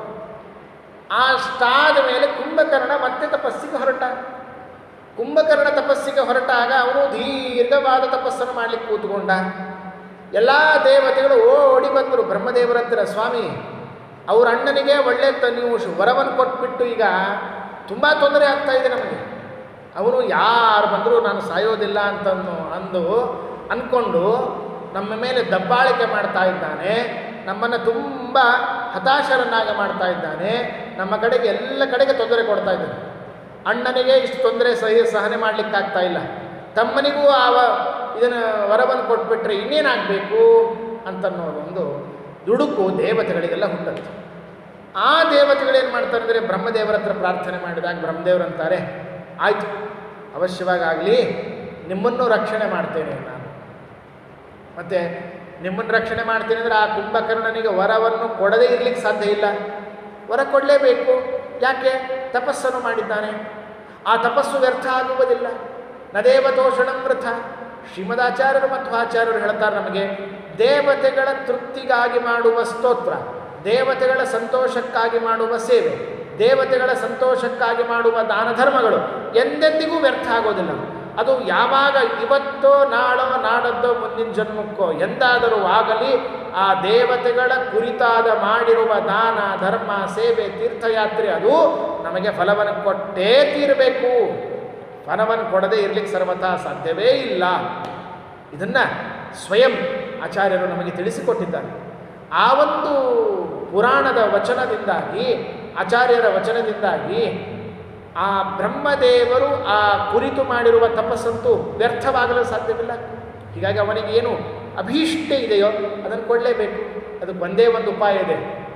ಅಷ್ಟಾದ ಮೇಲೆ ಕುಂಭಕರ್ಣ ಮತ್ತೆ ತಪಸ್ಸಿಗೆ ಹೊರಟ ಕುಂಭಕರ್ಣ ತಪಸ್ಸಿಗೆ ಹೊರಟಾಗ ಅವನು ದೀರ್ಘವಾದ ತಪಸ್ಸನ್ನು ಮಾಡಲಿಕ್ಕೆ ಕೂತ್ಕೊಂಡ ಎಲ್ಲ ದೇವತೆಗಳು ಓಡಿ ಬಂದರು ಬ್ರಹ್ಮದೇವರ ಹತ್ರ ಸ್ವಾಮಿ ಅವ್ರ ಅಣ್ಣನಿಗೆ ಒಳ್ಳೆ ತ- ನೀವು ಶು- ವರವನ್ನು ಕೊಟ್ಬಿಟ್ಟು ಈಗ ತುಂಬ ತೊಂದರೆ ಆಗ್ತಾ ಇದೆ ನಮಗೆ ಅವನು ಯಾರು ಬಂದರೂ ನಾನು ಸಾಯೋದಿಲ್ಲ ಅಂತಂದು ಅಂದು ಅಂದ್ಕೊಂಡು ನಮ್ಮ ಮೇಲೆ ದಬ್ಬಾಳಿಕೆ ಮಾಡ್ತಾ ಇದ್ದಾನೆ ನಮ್ಮನ್ನು ತುಂಬ ಹತಾಶರನ್ನಾಗ ಮಾಡ್ತಾ ಇದ್ದಾನೆ ನಮ್ಮ ಕಡೆಗೆ ಎಲ್ಲ ಕಡೆಗೆ ತೊಂದರೆ ಕೊಡ್ತಾ ಇದ್ದಾನೆ ಅಣ್ಣನಿಗೆ ಇಷ್ಟು ತೊಂದರೆ ಸಹಿ ಸಹನೆ ಮಾಡಲಿಕ್ಕಾಗ್ತಾ ಇಲ್ಲ ತಮ್ಮನಿಗೂ ಆವ ಇದನ್ನು ವರವನ್ನು ಕೊಟ್ಬಿಟ್ರೆ ಇನ್ನೇನಾಗಬೇಕು ಅಂತನ್ನೋದೊಂದು ದುಡುಕು ದೇವತೆಗಳಿಗೆಲ್ಲ ಹುಟ್ಟುತ್ತೆ ಆ ದೇವತೆಗಳೇನು ಮಾಡ್ತಾರೆ ಅಂದರೆ ಬ್ರಹ್ಮದೇವರ ಹತ್ರ ಪ್ರಾರ್ಥನೆ ಮಾಡಿದಾಗ ಬ್ರಹ್ಮದೇವರು ಅಂತಾರೆ ಆಯಿತು ಅವಶ್ಯವಾಗಿ ಆಗಲಿ ನಿಮ್ಮನ್ನು ರಕ್ಷಣೆ ಮಾಡ್ತೇನೆ ನಾನು ಮತ್ತು ನಿಮ್ಮನ್ನು ರಕ್ಷಣೆ ಮಾಡ್ತೀನಿ ಅಂದರೆ ಆ ಕುಂಭಕರ್ಣನಿಗೆ ವರವನ್ನು ಕೊಡದೇ ಇರಲಿಕ್ಕೆ ಸಾಧ್ಯ ಇಲ್ಲ ವರ ಕೊಡಲೇಬೇಕು ಯಾಕೆ ತಪಸ್ಸನ್ನು ಮಾಡಿದ್ದಾನೆ ಆ ತಪಸ್ಸು ವ್ಯರ್ಥ ಆಗುವುದಿಲ್ಲ ನ ದೇವತೋಷಣಂ ವೃಥ ಶ್ರೀಮದಾಚಾರ್ಯರು ಮತ್ತು ಆಚಾರ್ಯರು ಹೇಳ್ತಾರೆ ನಮಗೆ ದೇವತೆಗಳ ತೃಪ್ತಿಗಾಗಿ ಮಾಡುವ ಸ್ತೋತ್ರ ದೇವತೆಗಳ ಸಂತೋಷಕ್ಕಾಗಿ ಮಾಡುವ ಸೇವೆ ದೇವತೆಗಳ ಸಂತೋಷಕ್ಕಾಗಿ ಮಾಡುವ ದಾನ ಧರ್ಮಗಳು ಎಂದೆಂದಿಗೂ ವ್ಯರ್ಥ ಆಗೋದಿಲ್ಲ ಅದು ಯಾವಾಗ ಇವತ್ತೋ ನಾಳೋ ನಾಡದ್ದೋ ಮುಂದಿನ ಜನ್ಮಕ್ಕೋ ಎಂದಾದರೂ ಆಗಲಿ ಆ ದೇವತೆಗಳ ಕುರಿತಾದ ಮಾಡಿರುವ ದಾನ ಧರ್ಮ ಸೇವೆ ತೀರ್ಥಯಾತ್ರೆ ಅದು ನಮಗೆ ಫಲವನ್ನು ಕೊಟ್ಟೇ ತೀರಬೇಕು ಫಲವನ್ನು ಕೊಡದೇ ಇರಲಿಕ್ಕೆ ಸರ್ವಥಾ ಸಾಧ್ಯವೇ ಇಲ್ಲ ಇದನ್ನು ಸ್ವಯಂ ಆಚಾರ್ಯರು ನಮಗೆ ತಿಳಿಸಿಕೊಟ್ಟಿದ್ದಾರೆ ಆ ಒಂದು ಪುರಾಣದ ವಚನದಿಂದಾಗಿ ಆಚಾರ್ಯರ ವಚನದಿಂದಾಗಿ ಆ ಬ್ರಹ್ಮದೇವರು ಆ ಕುರಿತು ಮಾಡಿರುವ ತಪಸ್ಸಂತೂ ವ್ಯರ್ಥವಾಗಲು ಸಾಧ್ಯವಿಲ್ಲ ಹೀಗಾಗಿ ಅವನಿಗೆ ಏನು ಅಭೀಷ್ಟ ಇದೆಯೋ ಅದನ್ನು ಕೊಡಲೇಬೇಕು ಅದಕ್ಕೆ ಒಂದೇ ಒಂದು ಉಪಾಯ ಇದೆ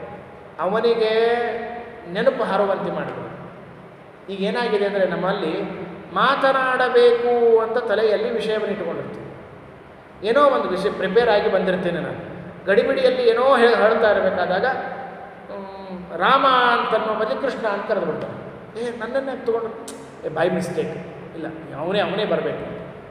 ಅವನಿಗೆ ನೆನಪು ಹಾರುವಂತೆ ಮಾಡಬೇಕು ಈಗ ಏನಾಗಿದೆ ಅಂದರೆ ನಮ್ಮಲ್ಲಿ ಮಾತನಾಡಬೇಕು ಅಂತ ತಲೆಯಲ್ಲಿ ವಿಷಯವನ್ನು ಇಟ್ಟುಕೊಂಡಿರ್ತೀವಿ ಏನೋ ಒಂದು ವಿಷಯ ಪ್ರಿಪೇರ್ ಆಗಿ ಬಂದಿರ್ತೇನೆ ನಾನು ಗಡಿಬಿಡಿಯಲ್ಲಿ ಏನೋ ಹೇ ಹೇಳ್ತಾ ಇರಬೇಕಾದಾಗ ಮ್, ರಾಮ ಅಂತನ್ನೋ ಬದಲು ಕೃಷ್ಣ ಅಂತ ಕರೆದು ಬಿಡ್ತಾನೆ ಏ ನನ್ನನ್ನೇ ತಗೊಂಡು ಏ ಬೈ ಮಿಸ್ಟೇಕ್ ಇಲ್ಲ ಅವನೇ ಅವನೇ ಬರಬೇಕು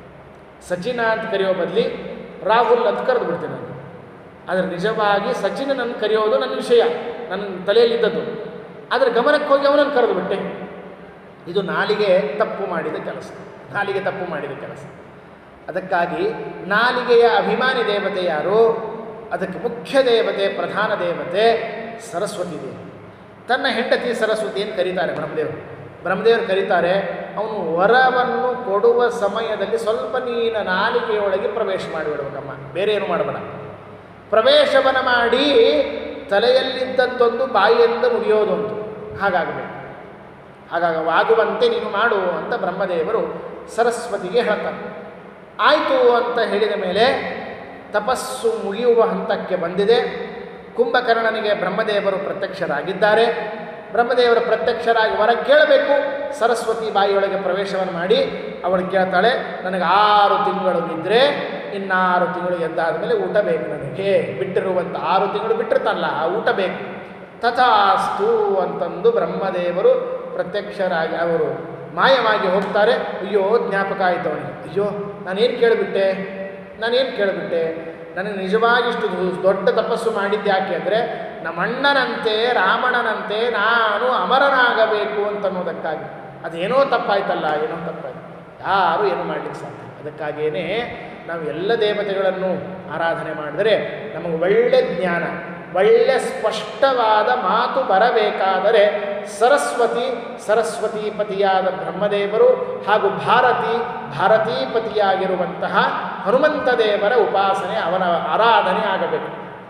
ಸಚಿನ ಅಂತ ಕರೆಯೋ ಬದಲಿ ರಾಹುಲ್ ಅಂತ ಕರೆದು ಬಿಡ್ತೇನೆ ನಾನು ಆದರೆ ನಿಜವಾಗಿ ಸಚಿನನನ್ನು ಕರೆಯೋದು ನನ್ನ ವಿಷಯ ನನ್ನ ತಲೆಯಲ್ಲಿದ್ದದ್ದು ಆದರೆ ಗಮನಕ್ಕೆ ಹೋಗಿ ಅವನನ್ನು ಕರೆದು ಬಿಟ್ಟೆ ಇದು ನಾಲಿಗೆ ತಪ್ಪು ಮಾಡಿದ ಕೆಲಸ ನಾಲಿಗೆ ತಪ್ಪು ಮಾಡಿದ ಕೆಲಸ ಅದಕ್ಕಾಗಿ ನಾಲಿಗೆಯ ಅಭಿಮಾನಿ ದೇವತೆ ಯಾರು ಅದಕ್ಕೆ ಮುಖ್ಯ ದೇವತೆ ಪ್ರಧಾನ ದೇವತೆ ಸರಸ್ವತಿ ದೇವಿ ತನ್ನ ಹೆಂಡತಿ ಸರಸ್ವತಿಯನ್ನು ಕರೀತಾರೆ ಬ್ರಹ್ಮದೇವರು ಬ್ರಹ್ಮದೇವರು ಕರೀತಾರೆ ಅವನು ವರವನ್ನು ಕೊಡುವ ಸಮಯದಲ್ಲಿ ಸ್ವಲ್ಪ ನೀನ ನಾಲಿಗೆಯೊಳಗೆ ಪ್ರವೇಶ ಮಾಡಿಬಿಡ್ಬೇಕಮ್ಮ ಬೇರೆ ಏನು ಮಾಡಬೇಡ ಪ್ರವೇಶವನ್ನು ಮಾಡಿ ತಲೆಯಲ್ಲಿದ್ದದ್ದೊಂದು ಬಾಯಿಯಿಂದ ಮುಗಿಯೋದೊಂದು ಹಾಗಾಗಬೇಕು ಹಾಗಾಗಿ ಆಗುವಂತೆ ನೀನು ಮಾಡು ಅಂತ ಬ್ರಹ್ಮದೇವರು ಸರಸ್ವತಿಗೆ ಹೇಳ್ತಾರೆ ಆಯಿತು ಅಂತ ಹೇಳಿದ ಮೇಲೆ ತಪಸ್ಸು ಮುಗಿಯುವ ಹಂತಕ್ಕೆ ಬಂದಿದೆ ಕುಂಭಕರ್ಣನಿಗೆ ಬ್ರಹ್ಮದೇವರು ಪ್ರತ್ಯಕ್ಷರಾಗಿದ್ದಾರೆ ಬ್ರಹ್ಮದೇವರು ಪ್ರತ್ಯಕ್ಷರಾಗಿ ವರ ಕೇಳಬೇಕು ಸರಸ್ವತಿ ಬಾಯಿಯೊಳಗೆ ಪ್ರವೇಶವನ್ನು ಮಾಡಿ ಅವಳು ಕೇಳ್ತಾಳೆ ನನಗೆ ಆರು ತಿಂಗಳು ಇದ್ದರೆ ಇನ್ನಾರು ತಿಂಗಳು ಎದ್ದಾದ ಮೇಲೆ ಊಟ ಬೇಕು ನನಗೆ ಬಿಟ್ಟಿರುವಂಥ ಆರು ತಿಂಗಳು ಬಿಟ್ಟಿರ್ತಾನಲ್ಲ ಆ ಊಟ ಬೇಕು ತಥಾಸ್ತು ಅಂತಂದು ಬ್ರಹ್ಮದೇವರು ಪ್ರತ್ಯಕ್ಷರಾಗಿ ಅವರು ಮಾಯವಾಗಿ ಹೋಗ್ತಾರೆ ಅಯ್ಯೋ ಜ್ಞಾಪಕ ಆಯಿತು ಅವನಿಗೆ ಅಯ್ಯೋ ನಾನೇನು ಕೇಳಿಬಿಟ್ಟೆ ನಾನೇನು ಕೇಳಿಬಿಟ್ಟೆ ನನಗೆ ನಿಜವಾಗಿಷ್ಟು ದೊಡ್ಡ ತಪಸ್ಸು ಮಾಡಿದ್ದು ಯಾಕೆ ಅಂದರೆ ನಮ್ಮಣ್ಣನಂತೆ ರಾವಣನಂತೆ ನಾನು ಅಮರನಾಗಬೇಕು ಅಂತನ್ನೋದಕ್ಕಾಗಿ ಅದೇನೋ ತಪ್ಪಾಯ್ತಲ್ಲ ಏನೋ ತಪ್ಪಾಯ್ತು ಯಾರೂ ಏನು ಮಾಡಲಿಕ್ಕೆ ಸಾಧ್ಯ ಅದಕ್ಕಾಗಿಯೇ ನಾವು ಎಲ್ಲ ದೇವತೆಗಳನ್ನು ಆರಾಧನೆ ಮಾಡಿದರೆ ನಮಗೆ ಒಳ್ಳೆ ಜ್ಞಾನ ಒಳ್ಳೆ ಸ್ಪಷ್ಟವಾದ ಮಾತು ಬರಬೇಕಾದರೆ ಸರಸ್ವತಿ ಸರಸ್ವತೀಪತಿಯಾದ ಬ್ರಹ್ಮದೇವರು ಹಾಗೂ ಭಾರತಿ ಭಾರತೀಪತಿಯಾಗಿರುವಂತಹ ಹನುಮಂತ ದೇವರ ಉಪಾಸನೆ ಅವನ ಆರಾಧನೆ ಆಗಬೇಕು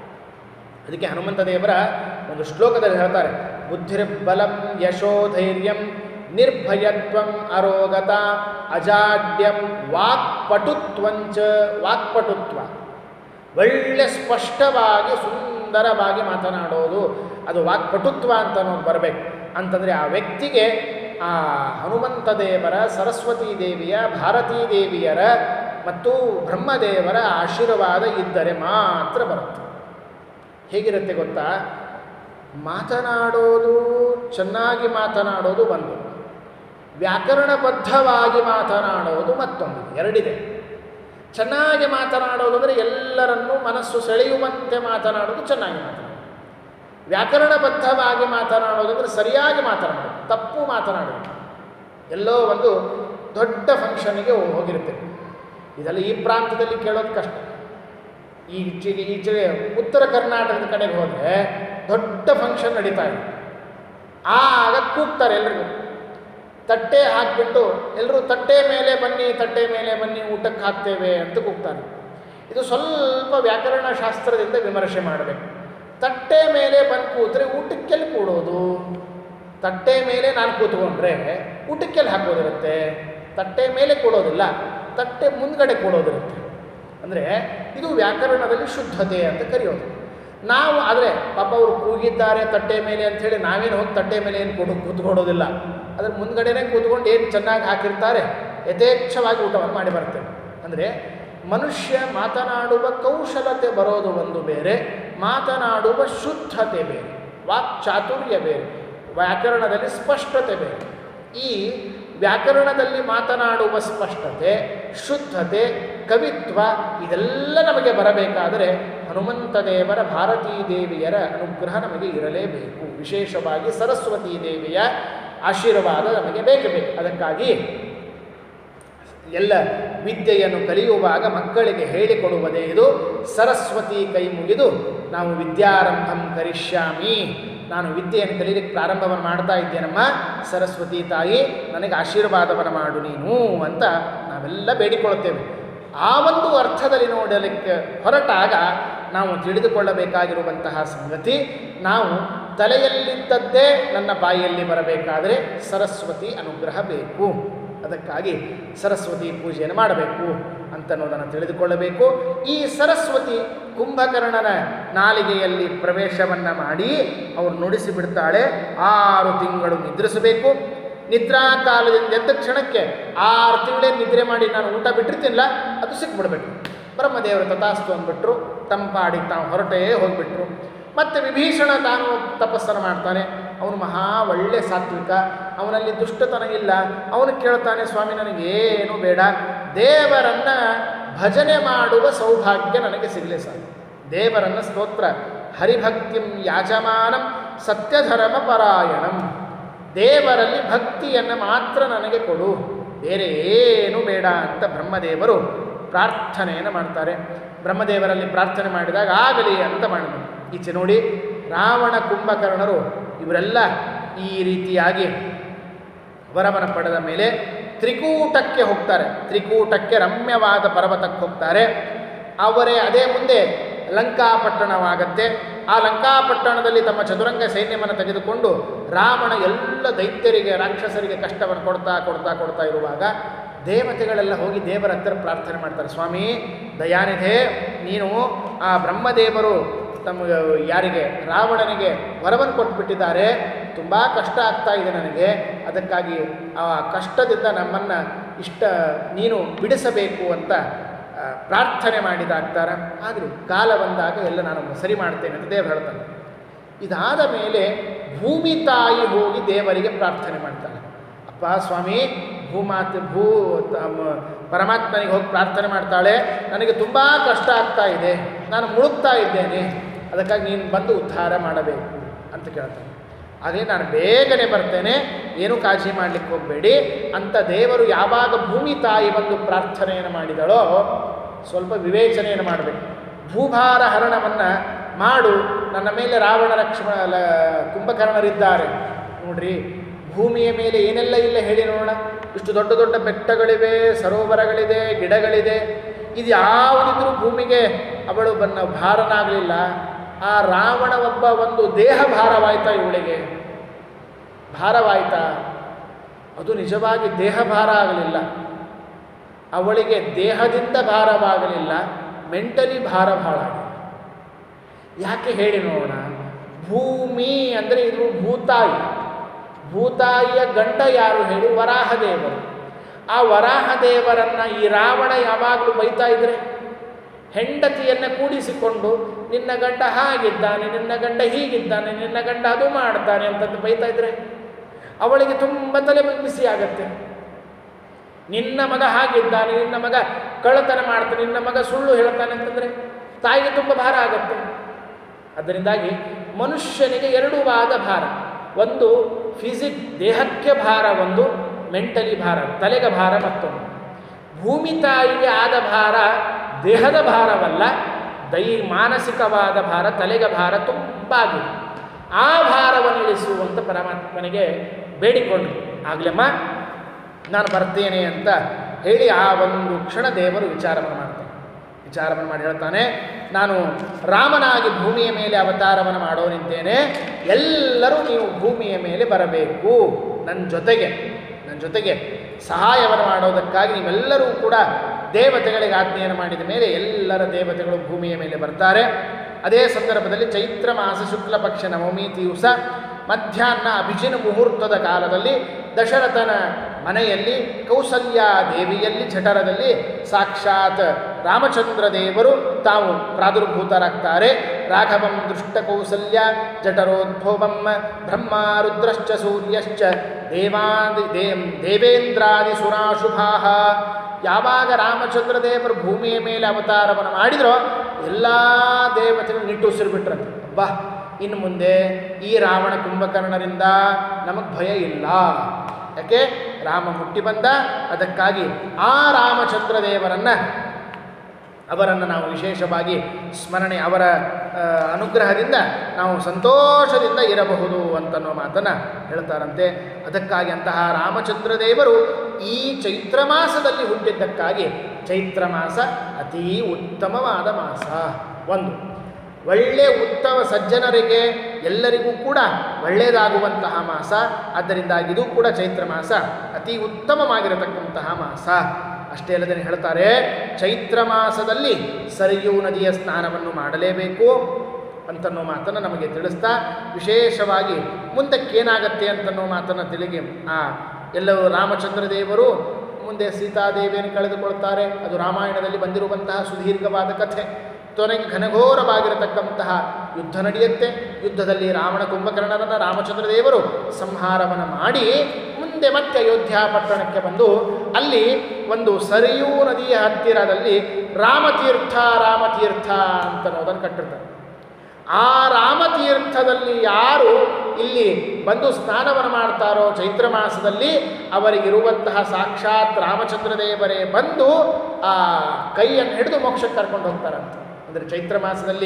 ಅದಕ್ಕೆ ಹನುಮಂತ ದೇವರ ಒಂದು ಶ್ಲೋಕದಲ್ಲಿ ಹೇಳ್ತಾರೆ ಬುದ್ಧಿರ್ಬಲಂ ಯಶೋಧೈರ್ಯಂ ನಿರ್ಭಯತ್ವಂ ಅರೋಗತ ಅಜಾಡ್ಯಂ ವಾಕ್ಪಟುತ್ವಂಚ ವಾಕ್ಪಟುತ್ವ ಒಳ್ಳೆ ಸ್ಪಷ್ಟವಾಗಿ ಸುಂದರವಾಗಿ ಮಾತನಾಡೋದು ಅದು ವಾಕ್ಪಟುತ್ವ ಅಂತ ಅನ್ನೋದು ಬರಬೇಕು ಅಂತಂದರೆ ಆ ವ್ಯಕ್ತಿಗೆ ಆ ಹನುಮಂತ ದೇವರ ಸರಸ್ವತೀ ದೇವಿಯ ಭಾರತೀ ದೇವಿಯರ ಮತ್ತು ಬ್ರಹ್ಮದೇವರ ಆಶೀರ್ವಾದ ಇದ್ದರೆ ಮಾತ್ರ ಬರುತ್ತೆ ಹೇಗಿರುತ್ತೆ ಗೊತ್ತಾ ಮಾತನಾಡೋದು ಚೆನ್ನಾಗಿ ಮಾತನಾಡೋದು ಒಂದು ವ್ಯಾಕರಣಬದ್ಧವಾಗಿ ಮಾತನಾಡೋದು ಮತ್ತೊಂದು ಎರಡಿದೆ ಚೆನ್ನಾಗಿ ಮಾತನಾಡೋದು ಅಂದರೆ ಎಲ್ಲರನ್ನೂ ಮನಸ್ಸು ಸೆಳೆಯುವಂತೆ ಮಾತನಾಡೋದು ಚೆನ್ನಾಗಿ ಮಾತನಾಡೋದು ವ್ಯಾಕರಣಬದ್ಧವಾಗಿ ಮಾತನಾಡೋದು ಅಂದರೆ ಸರಿಯಾಗಿ ಮಾತನಾಡೋದು ತಪ್ಪು ಮಾತನಾಡೋದು ಎಲ್ಲೋ ಒಂದು ದೊಡ್ಡ ಫಂಕ್ಷನ್ಗೆ ಹೋಗಿರ್ತೇವೆ ಇದೆಲ್ಲ ಈ ಪ್ರಾಂತದಲ್ಲಿ ಕೇಳೋದು ಕಷ್ಟ ಈಚೆಗೆ ಈಚೆಗೆ ಉತ್ತರ ಕರ್ನಾಟಕದ ಕಡೆಗೆ ಹೋದರೆ ದೊಡ್ಡ ಫಂಕ್ಷನ್ ನಡೀತಾ ಇದೆ ಆಗ ಕೂಗ್ತಾರೆ ಎಲ್ರಿಗೂ ತಟ್ಟೆ ಹಾಕಿಬಿಟ್ಟು ಎಲ್ಲರೂ ತಟ್ಟೆ ಮೇಲೆ ಬನ್ನಿ ತಟ್ಟೆ ಮೇಲೆ ಬನ್ನಿ ಊಟಕ್ಕೆ ಹಾಕ್ತೇವೆ ಅಂತ ಕೂಗ್ತಾರೆ ಇದು ಸ್ವಲ್ಪ ವ್ಯಾಕರಣ ಶಾಸ್ತ್ರದಿಂದ ವಿಮರ್ಶೆ ಮಾಡಬೇಕು ತಟ್ಟೆ ಮೇಲೆ ಬಂದು ಕೂತ್ರೆ ಊಟಕ್ಕೆಲ್ಲಿ ಕೂಡೋದು ತಟ್ಟೆ ಮೇಲೆ ನಾನು ಕೂತ್ಕೊಂಡ್ರೆ ಊಟಕ್ಕೆಲ್ಲಿ ಹಾಕೋದಿರುತ್ತೆ ತಟ್ಟೆ ಮೇಲೆ ಕೊಡೋದಿಲ್ಲ ತಟ್ಟೆ ಮುಂದ್ಗಡೆ ಕೊಡೋದಿರುತ್ತೆ ಅಂದರೆ ಇದು ವ್ಯಾಕರಣದಲ್ಲಿ ಶುದ್ಧತೆ ಅಂತ ಕರೆಯೋದು ನಾವು ಆದರೆ ಪಾಪ ಅವರು ಕೂಗಿದ್ದಾರೆ ತಟ್ಟೆ ಮೇಲೆ ಅಂಥೇಳಿ ನಾವೇನು ಹೋಗಿ ತಟ್ಟೆ ಮೇಲೆ ಏನು ಕೊಡು ಕೂತ್ಕೊಡೋದಿಲ್ಲ ಅದ್ರ ಮುಂದ್ಗಡೆನೇ ಕೂತ್ಕೊಂಡು ಏನು ಚೆನ್ನಾಗಿ ಹಾಕಿರ್ತಾರೆ ಯಥೇಚ್ಛವಾಗಿ ಊಟವನ್ನು ಮಾಡಿ ಬರ್ತೇವೆ ಅಂದರೆ ಮನುಷ್ಯ ಮಾತನಾಡುವ ಕೌಶಲತೆ ಬರೋದು ಒಂದು ಬೇರೆ ಮಾತನಾಡುವ ಶುದ್ಧತೆ ಬೇರೆ ವಾಕ್ ಚಾತುರ್ಯ ಬೇರೆ ವ್ಯಾಕರಣದಲ್ಲಿ ಸ್ಪಷ್ಟತೆ ಬೇರೆ ಈ ವ್ಯಾಕರಣದಲ್ಲಿ ಮಾತನಾಡುವ ಸ್ಪಷ್ಟತೆ ಶುದ್ಧತೆ ಕವಿತ್ವ ಇದೆಲ್ಲ ನಮಗೆ ಬರಬೇಕಾದರೆ ಹನುಮಂತ ದೇವರ ಭಾರತೀ ದೇವಿಯರ ಅನುಗ್ರಹ ನಮಗೆ ಇರಲೇಬೇಕು ವಿಶೇಷವಾಗಿ ಸರಸ್ವತೀ ದೇವಿಯ ಆಶೀರ್ವಾದ ನಮಗೆ ಬೇಕೇ ಬೇಕು ಅದಕ್ಕಾಗಿ ಎಲ್ಲ ವಿದ್ಯೆಯನ್ನು ಕಲಿಯುವಾಗ ಮಕ್ಕಳಿಗೆ ಹೇಳಿಕೊಡುವುದೇ ಇದು ಸರಸ್ವತಿ ಕೈ ಮುಗಿದು ನಾವು ವಿದ್ಯಾರಂಭಂ ಕರಿಷ್ಯಾಮಿ ನಾನು ವಿದ್ಯೆಯನ್ನು ಕಲೀಲಿಕ್ಕೆ ಪ್ರಾರಂಭವನ್ನು ಮಾಡ್ತಾ ಇದ್ದೇನಮ್ಮ ಸರಸ್ವತಿ ತಾಯಿ ನನಗೆ ಆಶೀರ್ವಾದವನ್ನು ಮಾಡು ನೀನು ಅಂತ ನಾವೆಲ್ಲ ಬೇಡಿಕೊಳ್ಳುತ್ತೇವೆ ಆ ಒಂದು ಅರ್ಥದಲ್ಲಿ ನೋಡಲಿಕ್ಕೆ ಹೊರಟಾಗ ನಾವು ತಿಳಿದುಕೊಳ್ಳಬೇಕಾಗಿರುವಂತಹ ಸಂಗತಿ ನಾವು ತಲೆಯಲ್ಲಿದ್ದದ್ದೇ ನನ್ನ ಬಾಯಿಯಲ್ಲಿ ಬರಬೇಕಾದರೆ ಸರಸ್ವತಿ ಅನುಗ್ರಹ ಬೇಕು ಅದಕ್ಕಾಗಿ ಸರಸ್ವತಿ ಪೂಜೆಯನ್ನು ಮಾಡಬೇಕು ಅಂತನ್ನೋದನ್ನು ತಿಳಿದುಕೊಳ್ಳಬೇಕು ಈ ಸರಸ್ವತಿ ಕುಂಭಕರ್ಣನ ನಾಲಿಗೆಯಲ್ಲಿ ಪ್ರವೇಶವನ್ನು ಮಾಡಿ ಅವರು ನುಡಿಸಿ ಬಿಡ್ತಾಳೆ ಆರು ತಿಂಗಳು ನಿದ್ರಿಸಬೇಕು ನಿದ್ರಾ ಕಾಲದಿಂದ ಎದ್ದ ಕ್ಷಣಕ್ಕೆ ಆರು ತಿಂಗಳೇ ನಿದ್ರೆ ಮಾಡಿ ನಾನು ಊಟ ಬಿಟ್ಟಿರ್ತೀನಿಲ್ಲ ಅದು ಸಿಕ್ಬಿಡ್ಬೇಕು ಬ್ರಹ್ಮದೇವರು ತಥಾಸ್ತು ಅಂದ್ಬಿಟ್ರು ತಂಪಾಡಿ ತಾವು ಹೊರಟೇ ಹೋಗಿಬಿಟ್ರು ಮತ್ತು ವಿಭೀಷಣ ತಾನು ತಪಸ್ಸನ್ನು ಮಾಡ್ತಾನೆ ಅವನು ಮಹಾ ಒಳ್ಳೆ ಸಾತ್ವಿಕ ಅವನಲ್ಲಿ ದುಷ್ಟತನ ಇಲ್ಲ ಅವನು ಕೇಳ್ತಾನೆ ಸ್ವಾಮಿ ನನಗೇನು ಬೇಡ ದೇವರನ್ನ ಭಜನೆ ಮಾಡುವ ಸೌಭಾಗ್ಯ ನನಗೆ ಸಿಗಲಿ ಸಾಕು ದೇವರನ್ನ ಸ್ತೋತ್ರ ಹರಿಭಕ್ತಿಂ ಯಾಜಮಾನಂ ಸತ್ಯಧರ್ಮ ಪರಾಯಣಂ ದೇವರಲ್ಲಿ ಭಕ್ತಿಯನ್ನು ಮಾತ್ರ ನನಗೆ ಕೊಡು ಬೇರೆ ಏನು ಬೇಡ ಅಂತ ಬ್ರಹ್ಮದೇವರು ಪ್ರಾರ್ಥನೆಯನ್ನು ಮಾಡ್ತಾರೆ ಬ್ರಹ್ಮದೇವರಲ್ಲಿ ಪ್ರಾರ್ಥನೆ ಮಾಡಿದಾಗ ಆಗಲಿ ಅಂತ ಮಾಡಿದರು ಈಚೆ ನೋಡಿ ರಾವಣ ಕುಂಭಕರ್ಣರು ಇವರೆಲ್ಲ ಈ ರೀತಿಯಾಗಿ ವರವನ್ನು ಪಡೆದ ಮೇಲೆ ತ್ರಿಕೂಟಕ್ಕೆ ಹೋಗ್ತಾರೆ ತ್ರಿಕೂಟಕ್ಕೆ ರಮ್ಯವಾದ ಪರ್ವತಕ್ಕೆ ಹೋಗ್ತಾರೆ ಅವರೇ ಅದೇ ಮುಂದೆ ಲಂಕಾಪಟ್ಟಣವಾಗತ್ತೆ ಆ ಲಂಕಾಪಟ್ಟಣದಲ್ಲಿ ತಮ್ಮ ಚದುರಂಗ ಸೈನ್ಯವನ್ನು ತೆಗೆದುಕೊಂಡು ರಾವಣ ಎಲ್ಲ ದೈತ್ಯರಿಗೆ ರಾಕ್ಷಸರಿಗೆ ಕಷ್ಟವನ್ನು ಕೊಡ್ತಾ ಕೊಡ್ತಾ ಕೊಡ್ತಾ ಇರುವಾಗ ದೇವತೆಗಳೆಲ್ಲ ಹೋಗಿ ದೇವರ ಹತ್ರ ಪ್ರಾರ್ಥನೆ ಮಾಡ್ತಾರೆ ಸ್ವಾಮಿ ದಯಾನಿಧೆ ನೀನು ಆ ಬ್ರಹ್ಮದೇವರು ತಮ್ಮ ಯಾರಿಗೆ ರಾವಣನಿಗೆ ವರವನ್ನು ಕೊಟ್ಬಿಟ್ಟಿದ್ದಾರೆ ತುಂಬ ಕಷ್ಟ ಆಗ್ತಾ ಇದೆ ನನಗೆ ಅದಕ್ಕಾಗಿ ಆ ಕಷ್ಟದಿಂದ ನಮ್ಮನ್ನು ಇಷ್ಟ ನೀನು ಬಿಡಿಸಬೇಕು ಅಂತ ಆ, ಪ್ರಾರ್ಥನೆ ಮಾಡಿದಾಗ್ತಾರ ಆಗಲಿ ಕಾಲ ಬಂದಾಗ ಎಲ್ಲ ನಾನು ಸರಿ ಮಾಡ್ತೇನೆ ಅಂತ ದೇವರು ಹೇಳ್ತಾನೆ ಇದಾದ ಮೇಲೆ ಭೂಮಿ ತಾಯಿ ಹೋಗಿ ದೇವರಿಗೆ ಪ್ರಾರ್ಥನೆ ಮಾಡ್ತಾಳೆ ಅಪ್ಪ ಸ್ವಾಮಿ ಭೂಮಾತೆ ಭೂ ತಮ್ಮ- ಪರಮಾತ್ಮನಿಗೆ ಹೋಗಿ ಪ್ರಾರ್ಥನೆ ಮಾಡ್ತಾಳೆ ನನಗೆ ತುಂಬ ಕಷ್ಟ ಆಗ್ತಾ ಇದೆ ನಾನು ಮುಳುಗ್ತಾ ಇದ್ದೇನೆ ಅದಕ್ಕಾಗಿ ನೀನು ಬಂದು ಉದ್ಧಾರ ಮಾಡಬೇಕು ಅಂತ ಕೇಳ್ತಾನೆ ಆಗಲೇ ನಾನು ಬೇಗನೆ ಬರ್ತೇನೆ ಏನೂ ಕಾಳಜಿ ಮಾಡಲಿಕ್ಕೆ ಹೋಗಬೇಡಿ ಅಂತ ದೇವರು ಯಾವಾಗ ಭೂಮಿ ತಾಯಿ ಬಂದು ಪ್ರಾರ್ಥನೆಯನ್ನು ಮಾಡಿದಳೋ ಸ್ವಲ್ಪ ವಿವೇಚನೆಯನ್ನು ಮಾಡಬೇಕು ಭೂಭಾರ ಹರಣವನ್ನು ಮಾಡು ನನ್ನ ಮೇಲೆ ರಾವಣ ಲಕ್ಷ್ಮಣ ಲ ಕುಂಭಕರ್ಣರಿದ್ದಾರೆ ನೋಡ್ರಿ ಭೂಮಿಯ ಮೇಲೆ ಏನೆಲ್ಲ ಇಲ್ಲ ಹೇಳಿ ನೋಡೋಣ ಇಷ್ಟು ದೊಡ್ಡ ದೊಡ್ಡ ಬೆಟ್ಟಗಳಿವೆ ಸರೋವರಗಳಿದೆ ಗಿಡಗಳಿದೆ ಇದು ಯಾವುದಿದ್ರೂ ಭೂಮಿಗೆ ಅವಳು ಬನ್ನ ಭಾರನಾಗಲಿಲ್ಲ ಆ ರಾವಣ ಒಬ್ಬ ಒಂದು ದೇಹ ಭಾರವಾಯ್ತಾ ಇವಳಿಗೆ ಭಾರವಾಯ್ತಾ ಅದು ನಿಜವಾಗಿ ದೇಹ ಭಾರ ಆಗಲಿಲ್ಲ ಅವಳಿಗೆ ದೇಹದಿಂದ ಭಾರವಾಗಲಿಲ್ಲ ಮೆಂಟಲಿ ಭಾರ ಭಾಳ ಆಗಿದೆ. ಯಾಕೆ ಹೇಳಿ ನೋಡೋಣ ಭೂಮಿ ಅಂದರೆ ಇದು ಭೂತಾಯಿ ಭೂತಾಯಿಯ ಗಂಡ ಯಾರು ಹೇಳಿ ವರಾಹದೇವರು ಆ ವರಾಹದೇವರನ್ನು ಈ ರಾವಣ ಯಾವಾಗಲೂ ಬೈತಾ ಇದ್ರೆ ಹೆಂಡತಿಯನ್ನು ಕೂಡಿಸಿಕೊಂಡು ನಿನ್ನ ಗಂಡ ಹಾಗಿದ್ದಾನೆ ನಿನ್ನ ಗಂಡ ಹೀಗಿದ್ದಾನೆ ನಿನ್ನ ಗಂಡ ಅದು ಮಾಡ್ತಾನೆ ಅಂತಂದು ಬೈತಾ ಇದ್ರೆ ಅವಳಿಗೆ ತುಂಬ ತಲೆ ಬಿಸಿ ಆಗತ್ತೆ ನಿನ್ನ ಮಗ ಹಾಗಿದ್ದಾನೆ ನಿನ್ನ ಮಗ ಕಳ್ಳತನ ಮಾಡ್ತಾನೆ ನಿನ್ನ ಮಗ ಸುಳ್ಳು ಹೇಳ್ತಾನೆ ಅಂತಂದರೆ ತಾಯಿಗೆ ತುಂಬ ಭಾರ ಆಗುತ್ತೆ ಅದರಿಂದಾಗಿ ಮನುಷ್ಯನಿಗೆ ಎರಡು ವಾದ ಭಾರ ಒಂದು ಫಿಸಿಕ್ ದೇಹಕ್ಕೆ ಭಾರ ಒಂದು ಮೆಂಟಲಿ ಭಾರ ತಲೆಗೆ ಭಾರ ಮತ್ತೊಂದು ಭೂಮಿ ತಾಯಿಗೆ ಆದ ಭಾರ ದೇಹದ ಭಾರವಲ್ಲ ದೈ ಮಾನಸಿಕವಾದ ಭಾರ ತಲೆಗೆ ಭಾರ ತುಂಬ ಆಗಿದೆ ಆ ಭಾರವನ್ನು ಇಳಿಸುವಂತ ಪರಮಾತ್ಮನಿಗೆ ಬೇಡಿಕೊಂಡ್ರು ಆಗ್ಲಮ್ಮ ನಾನು ಬರ್ತೇನೆ ಅಂತ ಹೇಳಿ ಆ ಒಂದು ಕ್ಷಣ ದೇವರು ವಿಚಾರವನ್ನು ಮಾಡ್ತಾನೆ ವಿಚಾರವನ್ನು ಮಾಡಿ ಹೇಳ್ತಾನೆ ನಾನು ರಾಮನಾಗಿ ಭೂಮಿಯ ಮೇಲೆ ಅವತಾರವನ್ನು ಮಾಡೋನಿದ್ದೇನೆ ಎಲ್ಲರೂ ನೀವು ಭೂಮಿಯ ಮೇಲೆ ಬರಬೇಕು ನನ್ನ ಜೊತೆಗೆ ನನ್ನ ಜೊತೆಗೆ ಸಹಾಯವನ್ನು ಮಾಡೋದಕ್ಕಾಗಿ ನೀವೆಲ್ಲರೂ ಕೂಡ ದೇವತೆಗಳಿಗೆ ಆಜ್ಞೆಯನ್ನು ಮಾಡಿದ ಮೇಲೆ ಎಲ್ಲರ ದೇವತೆಗಳು ಭೂಮಿಯ ಮೇಲೆ ಬರ್ತಾರೆ ಅದೇ ಸಂದರ್ಭದಲ್ಲಿ ಚೈತ್ರ ಮಾಸ ಶುಕ್ಲ ಪಕ್ಷ ನವಮಿ ದಿವಸ ಮಧ್ಯಾಹ್ನ ಅಭಿಜಿನ ಮುಹೂರ್ತದ ಕಾಲದಲ್ಲಿ ದಶರಥನ ಮನೆಯಲ್ಲಿ ಕೌಸಲ್ಯ ದೇವಿಯಲ್ಲಿ ಜಠರದಲ್ಲಿ ಸಾಕ್ಷಾತ್ ರಾಮಚಂದ್ರ ದೇವರು ತಾವು ಪ್ರಾದುರ್ಭೂತರಾಗ್ತಾರೆ ರಾಘವಂ ದೃಷ್ಟ ಕೌಸಲ್ಯ ಜಠರೋದ್ಭವಂ ಬ್ರಹ್ಮ ರುದ್ರಶ್ಚ ಸೂರ್ಯಶ್ಚ ದೇವಾದಿ ದೇ ದೇವೇಂದ್ರಾದಿ ಸುರಾಶುಭಾ ಯಾವಾಗ ರಾಮಚಂದ್ರ ದೇವರು ಭೂಮಿಯ ಮೇಲೆ ಅವತಾರವನ್ನು ಮಾಡಿದ್ರೋ ಎಲ್ಲ ದೇವತೆಗಳು ನಿಟ್ಟುಸಿರು ಬಿಟ್ರಂತೆ ಬಾ ಇನ್ನು ಮುಂದೆ ಈ ರಾವಣ ಕುಂಭಕರ್ಣರಿಂದ ನಮಗೆ ಭಯ ಇಲ್ಲ ಯಾಕೆ ರಾಮ ಹುಟ್ಟಿ ಬಂದ ಅದಕ್ಕಾಗಿ ಆ ರಾಮಚಂದ್ರ ದೇವರನ್ನು ಅವರನ್ನು ನಾವು ವಿಶೇಷವಾಗಿ ಸ್ಮರಣೆ ಅವರ ಆ, ಅನುಗ್ರಹದಿಂದ ನಾವು ಸಂತೋಷದಿಂದ ಇರಬಹುದು ಅಂತನ್ನೋ ಮಾತನ್ನು ಹೇಳ್ತಾರಂತೆ ಅದಕ್ಕಾಗಿ ಅಂತಹ ರಾಮಚಂದ್ರ ದೇವರು ಈ ಚೈತ್ರ ಮಾಸದಲ್ಲಿ ಹುಟ್ಟಿದ್ದಕ್ಕಾಗಿ ಚೈತ್ರ ಮಾಸ ಅತೀ ಉತ್ತಮವಾದ ಮಾಸ ಒಂದು ಒಳ್ಳೆ ಉತ್ತಮ ಸಜ್ಜನರಿಗೆ ಎಲ್ಲರಿಗೂ ಕೂಡ ಒಳ್ಳೆಯದಾಗುವಂತಹ ಮಾಸ ಆದ್ದರಿಂದಾಗಿ ಇದು ಕೂಡ ಚೈತ್ರ ಮಾಸ ಅತಿ ಉತ್ತಮವಾಗಿರತಕ್ಕಂತಹ ಮಾಸ ಅಷ್ಟೇ ಅಲ್ಲದೆ ಹೇಳ್ತಾರೆ ಚೈತ್ರ ಮಾಸದಲ್ಲಿ ಸರಿಯೂ ನದಿಯ ಸ್ನಾನವನ್ನು ಮಾಡಲೇಬೇಕು ಅಂತನ್ನೋ ಮಾತನ್ನು ನಮಗೆ ತಿಳಿಸ್ತಾ ವಿಶೇಷವಾಗಿ ಮುಂದಕ್ಕೇನಾಗತ್ತೆ ಅಂತನ್ನೋ ಮಾತನ್ನು ತಿಳಿಗೆ ಆ ಎಲ್ಲರೂ ರಾಮಚಂದ್ರ ದೇವರು ಮುಂದೆ ಸೀತಾದೇವಿಯನ್ನು ಕಳೆದುಕೊಳ್ತಾರೆ ಅದು ರಾಮಾಯಣದಲ್ಲಿ ಬಂದಿರುವಂತಹ ಸುದೀರ್ಘವಾದ ಕಥೆ ಕೊನೆಗೆ ಘನಘೋರವಾಗಿರತಕ್ಕಂತಹ ಯುದ್ಧ ನಡೆಯುತ್ತೆ ಯುದ್ಧದಲ್ಲಿ ರಾವಣ ಕುಂಭಕರ್ಣರನ್ನು ರಾಮಚಂದ್ರ ದೇವರು ಸಂಹಾರವನ್ನು ಮಾಡಿ ಮುಂದೆ ಮತ್ತೆ ಅಯೋಧ್ಯ ಪಟ್ಟಣಕ್ಕೆ ಬಂದು ಅಲ್ಲಿ ಒಂದು ಸರಿಯೂ ನದಿಯ ಹತ್ತಿರದಲ್ಲಿ ರಾಮತೀರ್ಥ ರಾಮತೀರ್ಥ ಅಂತ ಅನ್ನೋದನ್ನು ಕಟ್ಟಿರ್ತಾರೆ ಆ ರಾಮತೀರ್ಥದಲ್ಲಿ ಯಾರು ಇಲ್ಲಿ ಬಂದು ಸ್ನಾನವನ್ನು ಮಾಡ್ತಾರೋ ಚೈತ್ರ ಮಾಸದಲ್ಲಿ ಅವರಿಗಿರುವಂತಹ ಸಾಕ್ಷಾತ್ ರಾಮಚಂದ್ರ ದೇವರೇ ಬಂದು ಆ ಕೈಯನ್ನು ಹಿಡಿದು ಮೋಕ್ಷಕ್ಕೆ ಕರ್ಕೊಂಡು ಹೋಗ್ತಾರಂತೆ ಅಂದರೆ ಚೈತ್ರ ಮಾಸದಲ್ಲಿ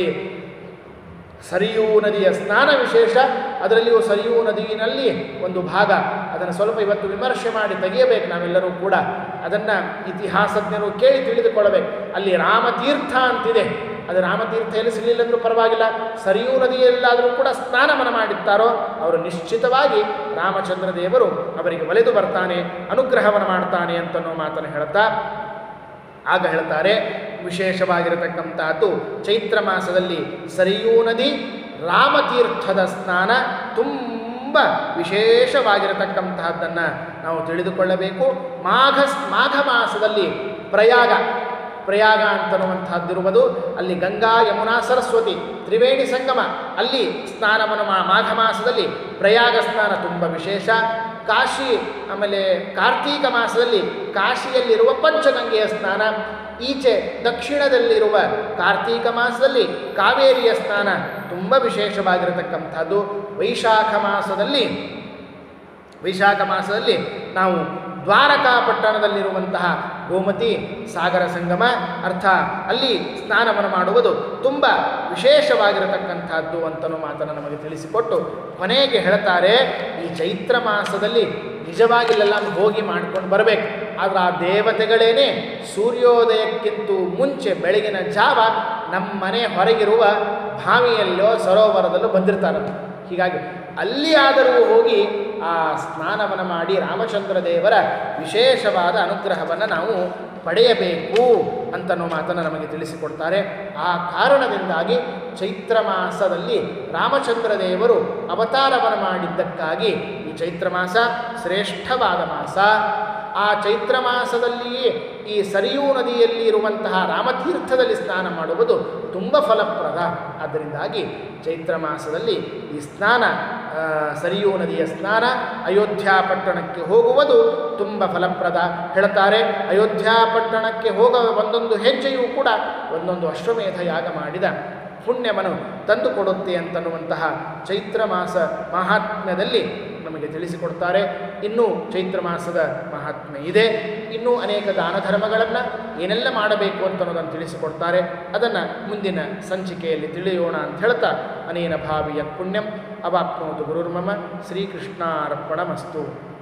ಸರಿಯೂ ನದಿಯ ಸ್ನಾನ ವಿಶೇಷ ಅದರಲ್ಲಿಯೂ ಸರಿಯೂ ನದಿಯಿನಲ್ಲಿ ಒಂದು ಭಾಗ ಅದನ್ನು ಸ್ವಲ್ಪ ಇವತ್ತು ವಿಮರ್ಶೆ ಮಾಡಿ ತೆಗೆಯಬೇಕು ನಾವೆಲ್ಲರೂ ಕೂಡ ಅದನ್ನು ಇತಿಹಾಸಜ್ಞರು ಕೇಳಿ ತಿಳಿದುಕೊಳ್ಳಬೇಕು ಅಲ್ಲಿ ರಾಮತೀರ್ಥ ಅಂತಿದೆ ಅದು ರಾಮತೀರ್ಥ ಎಲ್ಲಿ ಸಿಗಲಿಲ್ಲ ಅಂದರೂ ಪರವಾಗಿಲ್ಲ ಸರಿಯೂ ನದಿಯಲ್ಲಾದರೂ ಕೂಡ ಸ್ನಾನವನ್ನು ಮಾಡಿದ್ದಾರೋ ಅವರು ನಿಶ್ಚಿತವಾಗಿ ರಾಮಚಂದ್ರ ದೇವರು ಅವರಿಗೆ ಒಲೆದು ಬರ್ತಾನೆ ಅನುಗ್ರಹವನ್ನು ಮಾಡ್ತಾನೆ ಅಂತನ್ನೋ ಮಾತನ್ನು ಹೇಳ್ತಾ ಆಗ ಹೇಳ್ತಾರೆ ವಿಶೇಷವಾಗಿರತಕ್ಕಂಥದ್ದು ಚೈತ್ರ ಮಾಸದಲ್ಲಿ ಸರಿಯೂ ನದಿ ರಾಮತೀರ್ಥದ ಸ್ನಾನ ತುಂಬ ವಿಶೇಷವಾಗಿರತಕ್ಕಂತಹದ್ದನ್ನು ನಾವು ತಿಳಿದುಕೊಳ್ಳಬೇಕು ಮಾಘ ಮಾಘ ಮಾಸದಲ್ಲಿ ಪ್ರಯಾಗ ಪ್ರಯಾಗ ಅಂತನ್ನುವಂತಹದ್ದಿರುವುದು ಅಲ್ಲಿ ಗಂಗಾ ಯಮುನಾ ಸರಸ್ವತಿ ತ್ರಿವೇಣಿ ಸಂಗಮ ಅಲ್ಲಿ ಸ್ನಾನವನ್ನು ಮಾ ಮಾಘ ಮಾಸದಲ್ಲಿ ಪ್ರಯಾಗ ಸ್ನಾನ ತುಂಬ ವಿಶೇಷ ಕಾಶಿ ಆಮೇಲೆ ಕಾರ್ತೀಕ ಮಾಸದಲ್ಲಿ ಕಾಶಿಯಲ್ಲಿರುವ ಪಂಚಗಂಗೆಯ ಸ್ನಾನ ಈಚೆ ದಕ್ಷಿಣದಲ್ಲಿರುವ ಕಾರ್ತೀಕ ಮಾಸದಲ್ಲಿ ಕಾವೇರಿಯ ಸ್ನಾನ ತುಂಬ ವಿಶೇಷವಾಗಿರತಕ್ಕಂಥದ್ದು ವೈಶಾಖ ಮಾಸದಲ್ಲಿ ವೈಶಾಖ ಮಾಸದಲ್ಲಿ ನಾವು ದ್ವಾರಕಾ ಪಟ್ಟಣದಲ್ಲಿರುವಂತಹ ಗೋಮತಿ ಸಾಗರ ಸಂಗಮ ಅರ್ಥ ಅಲ್ಲಿ ಸ್ನಾನವನ್ನು ಮಾಡುವುದು ತುಂಬ ವಿಶೇಷವಾಗಿರತಕ್ಕಂಥದ್ದು ಅಂತನೂ ಮಾತನ್ನು ನಮಗೆ ತಿಳಿಸಿಕೊಟ್ಟು ಕೊನೆಗೆ ಹೇಳ್ತಾರೆ ಈ ಚೈತ್ರ ಮಾಸದಲ್ಲಿ ನಿಜವಾಗಿ ಇಲ್ಲೆಲ್ಲ ಹೋಗಿ ಮಾಡ್ಕೊಂಡು ಬರಬೇಕು ಆದರೆ ಆ ದೇವತೆಗಳೇನೆ ಸೂರ್ಯೋದಯಕ್ಕಿಂತ ಮುಂಚೆ ಬೆಳಗಿನ ಜಾವ ನಮ್ಮ ಮನೆ ಹೊರಗಿರುವ ಬಾವಿಯಲ್ಲೋ ಸರೋವರದಲ್ಲೋ ಬಂದಿರ್ತಾರಂತೆ ಹೀಗಾಗಿ ಅಲ್ಲಿ ಆದರೂ ಹೋಗಿ ಆ ಸ್ನಾನವನ್ನು ಮಾಡಿ ರಾಮಚಂದ್ರ ದೇವರ ವಿಶೇಷವಾದ ಅನುಗ್ರಹವನ್ನು ನಾವು ಪಡೆಯಬೇಕು ಅಂತನ್ನೋ ಮಾತನ್ನು ನಮಗೆ ತಿಳಿಸಿಕೊಡ್ತಾರೆ ಆ ಕಾರಣದಿಂದಾಗಿ ಚೈತ್ರ ಮಾಸದಲ್ಲಿ ರಾಮಚಂದ್ರ ದೇವರು ಅವತಾರವನ್ನು ಮಾಡಿದ್ದಕ್ಕಾಗಿ ಈ ಚೈತ್ರ ಮಾಸ ಶ್ರೇಷ್ಠವಾದ ಮಾಸ ಆ ಚೈತ್ರ ಮಾಸದಲ್ಲಿಯೇ ಈ ಸರಿಯೂ ನದಿಯಲ್ಲಿ ಇರುವಂತಹ ರಾಮತೀರ್ಥದಲ್ಲಿ ಸ್ನಾನ ಮಾಡುವುದು ತುಂಬ ಫಲಪ್ರದ ಆದ್ದರಿಂದಾಗಿ ಚೈತ್ರ ಮಾಸದಲ್ಲಿ ಈ ಸ್ನಾನ ಆ, ಸರಿಯೂ ನದಿಯ ಸ್ನಾನ ಅಯೋಧ್ಯ ಪಟ್ಟಣಕ್ಕೆ ಹೋಗುವುದು ತುಂಬ ಫಲಪ್ರದ ಹೇಳ್ತಾರೆ ಅಯೋಧ್ಯ ಪಟ್ಟಣಕ್ಕೆ ಹೋಗುವ ಒಂದೊಂದು ಹೆಜ್ಜೆಯೂ ಕೂಡ ಒಂದೊಂದು ಅಶ್ವಮೇಧ ಯಾಗ ಮಾಡಿದ ಪುಣ್ಯವನ್ನು ತಂದುಕೊಡುತ್ತೆ ಅಂತನ್ನುವಂತಹ ಚೈತ್ರ ಮಾಸ ಮಹಾತ್ಮ್ಯದಲ್ಲಿ ನಮಗೆ ತಿಳಿಸಿಕೊಡ್ತಾರೆ ಇನ್ನೂ ಚೈತ್ರ ಮಾಸದ ಮಹಾತ್ಮೆ ಇದೆ ಇನ್ನೂ ಅನೇಕ ದಾನ ಧರ್ಮಗಳನ್ನು ಏನೆಲ್ಲ ಮಾಡಬೇಕು ಅಂತ ಅನ್ನೋದನ್ನು ತಿಳಿಸಿಕೊಡ್ತಾರೆ ಅದನ್ನು ಮುಂದಿನ ಸಂಚಿಕೆಯಲ್ಲಿ ತಿಳಿಯೋಣ ಅಂತ ಹೇಳ್ತಾ ಅನೇನ ಭಾವಿಯ ಪುಣ್ಯಂ ಅವಾಪ್ನೋದು ಗುರುರ್ಮಮ ಶ್ರೀಕೃಷ್ಣಾರ್ಪಣಮಸ್ತು